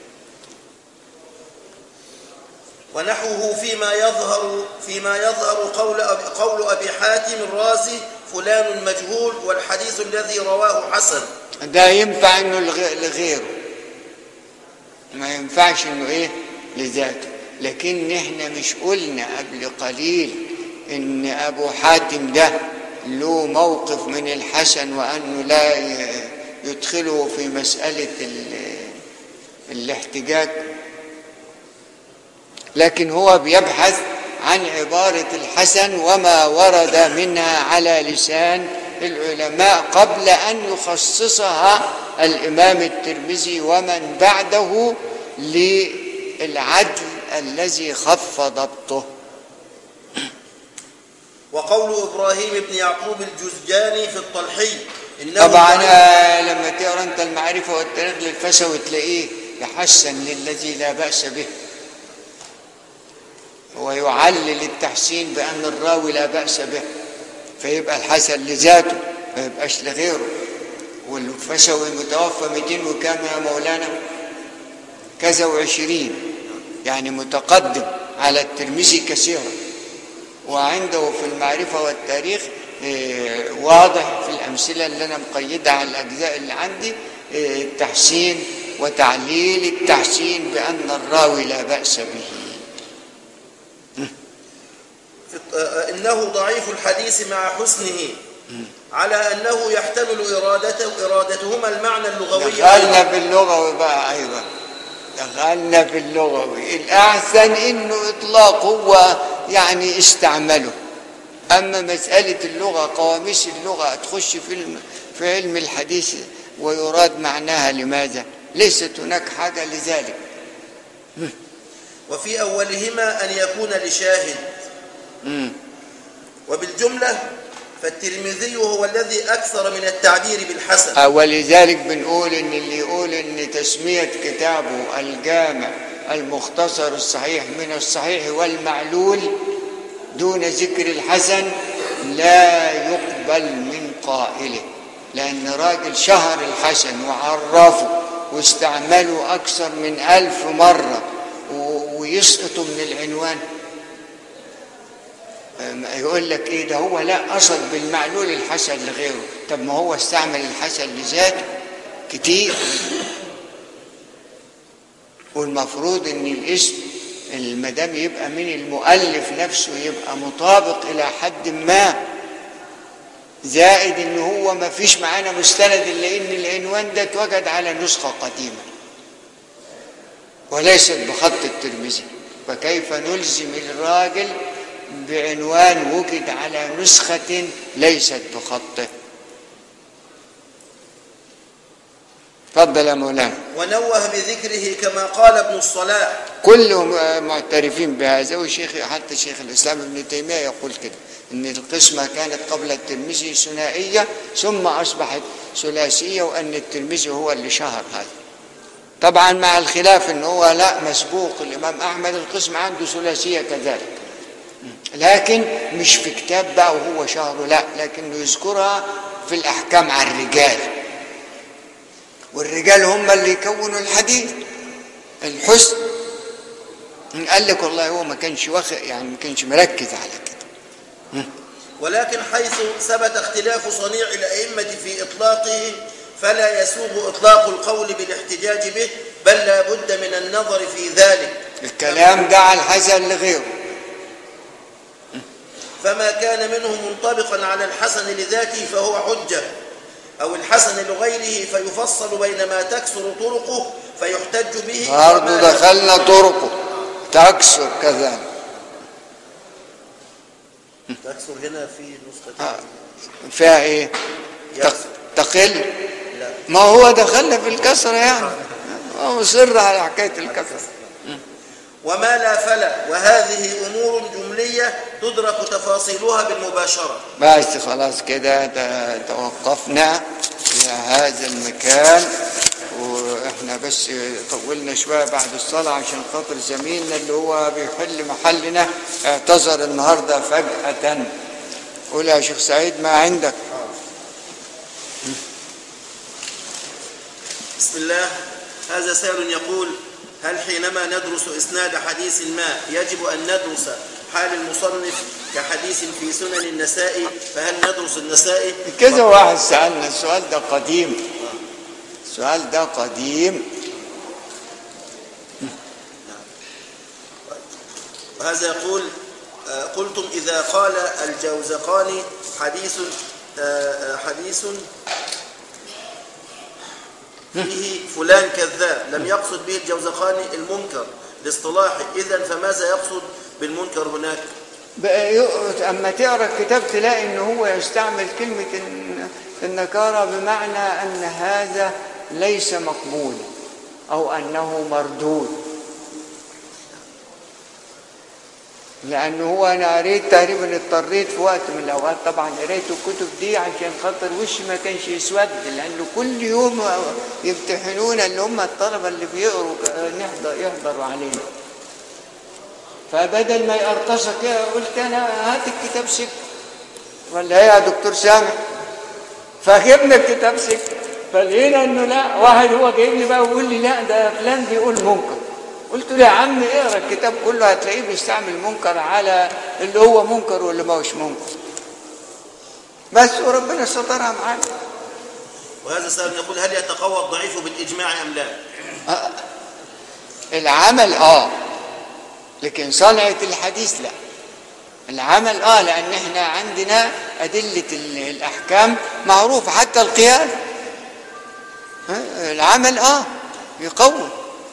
ونحوه فيما يظهر فيما يظهر قول أبي, قول أبي حاتم الرازي فلان مجهول والحديث الذي رواه حسن ده ينفع انه لغ- لغيره ما ينفعش انه ايه لذاته لكن احنا مش قلنا قبل قليل ان ابو حاتم ده له موقف من الحسن وانه لا ي- يدخله في مسألة ال- الاحتجاج لكن هو بيبحث عن عبارة الحسن وما ورد منها على لسان العلماء قبل أن يخصصها الإمام الترمذي ومن بعده للعدل الذي خف ضبطه وقول إبراهيم بن يعقوب الجزجاني في الطلحي إنه طبعا ضعيف. آه، لما تقرا انت المعرفة والتاريخ للفسوي تلاقيه يحسن للذي لا بأس به ويعلل التحسين بأن الراوي لا بأس به فيبقى الحسن لذاته ما يبقاش لغيره والفسوي متوفى 200 وكام يا مولانا كذا وعشرين يعني متقدم على الترمذي كثيرا وعنده في المعرفة والتاريخ آه، واضح في الأمثلة اللي أنا مقيدها على الأجزاء اللي عندي آه، التحسين وتعليل التحسين بأن الراوي لا بأس به في- آه، إنه ضعيف الحديث مع حسنه على أنه يحتمل إرادته إرادتهما المعنى اللغوي دخلنا أيضا. في اللغوي بقى أيضا دخلنا في اللغوي الأحسن إنه إطلاق هو يعني استعمله أما مسألة اللغة قواميس اللغة تخش في الم- في علم الحديث ويراد معناها لماذا ليست هناك حاجة لذلك وفي أولهما أن يكون لشاهد مم. وبالجملة فالترمذي هو الذي أكثر من التعبير بالحسن ولذلك بنقول ان اللي يقول ان تسمية كتابه الجامع المختصر الصحيح من الصحيح والمعلول دون ذكر الحسن لا يقبل من قائله لأن راجل شهر الحسن وعرفه واستعمله أكثر من ألف مرة و- ويسقطوا من العنوان أم- يقول لك ايه ده هو لا قصد بالمعلول الحسن لغيره طب ما هو استعمل الحسن لذاته كتير والمفروض ان الاسم المدام يبقى من المؤلف نفسه يبقى مطابق الى حد ما زائد ان هو ما فيش معانا مستند الا ان العنوان ده اتوجد على نسخه قديمه وليست بخط الترمذي فكيف نلزم الراجل بعنوان وجد على نسخة ليست بخطه اتفضل يا مولانا ونوه بذكره كما قال ابن الصلاح كلهم آه، معترفين بهذا والشيخ حتى شيخ الاسلام ابن تيميه يقول كده ان القسمه كانت قبل الترمذي ثنائيه ثم اصبحت ثلاثيه وان الترمذي هو اللي شهر هذا طبعا مع الخلاف ان هو لا مسبوق الامام احمد القسم عنده ثلاثيه كذلك لكن مش في كتاب بقى وهو شهره لا لكنه يذكرها في الاحكام على الرجال والرجال هم اللي يكونوا الحديث الحسن قال لك والله هو ما كانش واخد يعني ما كانش مركز على كده ولكن حيث ثبت اختلاف صنيع الأئمة في إطلاقه فلا يسوغ إطلاق القول بالاحتجاج به بل لا بد من النظر في ذلك الكلام ده على الحسن لغيره فما كان منه منطبقا على الحسن لذاته فهو حجة أو الحسن لغيره فيفصل بين ما تكسر طرقه فيحتج به برضه وما لا- دخلنا طرقه تكسر كذلك تكسر هنا في نسخة آه. فيها ايه تق- يكسر. تقل لا ما هو دخلنا في الكسر يعني هو مصر على حكايه الكسر وما لا فلا وهذه أمور جملية تدرك تفاصيلها بالمباشرة بس خلاص كده ت- توقفنا في هذا المكان واحنا بس طولنا شويه بعد الصلاه عشان خاطر زميلنا اللي هو بيحل محلنا اعتذر النهارده فجاه قول يا شيخ سعيد ما عندك بسم الله هذا سائل يقول هل حينما ندرس إسناد حديث ما يجب أن ندرس حال المصنف كحديث في سنن النسائي فهل ندرس النسائي كذا واحد سالنا السؤال ده قديم السؤال ده قديم وهذا يقول آه، قلتم إذا قال الجوزقاني حديث آه، آه، حديث فيه فلان كذاب لم يقصد به الجوزقاني المنكر لاصطلاحه إذا فماذا يقصد بالمنكر هناك بقى يقعد اما تقرا الكتاب تلاقي ان هو يستعمل كلمه الن- النكاره بمعنى ان هذا ليس مقبول او انه مردود لانه هو انا قريت تقريبا اضطريت في وقت من الاوقات طبعا قريت الكتب دي عشان خاطر وشي ما كانش يسود لانه كل يوم يمتحنونا اللي هم الطلبه اللي بيقروا نحضر يحضروا علينا فبدل ما يقرطشك كده قلت انا هات الكتاب سكه ولا ايه يا دكتور سامح فجبنا الكتاب سكه فلقينا انه لا واحد هو جايب لي بقى ويقول لي لا ده فلان بيقول منكر قلت له يا عم اقرا الكتاب كله هتلاقيه بيستعمل منكر على اللي هو منكر واللي ما هوش منكر بس وربنا سترها معانا وهذا سائل يقول هل يتقوى الضعيف بالإجماع أم لا العمل اه لكن صنعة الحديث لا العمل اه لان احنا عندنا ادلة ال- الاحكام معروفة حتى القياس ها، العمل اه يقوم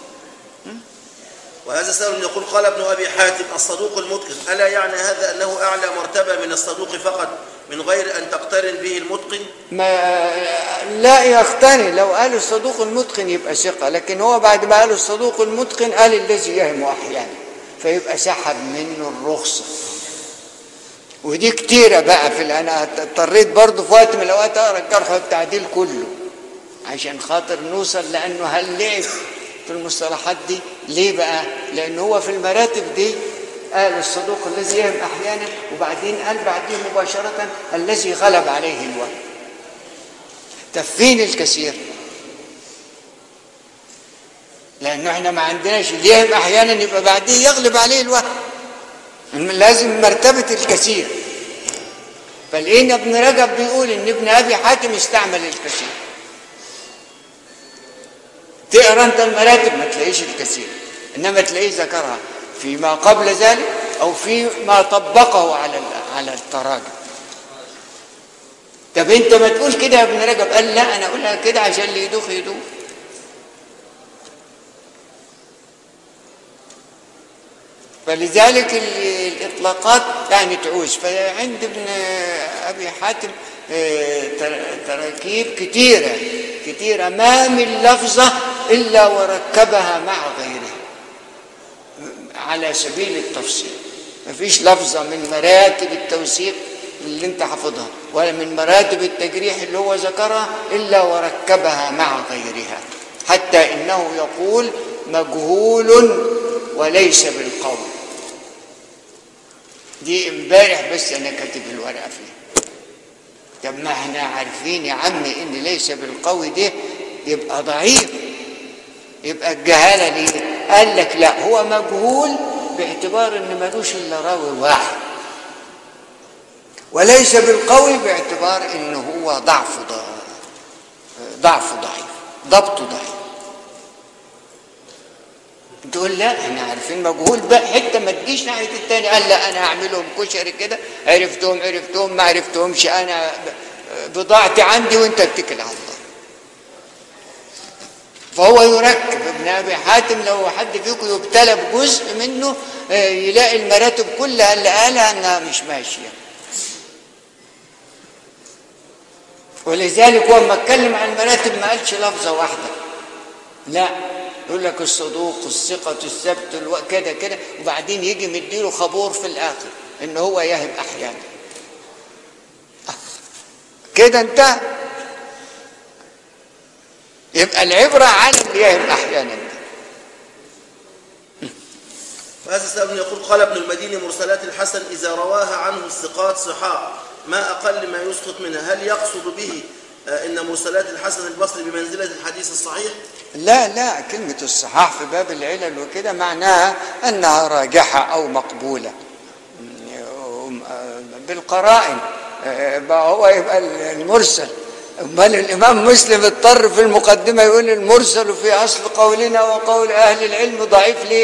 وهذا سائل يقول قال ابن أبي حاتم الصدوق المتقن ألا يعني هذا أنه أعلى مرتبة من الصدوق فقط من غير أن تقترن به المتقن ما لا يقتني لو قال الصدوق المتقن يبقى ثقة لكن هو بعد ما قال الصدوق المتقن قال الذي يهم أحيانا فيبقى سحب منه الرخصة ودي كتيرة بقى في ال- أنا اضطريت برضه في وقت من الأوقات أقرأ الجرح والتعديل كله عشان خاطر نوصل لأنه هل لعب في المصطلحات دي ليه بقى؟ لأن هو في المراتب دي قال الصدوق الذي يهم أحيانا وبعدين قال بعديه مباشرة الذي غلب عليه الوهم تفين الكثير لانه احنا ما عندناش اللي يهم احيانا يبقى بعديه يغلب عليه الوهم لازم مرتبه الكثير فلقينا ابن رجب بيقول ان ابن ابي حاتم استعمل الكثير تقرا انت المراتب ما تلاقيش الكثير انما تلاقيه ذكرها فيما قبل ذلك او فيما طبقه على ال- على التراجم طب انت ما تقول كده يا ابن رجب قال لا انا اقولها كده عشان اللي يدوخ يدوخ فلذلك ال- الاطلاقات يعني تعوز فعند ابن ابي حاتم آه، تر- تراكيب كتيرة كتيرة ما من لفظة إلا وركبها مع غيرها على سبيل التفصيل مفيش لفظة من مراتب التوثيق اللي انت حافظها ولا من مراتب التجريح اللي هو ذكرها إلا وركبها مع غيرها حتى إنه يقول مجهول وليس بالقول دي امبارح بس أنا كاتب الورقة فيها طب ما احنا عارفين يا عم ان ليس بالقوي ده يبقى ضعيف يبقى الجهاله ليه قال لك لا هو مجهول باعتبار ان ملوش الا راوي واحد وليس بالقوي باعتبار ان هو ضعف ض- ضعف ضعيف ضبطه ضعيف تقول لا احنا عارفين مجهول بقى حته ما تجيش ناحيه التاني قال لا انا هعملهم كشري كده عرفتهم عرفتهم ما عرفتهمش انا ب- بضاعتي عندي وانت اتكل على الله فهو يركب ابن ابي حاتم لو حد فيكم يبتلى بجزء منه آه، يلاقي المراتب كلها اللي قالها انها مش ماشيه ولذلك هو لما اتكلم عن المراتب ما قالش لفظه واحده لا يقول لك الصدوق الثقة الثبت الو... كده كده وبعدين يجي مديله خبور في الآخر إن هو يهب أحيانا آه. كده انتهى يبقى العبرة على اللي يهب أحيانا ده. وهذا السبب يقول قال ابن المديني مرسلات الحسن إذا رواها عنه الثقات صحاح ما أقل ما يسقط منها هل يقصد به آه، إن مرسلات الحسن البصري بمنزلة الحديث الصحيح لا لا كلمة الصحاح في باب العلل وكده معناها أنها راجحة أو مقبولة بالقرائن بقى هو يبقى المرسل امال الامام مسلم اضطر في المقدمه يقول المرسل في اصل قولنا وقول اهل العلم ضعيف ليه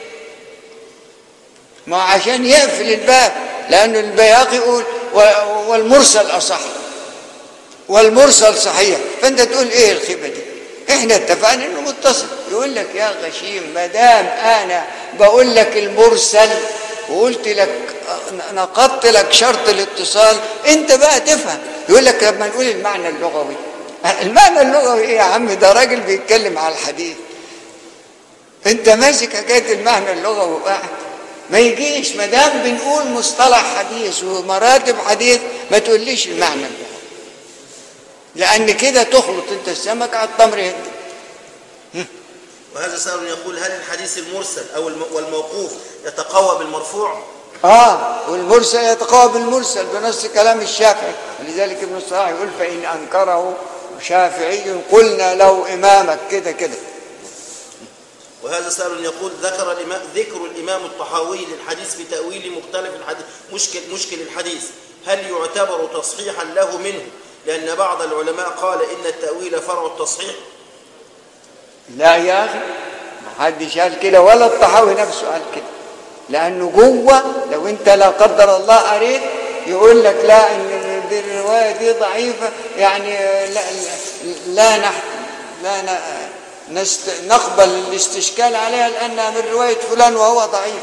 ما هو عشان يقفل الباب لأن البياقي يقول و- والمرسل أصح والمرسل صحيح فأنت تقول إيه الخيبة دي إحنا اتفقنا إنه متصل يقول لك يا غشيم ما دام أنا بقول لك المرسل وقلت لك نقضت لك شرط الاتصال أنت بقى تفهم يقول لك لما نقول المعنى اللغوي المعنى اللغوي إيه يا عم ده راجل بيتكلم على الحديث انت ماسك حكايه المعنى اللغوي وقاعد ما يجيش ما دام بنقول مصطلح حديث ومراتب حديث ما تقوليش المعنى اللغوي لان كده تخلط انت السمك على التمر هندي وهذا سائل يقول هل الحديث المرسل أو الم- والموقوف يتقوى بالمرفوع اه والمرسل يتقوى بالمرسل بنص كلام الشافعي ولذلك ابن الصلاح يقول فان انكره شافعي قلنا له امامك كده كده وهذا سائل يقول ذكر الإمام ذكر الإمام الطحاوي للحديث بتأويل مختلف الحديث مشكل مشكل الحديث هل يعتبر تصحيحا له منه لأن بعض العلماء قال إن التأويل فرع التصحيح لا يا اخي ما حدش قال كده ولا الطحاوي نفسه قال كده لانه جوه لو انت لا قدر الله قريت يقول لك لا ان دي الروايه دي ضعيفه يعني لا لا, لا نح لا ن- نست نقبل الاستشكال عليها لانها من روايه فلان وهو ضعيف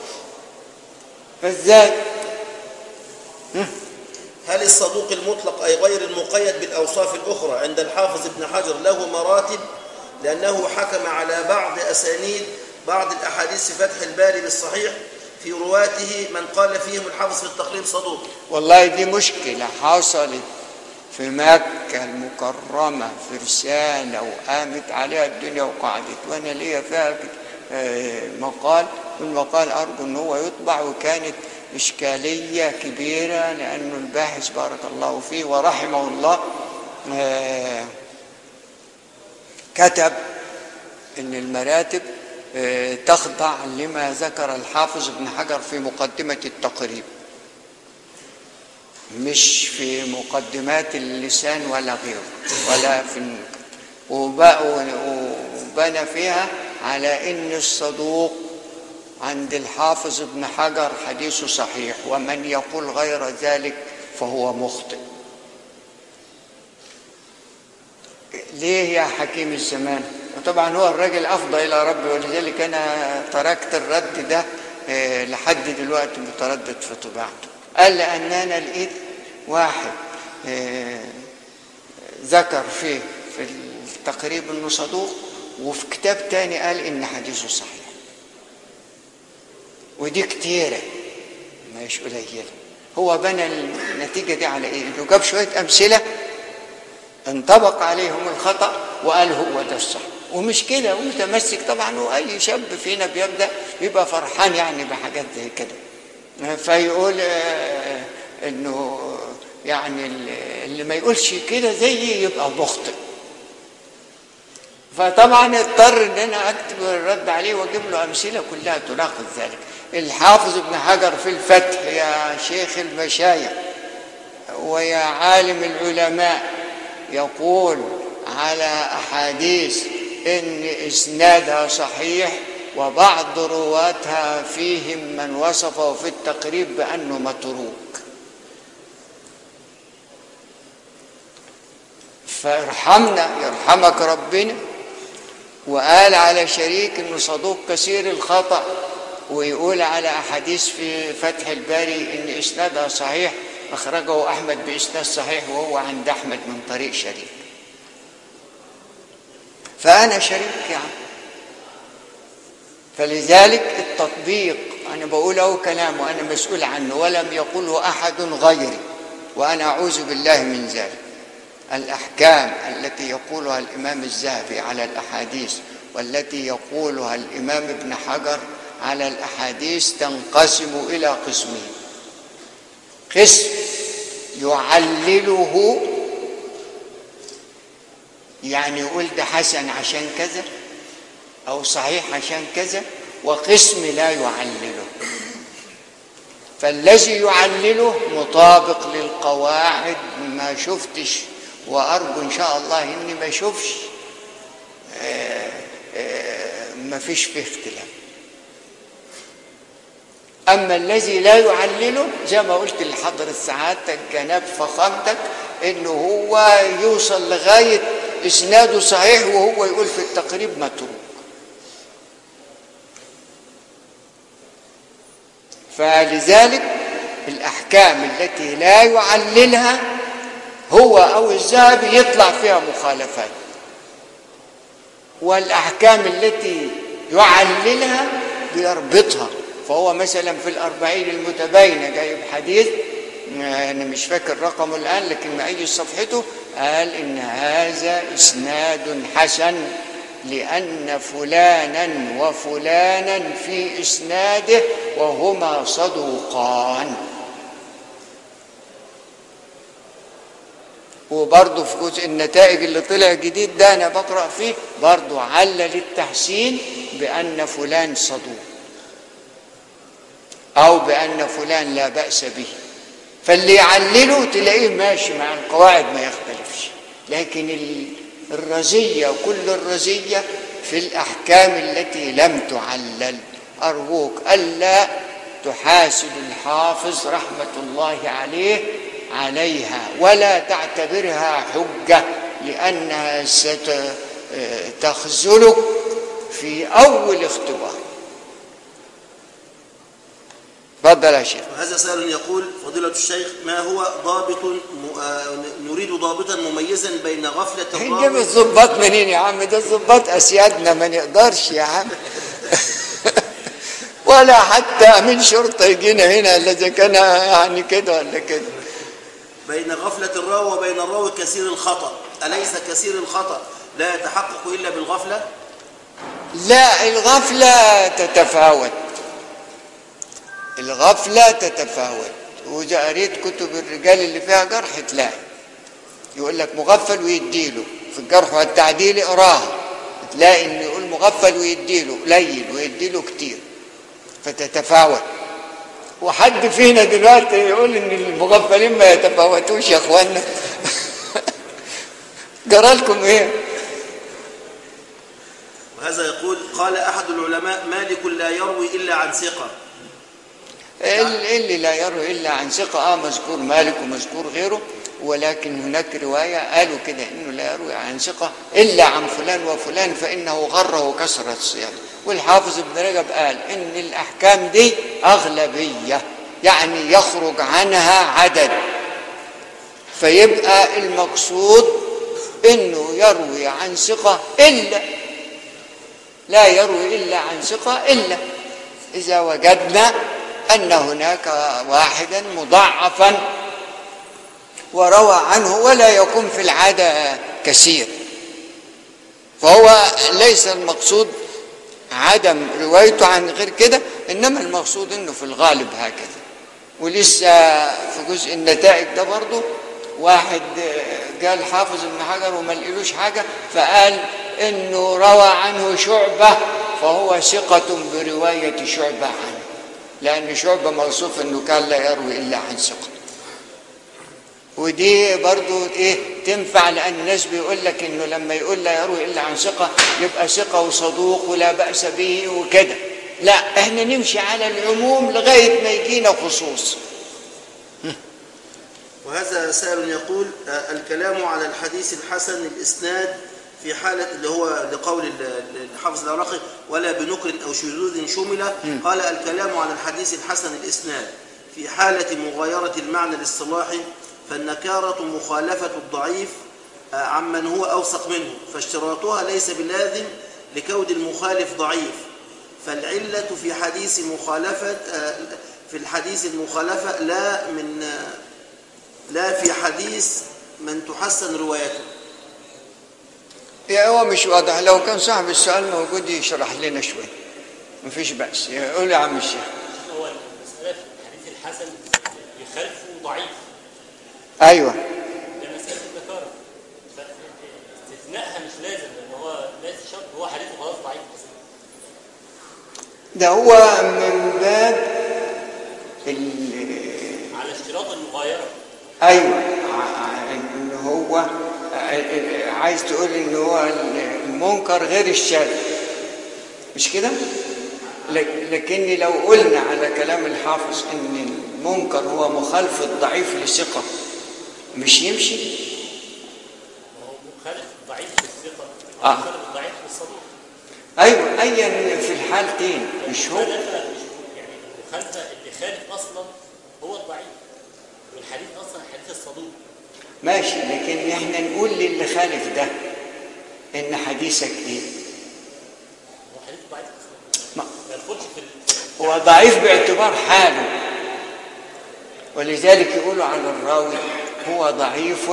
فازاي؟ هل الصدوق المطلق أي غير المقيد بالأوصاف الأخرى عند الحافظ ابن حجر له مراتب لأنه حكم على بعض أسانيد بعض الأحاديث في فتح الباري بالصحيح في رواته من قال فيهم الحافظ في التقريب صدوق والله دي مشكلة حصلت في مكة المكرمة في رسالة وقامت عليها الدنيا وقعدت وأنا ليا فيها آه، مقال والمقال أرجو أن هو يطبع وكانت إشكالية كبيرة لأنه الباحث بارك الله فيه ورحمه الله آه، كتب ان المراتب آه، تخضع لما ذكر الحافظ ابن حجر في مقدمة التقريب مش في مقدمات اللسان ولا غيره ولا في الن- وب- وبنى فيها على ان الصدوق عند الحافظ ابن حجر حديثه صحيح ومن يقول غير ذلك فهو مخطئ ليه يا حكيم الزمان وطبعا هو الراجل افضى الى ربي ولذلك انا تركت الرد ده آه، لحد دلوقتي متردد في طباعته قال لان انا لقيت واحد آه، ذكر فيه في التقريب انه صدوق وفي كتاب تاني قال ان حديثه صحيح ودي كتيره مش قليله هو بنى النتيجه دي على ايه؟ انه جاب شويه امثله انطبق عليهم الخطا وقال هو ده الصح ومش كده ومتمسك طبعا واي شاب فينا بيبدا يبقى فرحان يعني بحاجات زي كده فيقول آه، انه يعني اللي ما يقولش كده زيي يبقى مخطئ فطبعا اضطر ان انا اكتب الرد عليه واجيب له امثله كلها تناقض ذلك الحافظ ابن حجر في الفتح يا شيخ المشايخ ويا عالم العلماء يقول على احاديث ان اسنادها صحيح وبعض رواتها فيهم من وصفه في التقريب بانه متروك فارحمنا يرحمك ربنا وقال على شريك انه صدوق كثير الخطا ويقول على احاديث في فتح الباري ان اسنادها صحيح اخرجه احمد باسناد صحيح وهو عند احمد من طريق شريك فانا شريك يعني فلذلك التطبيق انا بقول له كلام وانا مسؤول عنه ولم يقله احد غيري وانا اعوذ بالله من ذلك الاحكام التي يقولها الامام الذهبي على الاحاديث والتي يقولها الامام ابن حجر على الاحاديث تنقسم الى قسمين قسم يعلله يعني يقول ده حسن عشان كذا او صحيح عشان كذا وقسم لا يعلله فالذي يعلله مطابق للقواعد ما شفتش وارجو ان شاء الله اني ما اشوفش آه، آه، ما فيش فيه اختلاف اما الذي لا يعلله زي ما قلت لحضرة سعادتك جناب فخامتك انه هو يوصل لغايه اسناده صحيح وهو يقول في التقريب متروك فلذلك الاحكام التي لا يعللها هو او الذهبي يطلع فيها مخالفات والاحكام التي يعللها بيربطها فهو مثلا في الأربعين المتباينة جايب حديث أنا مش فاكر رقمه الآن لكن مأيد صفحته قال إن هذا إسناد حسن لأن فلانا وفلانا في إسناده وهما صدوقان وبرضه في جزء النتائج اللي طلع جديد ده أنا بقرأ فيه برضه علل التحسين بأن فلان صدوق أو بأن فلان لا بأس به فاللي يعلله تلاقيه ماشي مع القواعد ما يختلفش لكن ال- الرزية كل الرزية في الأحكام التي لم تعلل أرجوك ألا تحاسب الحافظ رحمة الله عليه عليها ولا تعتبرها حجة لأنها ستخذلك في أول اختبار تفضل يا شيخ وهذا سائل يقول فضيلة الشيخ ما هو ضابط م... آه، نريد ضابطا مميزا بين غفلة نجيب الراوي الظباط منين يا عم ده الظباط اسيادنا ما نقدرش يا عم ولا حتى من شرطه يجينا هنا الا اذا كان يعني كده ولا كده بين غفلة الراوي وبين الراوي كثير الخطأ أليس كثير الخطأ لا يتحقق إلا بالغفلة لا الغفله تتفاوت الغفله تتفاوت واذا قريت كتب الرجال اللي فيها جرح تلاقي يقول لك مغفل ويديله في الجرح والتعديل اقراها تلاقي انه يقول مغفل ويديله قليل ويديله كتير فتتفاوت وحد فينا دلوقتي يقول ان المغفلين ما يتفاوتوش يا اخوانا جرى لكم ايه وهذا يقول قال أحد العلماء مالك لا يروي إلا عن ثقة ال- اللي لا يروي الا عن ثقه اه مذكور مالك ومذكور غيره ولكن هناك روايه قالوا كده انه لا يروي عن ثقه الا عن فلان وفلان فانه غره كثره الصيام والحافظ ابن رجب قال ان الاحكام دي اغلبيه يعني يخرج عنها عدد فيبقى المقصود انه يروي عن ثقة الا لا يروي الا عن ثقة الا اذا وجدنا ان هناك واحدا مضاعفا وروى عنه ولا يكون في العادة كثير فهو ليس المقصود عدم روايته عن غير كده انما المقصود انه في الغالب هكذا ولسه في جزء النتائج ده برضه واحد قال حافظ ابن حجر وما لقيلوش حاجه فقال انه روى عنه شعبه فهو ثقة برواية شعبة عنه لأن شعبة موصوف انه كان لا يروي إلا عن ثقة ودي برضو ايه تنفع لان الناس بيقول لك انه لما يقول لا يروي الا عن ثقه يبقى ثقه وصدوق ولا باس به وكده لا احنا نمشي على العموم لغايه ما يجينا خصوص وهذا سائل يقول آه، الكلام على الحديث الحسن الإسناد في حالة اللي هو لقول ال- ال- الحافظ العراقي ولا بنكر أو شذوذ شمل قال الكلام على الحديث الحسن الإسناد في حالة مغايرة المعنى الاصطلاحي فالنكارة مخالفة الضعيف آه، عمن هو أوثق منه فاشتراطها ليس بلازم لكون المخالف ضعيف فالعلة في حديث مخالفة آه، في الحديث المخالفة لا من آه، لا في حديث من تحسن روايته يا هو مش واضح لو كان صاحب السؤال موجود يشرح لنا شويه مفيش بأس يقول يا عم الشيخ هو المسألة في الحديث الحسن يخالفه ضعيف ايوه ده مسألة الذكارة فاستثنائها مش لازم لأن هو ليس شرط هو حديثه خلاص ضعيف أصلا ده هو من باب ال- على اشتراط المغايرة ايوه ع- ع- ان هو ع- عايز تقول ان هو المنكر غير الشاذ مش كده لك- لكن لو قلنا على كلام الحافظ ان المنكر هو مخالفه ضعيف لثقه مش يمشي ما هو مخالف ضعيف بالثقة آه. مخالف ضعيف بالصدوق ايوه ايا في الحالتين مش هو المخالفة مش يعني المخالفة اللي خالف أصلا هو الضعيف والحديث أصلا حديث الصدوق ماشي لكن احنا نقول للي خالف ده ان حديثك ايه هو حديث ضعيف أصلا ما ما يدخلش في ال- هو ضعيف باعتبار حاله ولذلك يقولوا على الراوي هو ضعيف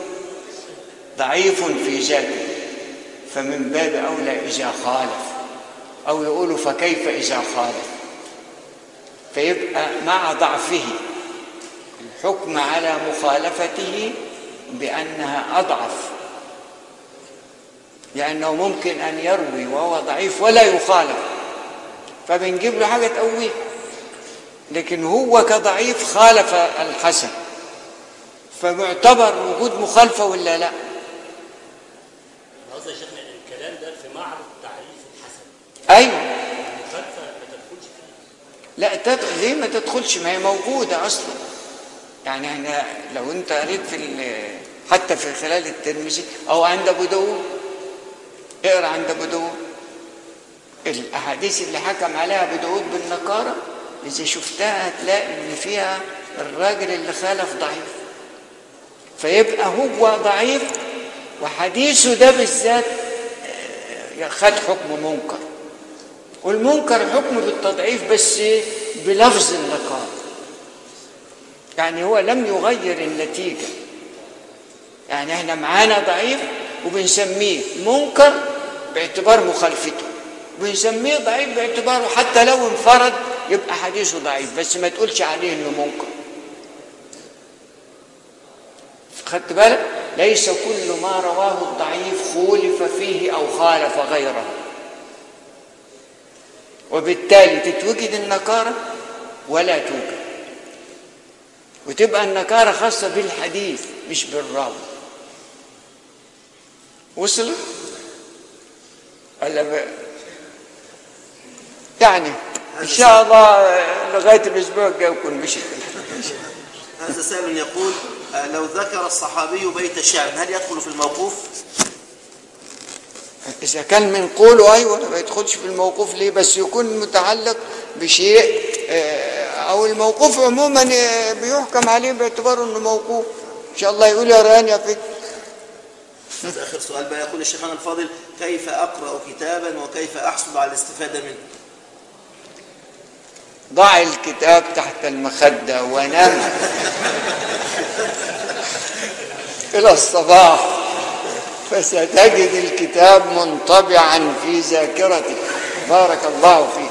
ضعيف في ذاته فمن باب اولى اذا خالف او يقولوا فكيف اذا خالف فيبقى مع ضعفه الحكم على مخالفته بانها اضعف لانه ممكن ان يروي وهو ضعيف ولا يخالف فبنجيب له حاجه تقويه لكن هو كضعيف خالف الحسن فمعتبر وجود مخالفه ولا لا أنا قصدي يا شيخنا الكلام ده في معرض تعريف الحسن ايوه المخالفة ما تدخلش فيه لا تد... ليه ما تدخلش ما هي موجوده اصلا يعني احنا لو انت قريت في ال- حتى في خلال الترمذي او عند ابو داود اقرا عند ابو داود الاحاديث اللي حكم عليها ابو داود بالنكاره اذا شفتها هتلاقي ان فيها الراجل اللي خالف ضعيف فيبقى هو ضعيف وحديثه ده بالذات آه، خد حكم منكر والمنكر حكم بالتضعيف بس بلفظ النقار يعني هو لم يغير النتيجة يعني احنا معانا ضعيف وبنسميه منكر باعتبار مخالفته بنسميه ضعيف باعتباره حتى لو انفرد يبقى حديثه ضعيف بس ما تقولش عليه انه منكر خدت بالك ليس كل ما رواه الضعيف خولف فيه او خالف غيره وبالتالي تتوجد النكارة ولا توجد وتبقى النكارة خاصة بالحديث مش بالراوي وصل ولا ب... يعني ان شاء الله لغايه الاسبوع الجاي يكون مشي هذا سائل يقول آه، لو ذكر الصحابي بيت شعر هل يدخل في الموقوف؟ اذا كان من قوله ايوه ما يدخلش في الموقوف ليه بس يكون متعلق بشيء آه، او الموقوف عموما آه، بيحكم عليه باعتباره انه موقوف ان شاء الله يقول يا ران يا فكر هذا آخر سؤال بقى يقول الشيخنا الفاضل كيف أقرأ كتابا وكيف أحصل على الاستفادة منه ضع الكتاب تحت المخدة ونام إلى الصباح فستجد الكتاب منطبعا في ذاكرتك بارك الله فيك